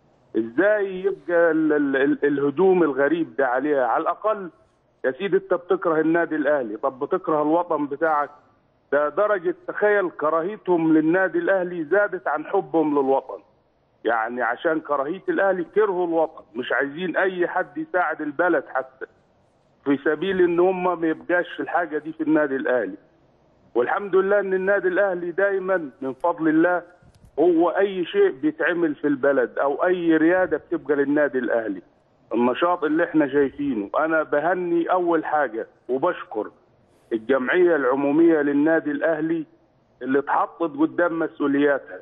ازاي يبقى ال ال ال الهجوم الغريب ده عليها على الاقل يا سيدي انت بتكره النادي الاهلي طب بتكره الوطن بتاعك ده درجة تخيل كراهيتهم للنادي الأهلي زادت عن حبهم للوطن يعني عشان كراهية الأهلي كرهوا الوطن مش عايزين أي حد يساعد البلد حتى في سبيل إن هم ما يبقاش الحاجة دي في النادي الأهلي والحمد لله إن النادي الأهلي دايما من فضل الله هو أي شيء بيتعمل في البلد أو أي ريادة بتبقى للنادي الأهلي النشاط اللي احنا شايفينه أنا بهني أول حاجة وبشكر الجمعية العمومية للنادي الأهلي اللي اتحطت قدام مسؤولياتها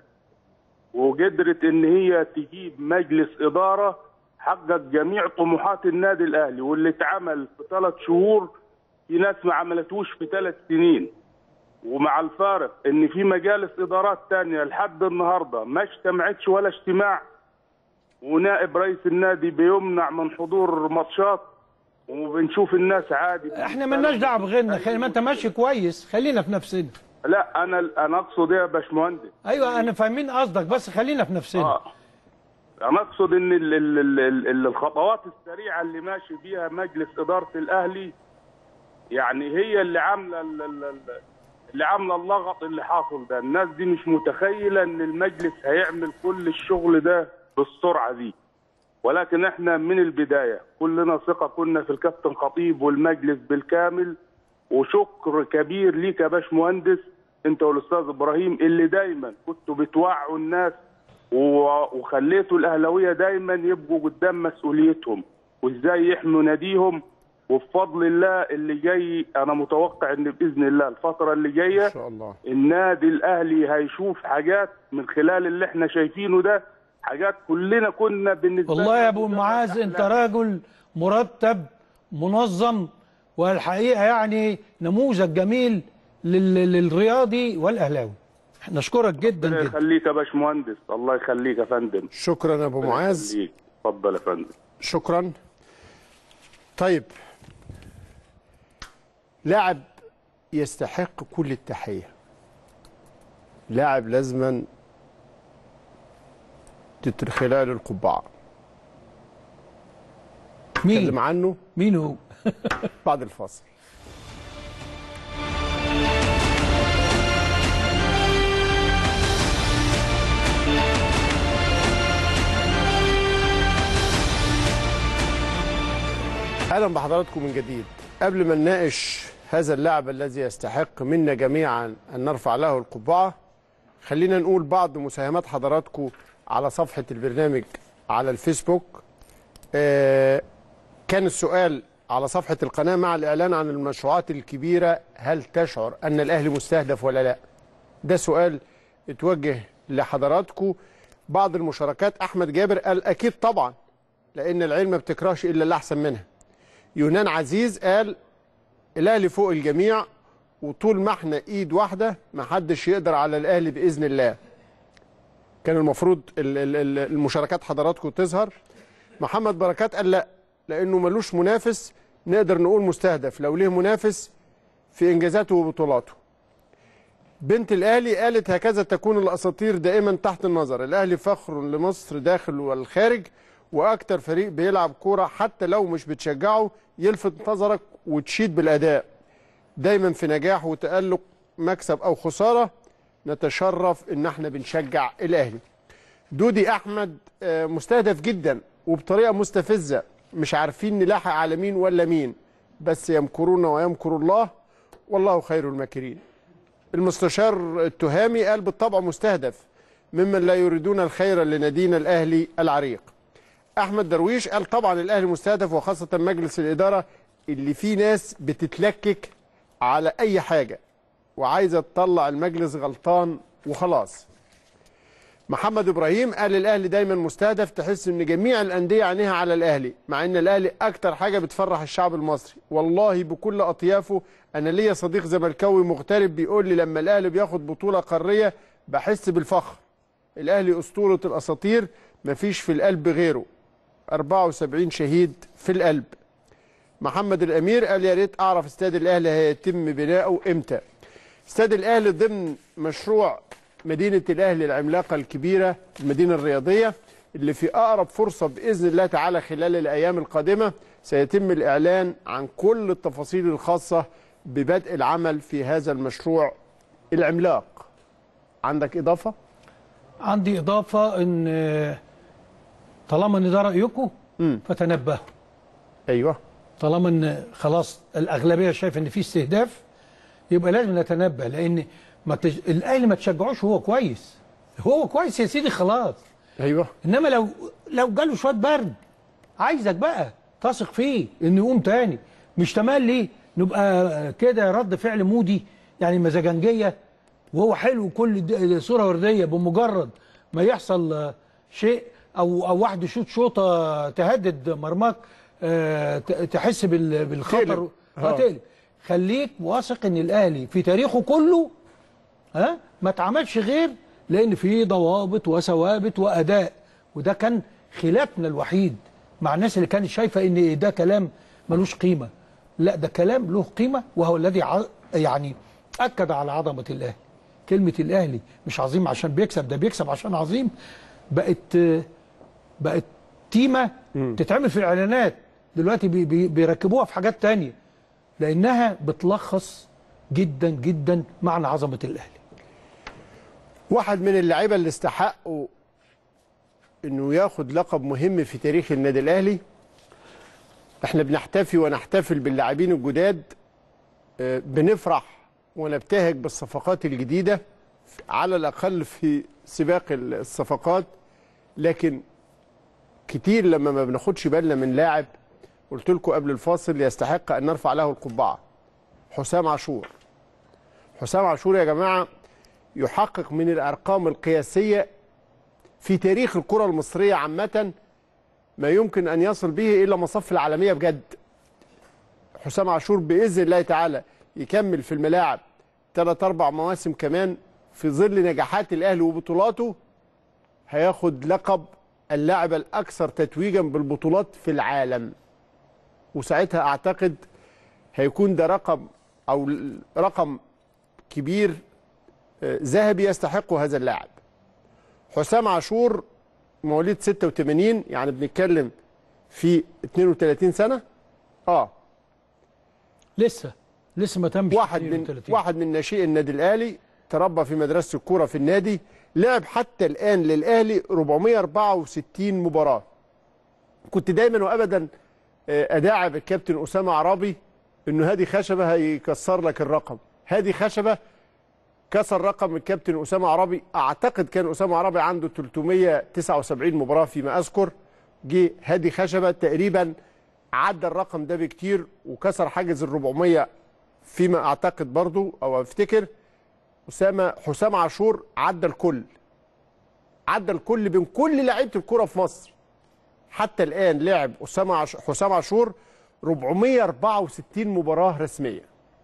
وقدرت إن هي تجيب مجلس إدارة حقق جميع طموحات النادي الأهلي واللي اتعمل في ثلاث شهور في ناس ما عملتوش في ثلاث سنين ومع الفارق إن في مجالس إدارات تانية لحد النهاردة ما اجتمعتش ولا اجتماع ونائب رئيس النادي بيمنع من حضور ماتشات وبنشوف الناس عادي احنا مالناش دعوه بغيرنا خلي ما انت ماشي كويس خلينا في نفسنا لا انا انا اقصد ايه يا باشمهندس ايوه انا فاهمين قصدك بس خلينا في نفسنا اه انا اقصد ان ال ال ال ال الخطوات السريعه اللي ماشي بيها مجلس اداره الاهلي يعني هي اللي عامله ال- ال- ال- اللي عامله اللغط اللي حاصل ده الناس دي مش متخيله ان المجلس هيعمل كل الشغل ده بالسرعه دي ولكن احنا من البدايه كلنا ثقه كنا في الكابتن خطيب والمجلس بالكامل وشكر كبير ليك يا باشمهندس انت والاستاذ ابراهيم اللي دايما كنتوا بتوعوا الناس و- وخليتوا الاهلاويه دايما يبقوا قدام مسؤوليتهم وازاي يحموا ناديهم وبفضل الله اللي جاي انا متوقع ان باذن الله الفتره اللي جايه ان شاء الله النادي الاهلي هيشوف حاجات من خلال اللي احنا شايفينه ده حاجات كلنا كنا بالنسبه والله لنا يا ابو معاذ انت راجل مرتب منظم والحقيقه يعني نموذج جميل لل- للرياضي والاهلاوي نشكرك جدا ربنا جدا يخليك يا باشمهندس الله يخليك يا فندم شكرا يا ابو معاذ يخليك. اتفضل يا فندم شكرا طيب لاعب يستحق كل التحية لاعب لازما تترخلها له القبعة مين؟ اتكلم عنه مين هو بعد الفاصل اهلا بحضراتكم من جديد قبل ما نناقش هذا اللاعب الذي يستحق منا جميعا ان نرفع له القبعه خلينا نقول بعض مساهمات حضراتكم على صفحه البرنامج على الفيسبوك آه، كان السؤال على صفحه القناه مع الاعلان عن المشروعات الكبيره هل تشعر ان الاهلي مستهدف ولا لا ده سؤال اتوجه لحضراتكم بعض المشاركات احمد جابر قال اكيد طبعا لان العلم ما بتكرهش الا اللي احسن منها يونان عزيز قال الاهلي فوق الجميع وطول ما احنا ايد واحده ما حدش يقدر على الاهلي باذن الله كان المفروض ال- ال- ال- المشاركات حضراتكم تظهر محمد بركات قال لا لانه ملوش منافس نقدر نقول مستهدف لو ليه منافس في انجازاته وبطولاته بنت الاهلي قالت هكذا تكون الاساطير دائما تحت النظر الاهلي فخر لمصر داخل والخارج واكتر فريق بيلعب كوره حتى لو مش بتشجعه يلفت نظرك وتشيد بالاداء دايما في نجاح وتالق مكسب او خساره نتشرف ان احنا بنشجع الاهلي دودي احمد آه، مستهدف جدا وبطريقه مستفزه مش عارفين نلاحق على مين ولا مين بس يمكرون ويمكر الله والله خير الماكرين المستشار التهامي قال بالطبع مستهدف ممن لا يريدون الخير لنادينا الاهلي العريق احمد درويش قال طبعا الاهلي مستهدف وخاصه مجلس الاداره اللي فيه ناس بتتلكك على اي حاجه وعايزه تطلع المجلس غلطان وخلاص محمد ابراهيم قال الاهلي دايما مستهدف تحس ان جميع الانديه عينيها على الاهلي مع ان الاهلي اكتر حاجه بتفرح الشعب المصري والله بكل اطيافه انا ليا صديق زملكاوي مغترب بيقول لي لما الاهلي بياخد بطوله قاريه بحس بالفخر الاهلي اسطوره الاساطير مفيش في القلب غيره 74 شهيد في القلب محمد الامير قال يا ريت اعرف استاد الاهلي هيتم بناؤه امتى استاد الاهلي ضمن مشروع مدينه الاهلي العملاقه الكبيره المدينه الرياضيه اللي في اقرب فرصه باذن الله تعالى خلال الايام القادمه سيتم الاعلان عن كل التفاصيل الخاصه ببدء العمل في هذا المشروع العملاق عندك اضافه عندي اضافه ان آه، طالما ان ده رايكم فتنبهوا ايوه طالما ان خلاص الاغلبيه شايفه ان في استهداف يبقى لازم نتنبه لان ما تج... الاهلي ما تشجعوش وهو كويس هو كويس يا سيدي خلاص ايوه انما لو لو جاله شويه برد عايزك بقى تثق فيه انه يقوم تاني مش تملي نبقى كده رد فعل مودي يعني مزاجنجيه وهو حلو كل د- صوره ورديه بمجرد ما يحصل آه، شيء او او واحد يشوط شوطه تهدد مرماك آه، ت- تحس بال- بالخطر تقلب. اه آه. تقلب خليك واثق ان الاهلي في تاريخه كله ها ما اتعملش غير لان في ضوابط وثوابت واداء وده كان خلافنا الوحيد مع الناس اللي كانت شايفه ان ده كلام ملوش قيمه لا ده كلام له قيمه وهو الذي ع- يعني اكد على عظمه الاهلي كلمه الاهلي مش عظيم عشان بيكسب ده بيكسب عشان عظيم بقت بقت تيمه تتعمل في الاعلانات دلوقتي بي بي بيركبوها في حاجات تانية لانها بتلخص جدا جدا معنى عظمه الاهلي واحد من اللعيبه اللي استحقوا انه ياخد لقب مهم في تاريخ النادي الاهلي احنا بنحتفي ونحتفل باللاعبين الجداد آه، بنفرح ونبتهج بالصفقات الجديده على الاقل في سباق الصفقات لكن كتير لما ما بناخدش بالنا من لاعب قلت لكم قبل الفاصل يستحق ان نرفع له القبعه حسام عاشور حسام عاشور يا جماعه يحقق من الارقام القياسيه في تاريخ الكره المصريه عامه ما يمكن ان يصل به الى مصف العالميه بجد حسام عاشور باذن الله تعالى يكمل في الملاعب ثلاث اربع مواسم كمان في ظل نجاحات الاهلي وبطولاته هياخد لقب اللاعب الاكثر تتويجا بالبطولات في العالم وساعتها اعتقد هيكون ده رقم او رقم كبير آه، ذهبي يستحقه هذا اللاعب حسام عاشور مواليد 86 يعني بنتكلم في 32 سنه اه لسه لسه ما تمش واحد من واحد من ناشئي النادي الاهلي تربى في مدرسه الكوره في النادي لعب حتى الان للاهلي 464 مباراه كنت دايما وابدا آه، اداعب الكابتن اسامه عرابي انه هادي خشبه هيكسر لك الرقم هادي خشبه كسر رقم الكابتن اسامه عرابي اعتقد كان اسامه عرابي عنده 379 مباراه فيما اذكر جه هادي خشبه تقريبا عدى الرقم ده بكتير وكسر حاجز ال 400 فيما اعتقد برضو او افتكر اسامه حسام عاشور عدى الكل عدى الكل بين كل لعيبه الكره في مصر حتى الان لعب اسامه عش... حسام عاشور 464 مباراه رسميه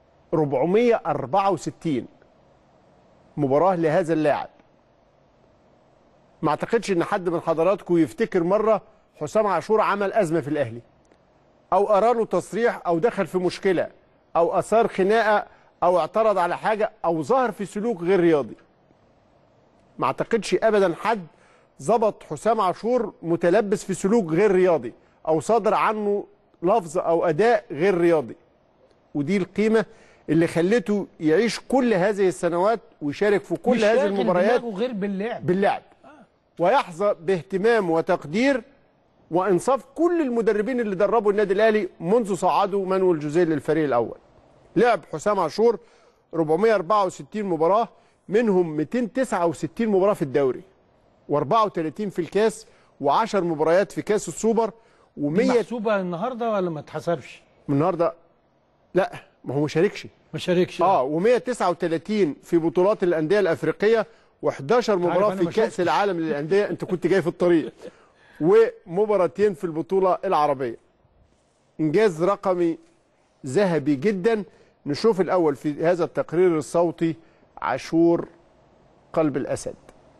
464 مباراه لهذا اللاعب ما اعتقدش ان حد من حضراتكم يفتكر مره حسام عاشور عمل ازمه في الاهلي او ارى له تصريح او دخل في مشكله او اثار خناقه او اعترض على حاجه او ظهر في سلوك غير رياضي ما اعتقدش ابدا حد ظبط حسام عاشور متلبس في سلوك غير رياضي او صادر عنه لفظ او اداء غير رياضي ودي القيمه اللي خلته يعيش كل هذه السنوات ويشارك في كل مش هذه شاغل المباريات دماغه غير باللعب باللعب ويحظى باهتمام وتقدير وانصاف كل المدربين اللي دربوا النادي الاهلي منذ صعدوا مانويل جوزيه للفريق الاول لعب حسام عاشور 464 مباراه منهم 269 مباراه في الدوري و34 في الكاس و10 مباريات في كاس السوبر دي و100 محسوبه النهارده ولا ما اتحسبش؟ النهارده لا ما هو ما شاركش ما شاركش اه و139 في بطولات الانديه الافريقيه و11 مباراه أنا في ما كاس شفتش. العالم للانديه انت كنت جاي في الطريق ومباراتين في البطوله العربيه انجاز رقمي ذهبي جدا نشوف الاول في هذا التقرير الصوتي عاشور قلب الاسد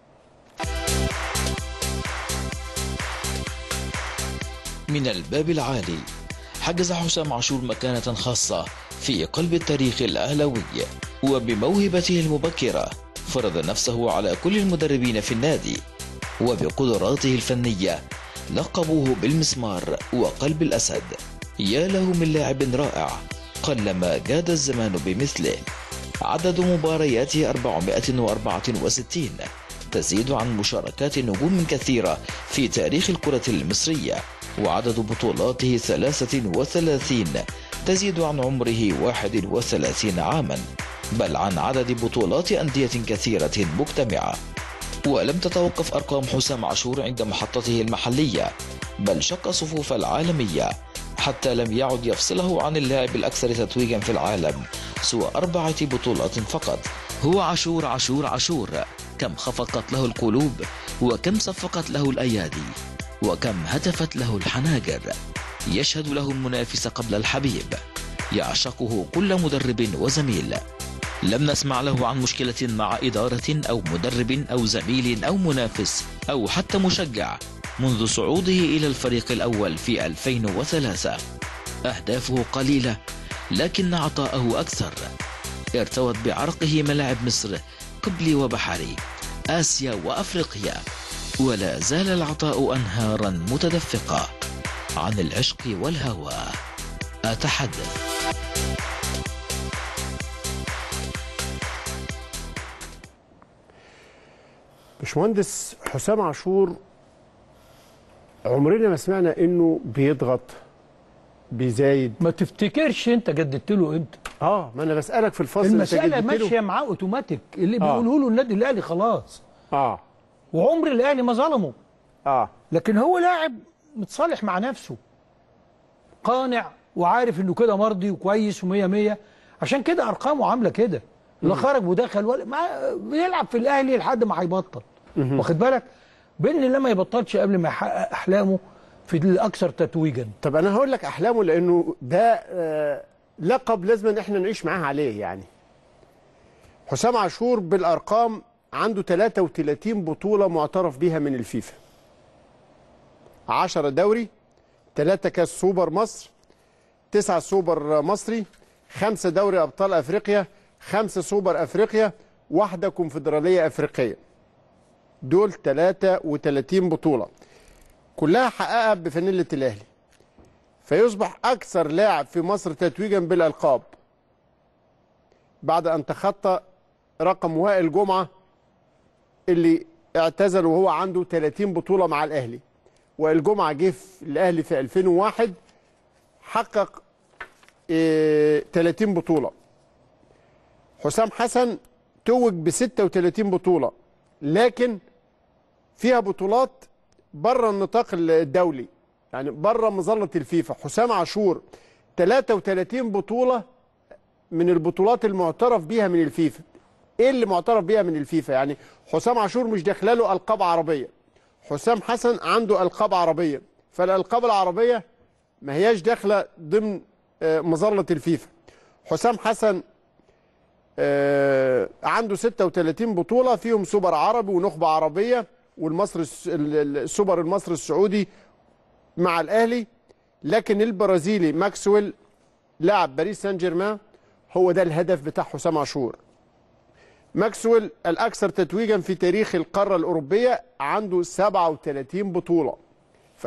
من الباب العالي حجز حسام عاشور مكانة خاصة في قلب التاريخ الأهلوي وبموهبته المبكرة فرض نفسه على كل المدربين في النادي وبقدراته الفنية لقبوه بالمسمار وقلب الأسد يا له من لاعب رائع قلما جاد الزمان بمثله عدد مبارياته 464 تزيد عن مشاركات نجوم كثيرة في تاريخ الكرة المصرية وعدد بطولاته 33 تزيد عن عمره 31 عاما بل عن عدد بطولات أندية كثيرة مجتمعة ولم تتوقف أرقام حسام عاشور عند محطته المحلية بل شق صفوف العالمية حتى لم يعد يفصله عن اللاعب الأكثر تتويجا في العالم سوى أربعة بطولات فقط هو عاشور عاشور عاشور كم خفقت له القلوب وكم صفقت له الأيادي وكم هتفت له الحناجر يشهد له المنافس قبل الحبيب يعشقه كل مدرب وزميل لم نسمع له عن مشكلة مع إدارة أو مدرب أو زميل أو منافس أو حتى مشجع منذ صعوده إلى الفريق الأول في 2003 أهدافه قليلة لكن عطاءه أكثر ارتوت بعرقه ملاعب مصر قبلي وبحري آسيا وأفريقيا ولا زال العطاء أنهارا متدفقة عن العشق والهوى أتحدث باشمهندس حسام عاشور عمرنا ما سمعنا انه بيضغط بيزايد ما تفتكرش انت جددت له امتى اه ما انا بسالك في الفصل انت المساله جددت له؟ ماشيه معاه اوتوماتيك اللي آه. بيقوله له النادي الاهلي خلاص اه وعمر الاهلي ما ظلمه اه لكن هو لاعب متصالح مع نفسه قانع وعارف انه كده مرضي وكويس ومية مية عشان كده ارقامه عامله كده لا خرج ودخل ولا ما بيلعب في الاهلي لحد ما هيبطل مهم. واخد بالك بين لما يبطلش قبل ما يحقق احلامه في الاكثر تتويجا طب انا هقول لك احلامه لانه ده آه لقب لازم ان احنا نعيش معاه عليه يعني حسام عاشور بالارقام عنده 33 بطوله معترف بيها من الفيفا 10 دوري 3 كاس سوبر مصر 9 سوبر مصري 5 دوري ابطال افريقيا 5 سوبر افريقيا واحده كونفدراليه افريقيه دول 33 بطوله كلها حققها بفانيله الاهلي فيصبح اكثر لاعب في مصر تتويجا بالالقاب بعد ان تخطى رقم وائل جمعه اللي اعتزل وهو عنده 30 بطوله مع الاهلي وائل جمعه جه في الاهلي في 2001 حقق إيه 30 بطوله حسام حسن توج ب 36 بطوله لكن فيها بطولات بره النطاق الدولي يعني بره مظله الفيفا حسام عاشور 33 بطوله من البطولات المعترف بيها من الفيفا ايه اللي معترف بيها من الفيفا يعني حسام عاشور مش داخله له القاب عربيه حسام حسن عنده القاب عربيه فالالقاب العربيه ما هياش داخله ضمن آه، مظله الفيفا حسام حسن آه، عنده 36 بطوله فيهم سوبر عربي ونخبه عربيه والمصري الس- ال- ال- السوبر المصري السعودي مع الاهلي لكن البرازيلي ماكسويل لاعب باريس سان جيرمان هو ده الهدف بتاع حسام عاشور ماكسويل الاكثر تتويجا في تاريخ القاره الاوروبيه عنده 37 بطوله ف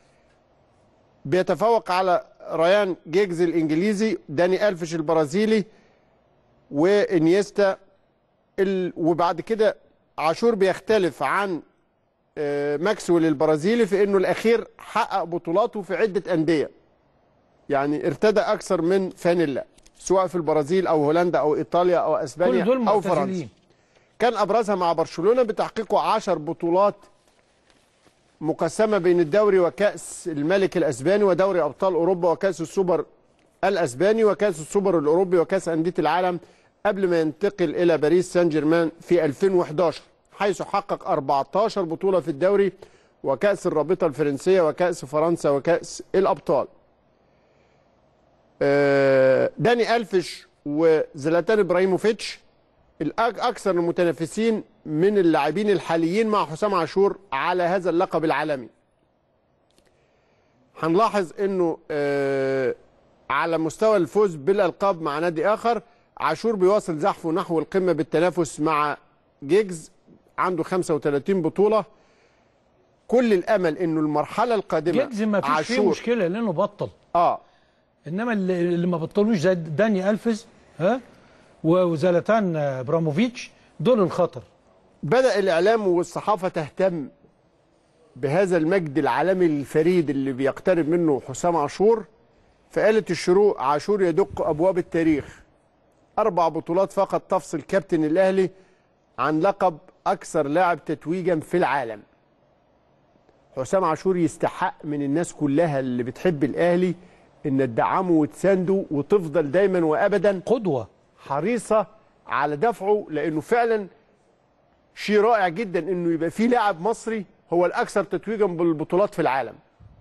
بيتفوق على ريان جيجز الانجليزي داني الفش البرازيلي وانيستا ال... وبعد كده عاشور بيختلف عن آه، ماكسويل البرازيلي في انه الاخير حقق بطولاته في عده انديه يعني ارتدى اكثر من فانيلا سواء في البرازيل او هولندا او ايطاليا او اسبانيا كل دول او فرنسا معتزلين كان ابرزها مع برشلونه بتحقيقه 10 بطولات مقسمه بين الدوري وكاس الملك الاسباني ودوري ابطال اوروبا وكاس السوبر الاسباني وكاس السوبر الاوروبي وكاس انديه العالم قبل ما ينتقل الى باريس سان جيرمان في 2011 حيث حقق 14 بطوله في الدوري وكاس الرابطه الفرنسيه وكاس فرنسا وكاس الابطال آه، داني الفش وزلاتان ابراهيموفيتش الاكثر المتنافسين من اللاعبين الحاليين مع حسام عاشور على هذا اللقب العالمي هنلاحظ انه آه، على مستوى الفوز بالالقاب مع نادي اخر عاشور بيواصل زحفه نحو القمه بالتنافس مع جيجز عنده 35 بطوله كل الامل انه المرحله القادمه جيجز ما فيش فيه مشكله لانه بطل اه انما اللي, اللي ما بطلوش زي داني الفز ها وزلاتان ابراموفيتش دول الخطر بدأ الإعلام والصحافة تهتم بهذا المجد العالمي الفريد اللي بيقترب منه حسام عاشور فقالت الشروق عاشور يدق أبواب التاريخ أربع بطولات فقط تفصل كابتن الأهلي عن لقب أكثر لاعب تتويجا في العالم حسام عاشور يستحق من الناس كلها اللي بتحب الأهلي إن تدعمه وتسانده وتفضل دايما وأبدا قدوة حريصة على دفعه لأنه فعلا شيء رائع جدا انه يبقى في لاعب مصري هو الاكثر تتويجا بالبطولات في العالم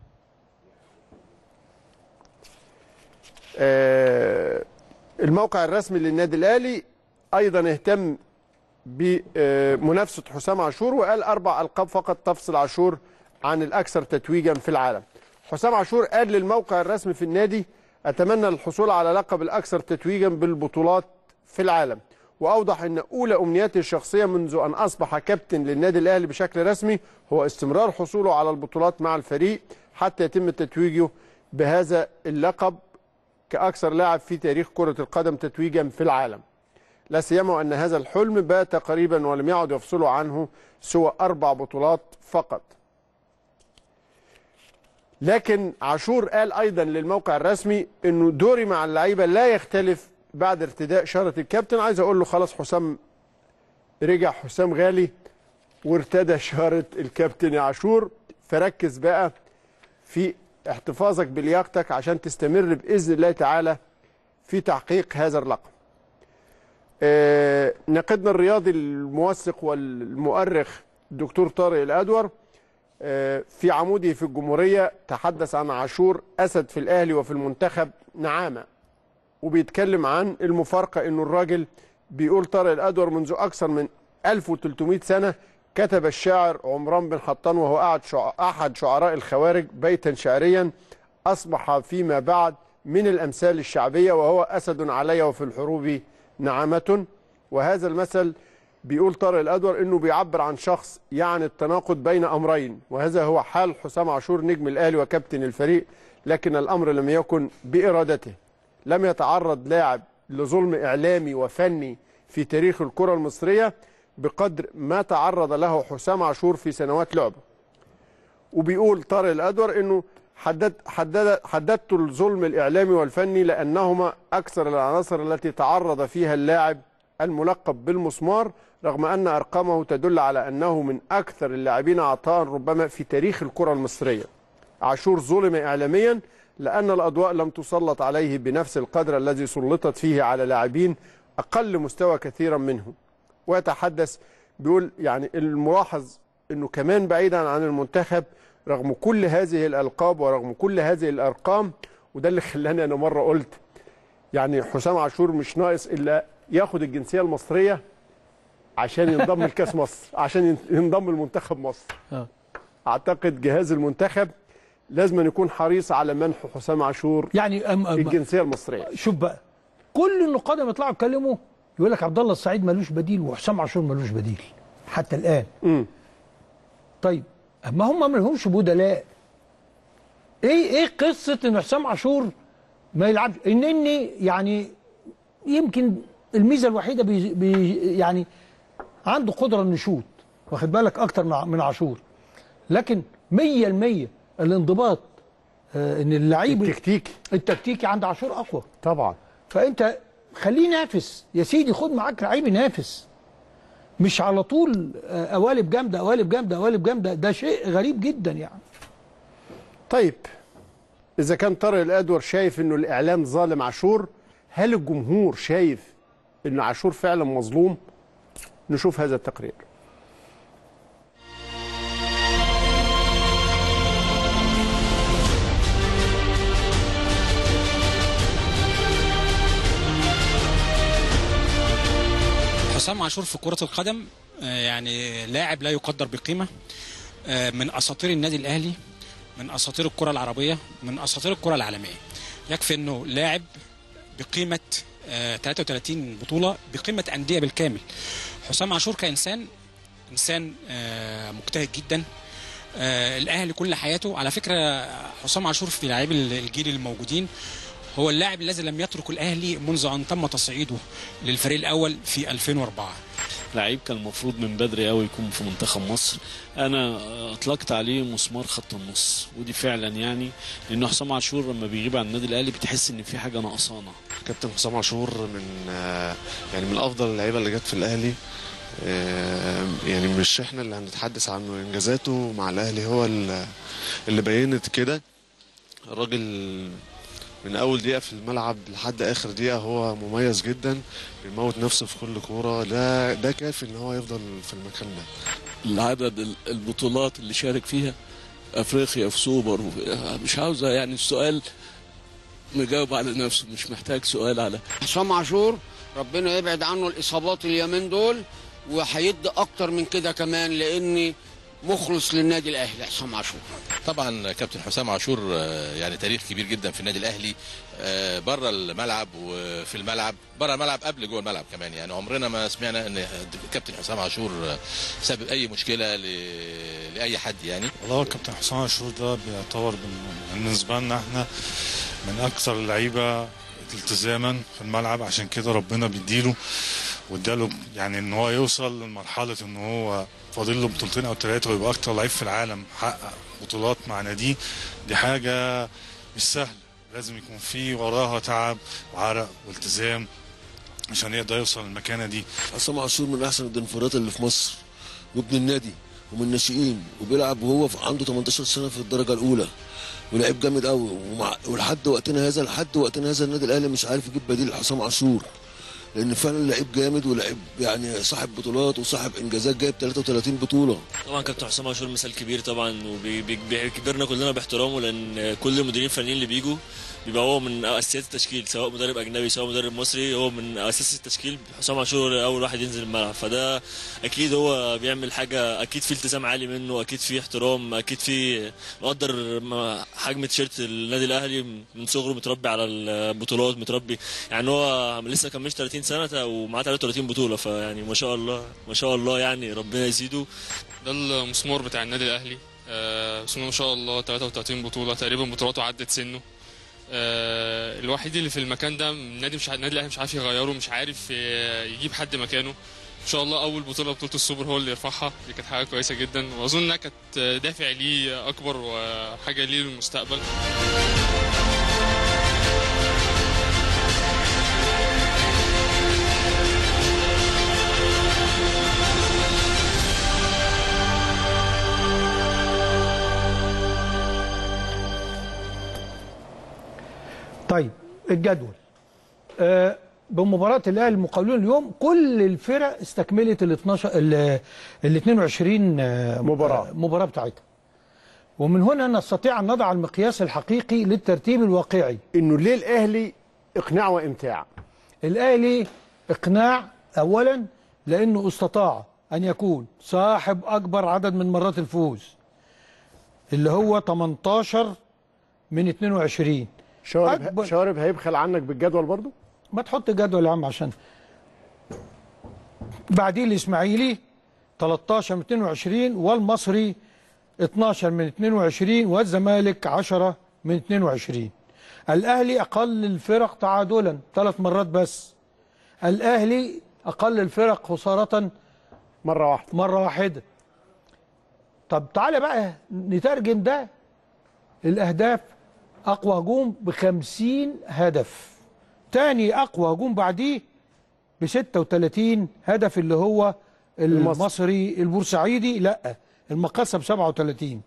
آه، الموقع الرسمي للنادي الاهلي ايضا اهتم بمنافسه حسام عاشور وقال اربع القاب فقط تفصل عاشور عن الاكثر تتويجا في العالم حسام عاشور قال للموقع الرسمي في النادي اتمنى الحصول على لقب الاكثر تتويجا بالبطولات في العالم واوضح ان اولى امنياتي الشخصيه منذ ان اصبح كابتن للنادي الاهلي بشكل رسمي هو استمرار حصوله على البطولات مع الفريق حتى يتم تتويجه بهذا اللقب كاكثر لاعب في تاريخ كره القدم تتويجا في العالم لا سيما وان هذا الحلم بات قريبا ولم يعد يفصله عنه سوى اربع بطولات فقط لكن عاشور قال ايضا للموقع الرسمي انه دوري مع اللعيبه لا يختلف بعد ارتداء شاره الكابتن عايز اقول له خلاص حسام رجع حسام غالي وارتدى شاره الكابتن يا عاشور فركز بقى في احتفاظك بلياقتك عشان تستمر باذن الله تعالى في تحقيق هذا اللقب. آه، ناقدنا الرياضي الموثق والمؤرخ الدكتور طارق الادور آه، في عموده في الجمهوريه تحدث عن عاشور اسد في الاهلي وفي المنتخب نعامه وبيتكلم عن المفارقه انه الراجل بيقول طارق الادور منذ اكثر من 1300 سنه كتب الشاعر عمران بن حطان وهو أحد شع- احد شعراء الخوارج بيتا شعريا اصبح فيما بعد من الامثال الشعبيه وهو اسد علي وفي الحروب نعمه وهذا المثل بيقول طارق الادور انه بيعبر عن شخص يعني التناقض بين امرين وهذا هو حال حسام عاشور نجم الاهلي وكابتن الفريق لكن الامر لم يكن بارادته لم يتعرض لاعب لظلم اعلامي وفني في تاريخ الكره المصريه بقدر ما تعرض له حسام عاشور في سنوات لعبه وبيقول طارق الادور انه حدد حدد حددت الظلم الاعلامي والفني لانهما اكثر العناصر التي تعرض فيها اللاعب الملقب بالمسمار رغم ان ارقامه تدل على انه من اكثر اللاعبين عطاء ربما في تاريخ الكره المصريه. عاشور ظلم اعلاميا لان الاضواء لم تسلط عليه بنفس القدر الذي سلطت فيه على لاعبين اقل مستوى كثيرا منه. ويتحدث بيقول يعني الملاحظ انه كمان بعيدا عن المنتخب رغم كل هذه الالقاب ورغم كل هذه الارقام وده اللي خلاني انا مره قلت يعني حسام عاشور مش ناقص الا ياخد الجنسيه المصريه عشان ينضم لكاس مصر عشان ينضم لمنتخب مصر آه. اعتقد جهاز المنتخب لازم أن يكون حريص على منح حسام عاشور يعني أم أم الجنسيه المصريه شوف بقى كل النقاد لما يطلعوا يتكلموا يقول لك عبد الله السعيد ملوش بديل وحسام عاشور ملوش بديل حتى الان امم طيب ما هم ما لهمش بدلاء ايه ايه قصه ان حسام عاشور ما يلعبش انني يعني يمكن الميزه الوحيده بي بي يعني عنده قدره انه يشوط واخد بالك اكتر من ع- من عاشور لكن 100% الانضباط آه ان اللعيب التكتيكي التكتيكي عند عاشور اقوى طبعا فانت خليه ينافس يا سيدي خد معاك لعيب ينافس مش على طول آه، قوالب جامده قوالب جامده قوالب جامده ده شيء غريب جدا يعني طيب اذا كان طارق الادور شايف انه الاعلام ظالم عاشور هل الجمهور شايف ان عاشور فعلا مظلوم نشوف هذا التقرير حسام عاشور في كرة القدم آه، يعني لاعب لا يقدر بقيمة آه، من أساطير النادي الأهلي من أساطير الكرة العربية من أساطير الكرة العالمية يكفي أنه لاعب بقيمة آه، 33 بطولة بقيمة أندية بالكامل حسام عاشور كإنسان إنسان آه، مجتهد جدا آه، الأهلي كل حياته على فكرة حسام عاشور في لاعبي الجيل الموجودين هو اللاعب الذي لم يترك الأهلي منذ أن تم تصعيده للفريق الأول في 2004 لعيب كان المفروض من بدري قوي يكون في منتخب مصر انا اطلقت عليه مسمار خط النص ودي فعلا يعني لانه حسام عاشور لما بيغيب عن النادي الاهلي بتحس ان في حاجه ناقصانا كابتن حسام عاشور من آه، يعني من افضل اللعيبه اللي جت في الاهلي آه، يعني مش احنا اللي هنتحدث عنه انجازاته مع الاهلي هو ال- اللي بينت كده الراجل من اول دقيقه في الملعب لحد اخر دقيقه هو مميز جدا بيموت نفسه في كل كوره ده ده كافي ان هو يفضل في المكان ده العدد ال- البطولات اللي شارك فيها افريقيا في سوبر وفي- مش عاوزه يعني السؤال مجاوب على نفسه مش محتاج سؤال على حسام عاشور ربنا يبعد عنه الاصابات اليومين دول وهيدي اكتر من كده كمان لان مخلص للنادي الاهلي حسام عاشور طبعا كابتن حسام عاشور آه، يعني تاريخ كبير جدا في النادي الاهلي آه، بره الملعب وفي الملعب بره الملعب قبل جوه الملعب كمان يعني عمرنا ما سمعنا ان كابتن حسام عاشور آه، سبب اي مشكله ل- لاي حد يعني والله كابتن حسام عاشور ده بيعتبر بن- بالنسبة لنا احنا من أكثر اللعيبة التزاما في الملعب عشان كده ربنا بيديله واداله يعني ان هو يوصل لمرحلة ان هو فاضل له بطولتين او ثلاثة ويبقى أكتر لعيب في العالم حقق بطولات مع ناديه دي حاجة مش سهلة لازم يكون في وراها تعب وعرق والتزام عشان يقدر يوصل للمكانة دي حسام عاشور من احسن الدنفرات اللي في مصر وابن النادي ومن الناشئين وبيلعب وهو في- عنده 18 سنه في الدرجه الاولى ولعيب جامد قوي ومع ولحد وقتنا هذا لحد وقتنا هذا النادي الاهلي مش عارف يجيب بديل لحسام عاشور لان فعلا لعيب جامد ولعيب يعني صاحب بطولات وصاحب انجازات جايب 33 بطوله طبعا كابتن حسام عاشور مثال كبير طبعا وبيكبرنا كلنا باحترامه لان كل المديرين الفنيين اللي بيجوا بيبقى هو من اساسيات التشكيل سواء مدرب اجنبي سواء مدرب مصري هو من اساس التشكيل حسام عاشور اول واحد ينزل الملعب فده اكيد هو بيعمل حاجه اكيد في التزام عالي منه اكيد في احترام اكيد في مقدر م- حجم تيشيرت النادي الاهلي من صغره متربي على البطولات متربي يعني هو لسه كملش 30 سنه ومعاه 33 بطوله فيعني ما شاء الله ما شاء الله يعني ربنا يزيده ده المسمار بتاع النادي الاهلي آه، بسم الله ما شاء الله 33 بطوله تقريبا بطولاته عدت سنه آه، الوحيد اللي في المكان ده النادي مش ع- النادي الاهلي مش عارف يغيره مش عارف آه، يجيب حد مكانه ان شاء الله اول بطوله بطوله السوبر هو اللي يرفعها دي كانت حاجه كويسه جدا واظن انها كانت دافع ليه اكبر وحاجه ليه للمستقبل طيب الجدول آه بمباراة الاهلي المقاولون اليوم كل الفرق استكملت ال 12 ال ال 22 آه، مباراة. آه، مباراة بتاعتها ومن هنا نستطيع ان نضع المقياس الحقيقي للترتيب الواقعي انه ليه الاهلي اقناع وامتاع الاهلي اقناع اولا لانه استطاع ان يكون صاحب اكبر عدد من مرات الفوز اللي هو 18 من 22 شوارب شوارب هيبخل عنك بالجدول برضو ما تحط جدول يا عم عشان بعديه الاسماعيلي 13 من 22 والمصري 12 من 22 والزمالك 10 من 22 الاهلي اقل الفرق تعادلا ثلاث مرات بس الاهلي اقل الفرق خساره مره واحده مره واحده طب تعالى بقى نترجم ده الاهداف اقوى هجوم ب 50 هدف تاني اقوى هجوم بعديه ب 36 هدف اللي هو المصري البورسعيدي لا المقصه ب 37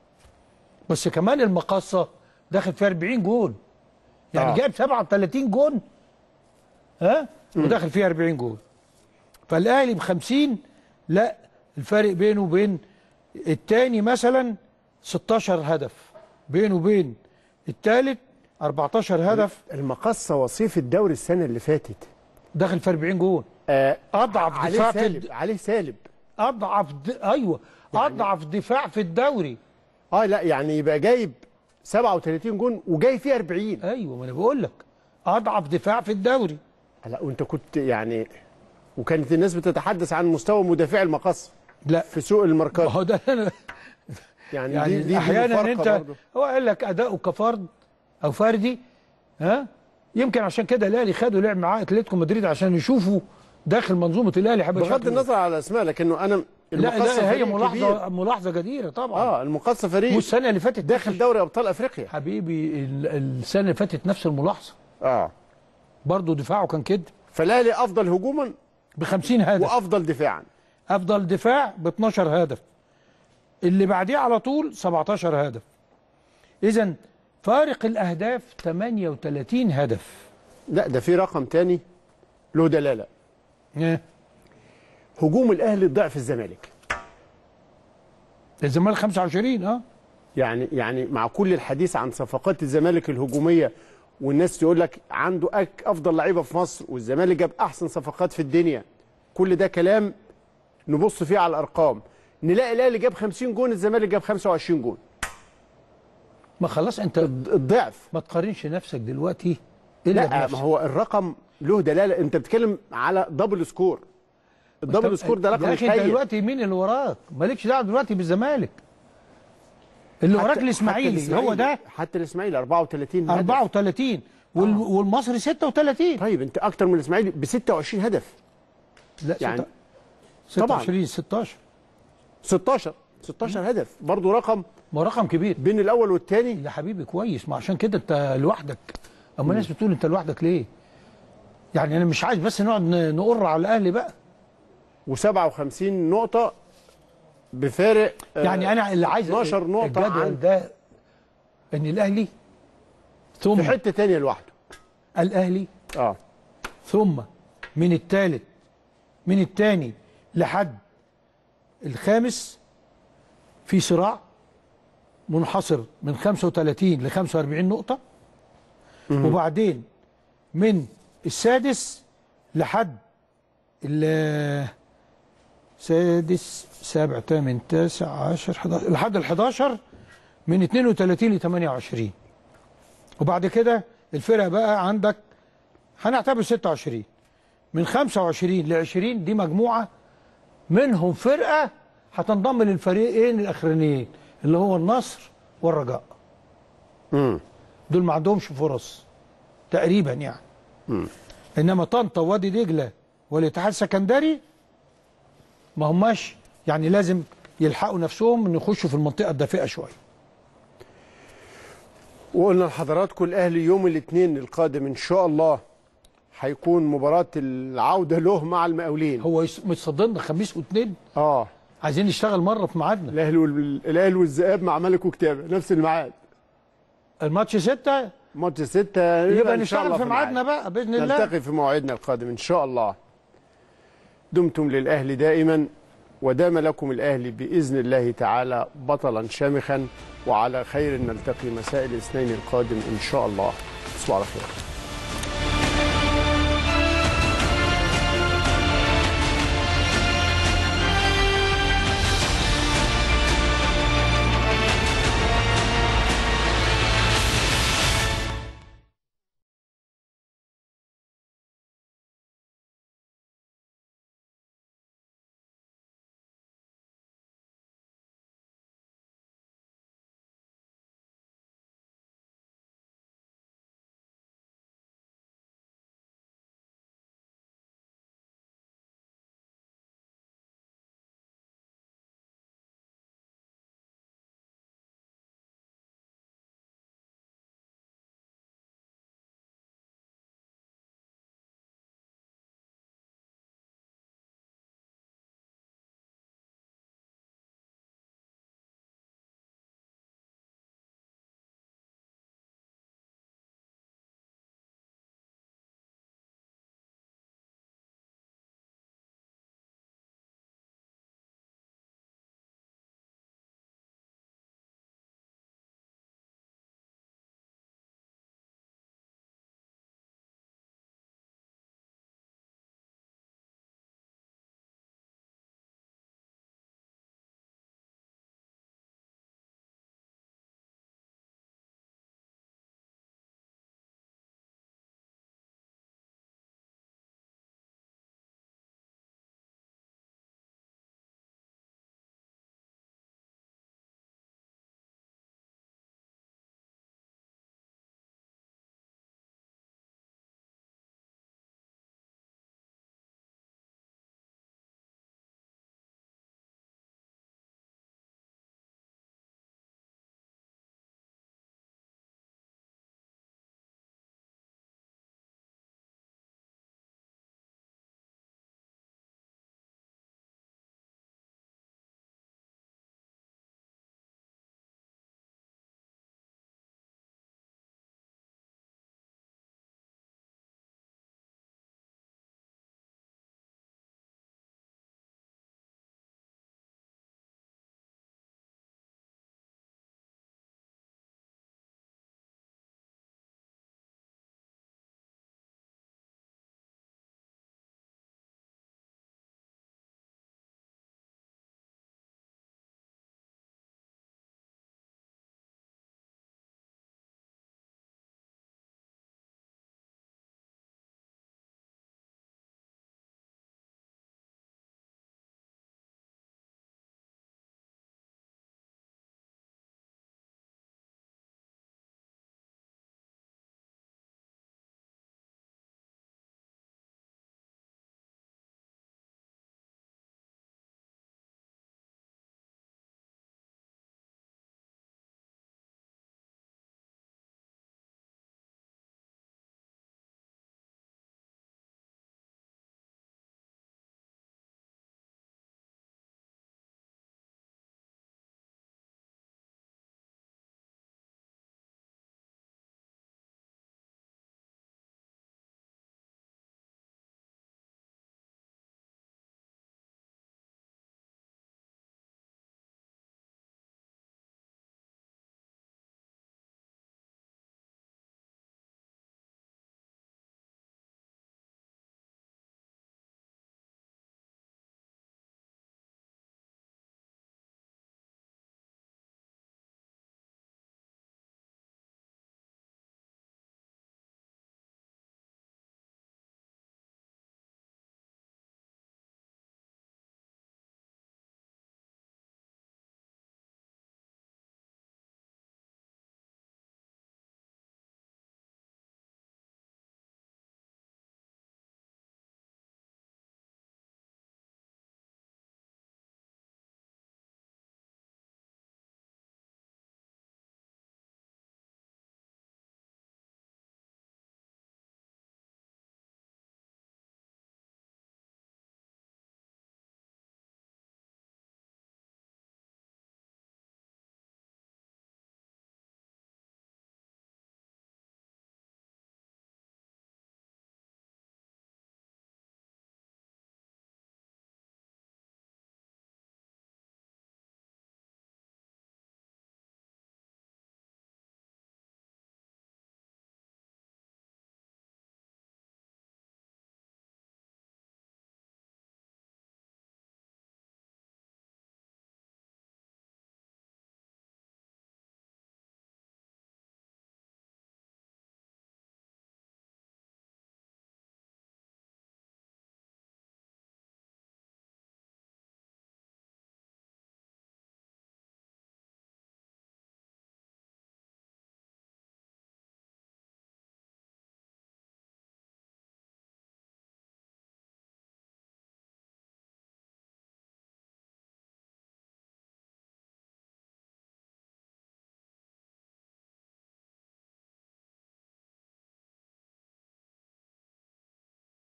بس كمان المقصه داخل فيها 40 جون يعني آه. جايب 37 جون ها وداخل فيها 40 جون فالاهلي ب 50 لا الفارق بينه وبين الثاني مثلا 16 هدف بينه وبين الثالث 14 هدف المقصه وصيف الدوري السنه اللي فاتت داخل في 40 جون آه اضعف عليه دفاع في سالب الد... عليه سالب اضعف د... ايوه اضعف دفاع في الدوري اه لا يعني يبقى جايب 37 جون وجاي فيه 40 ايوه ما انا بقول لك اضعف دفاع في الدوري لا وانت كنت يعني وكانت الناس بتتحدث عن مستوى مدافع المقص لا في سوق الماركات ما هو ده أنا يعني, يعني دي, دي احيانا مفارقة انت برضه. هو قال لك اداؤه كفرد او فردي ها يمكن عشان كده الاهلي خدوا لعب معاه اتلتيكو مدريد عشان يشوفوا داخل منظومه الاهلي هيبقى بغض شكله النظر على الاسماء لكنه انا لا المقصة لا هي فريق ملاحظه كبير. ملاحظه جديره طبعا اه المقصه فريق والسنه اللي فاتت داخل دوري ابطال افريقيا حبيبي ال- السنه اللي فاتت نفس الملاحظه اه برضه دفاعه كان كده فالاهلي افضل هجوما ب 50 هدف وافضل دفاعا افضل دفاع ب 12 هدف اللي بعديه على طول 17 هدف اذا فارق الاهداف 38 هدف لا ده في رقم تاني له دلاله ايه هجوم الاهلي ضعف الزمالك الزمالك 25 اه يعني يعني مع كل الحديث عن صفقات الزمالك الهجوميه والناس تقول لك عنده أك افضل لعيبه في مصر والزمالك جاب احسن صفقات في الدنيا كل ده كلام نبص فيه على الارقام نلاقي الاهلي جاب 50 جون الزمالك جاب 25 جون ما خلاص انت الضعف ما تقارنش نفسك دلوقتي الا لا بنفسك. ما هو الرقم له دلاله انت بتتكلم على دبل سكور الدبل أنت- سكور ده رقم يا اخي انت خيال. دلوقتي مين اللي وراك مالكش دعوه دلوقتي بالزمالك اللي حتى- وراك حتى الاسماعيلي هو ده حتى الاسماعيلي 34 هدف 34 وال... والمصري 36 طيب انت اكتر من الاسماعيلي ب 26 هدف لا يعني ست- طبعاً. 26 16 16 16 هدف برضه رقم ما رقم كبير بين الاول والثاني يا حبيبي كويس ما عشان كده انت لوحدك اما الناس بتقول انت لوحدك ليه يعني انا مش عايز بس نقعد ن- نقر على الاهلي بقى و57 نقطه بفارق آه، يعني انا اللي عايز 12 نقطه الجدول عن ده ان الاهلي ثم في حته ثانيه لوحده الاهلي اه ثم من الثالث من الثاني لحد الخامس في صراع منحصر من 35 ل 45 نقطة وبعدين من السادس لحد ال سادس سابع ثامن تاسع عشر 11 لحد ال 11 من 32 ل 28 وبعد كده الفرقة بقى عندك هنعتبر 26 من 25 ل 20 دي مجموعة منهم فرقة هتنضم للفريقين الأخرانيين اللي هو النصر والرجاء امم دول ما عندهمش فرص تقريبا يعني امم انما طنطا ووادي دجله والاتحاد السكندري ما هماش يعني لازم يلحقوا نفسهم ان يخشوا في المنطقه الدافئه شويه وقلنا لحضراتكم الاهلي يوم الاثنين القادم ان شاء الله هيكون مباراه العوده له مع المقاولين هو يس- متصدرنا خميس واثنين اه عايزين نشتغل مره في ميعادنا الاهلي وال- الاهلي والذئاب مع ملك وكتابه نفس الميعاد الماتش ستة ماتش 6 يبقى نشتغل في ميعادنا بقى باذن الله نلتقي في موعدنا القادم ان شاء الله دمتم للاهلي دائما ودام لكم الاهلي باذن الله تعالى بطلا شامخا وعلى خير نلتقي مساء الاثنين القادم ان شاء الله تصبحوا على خير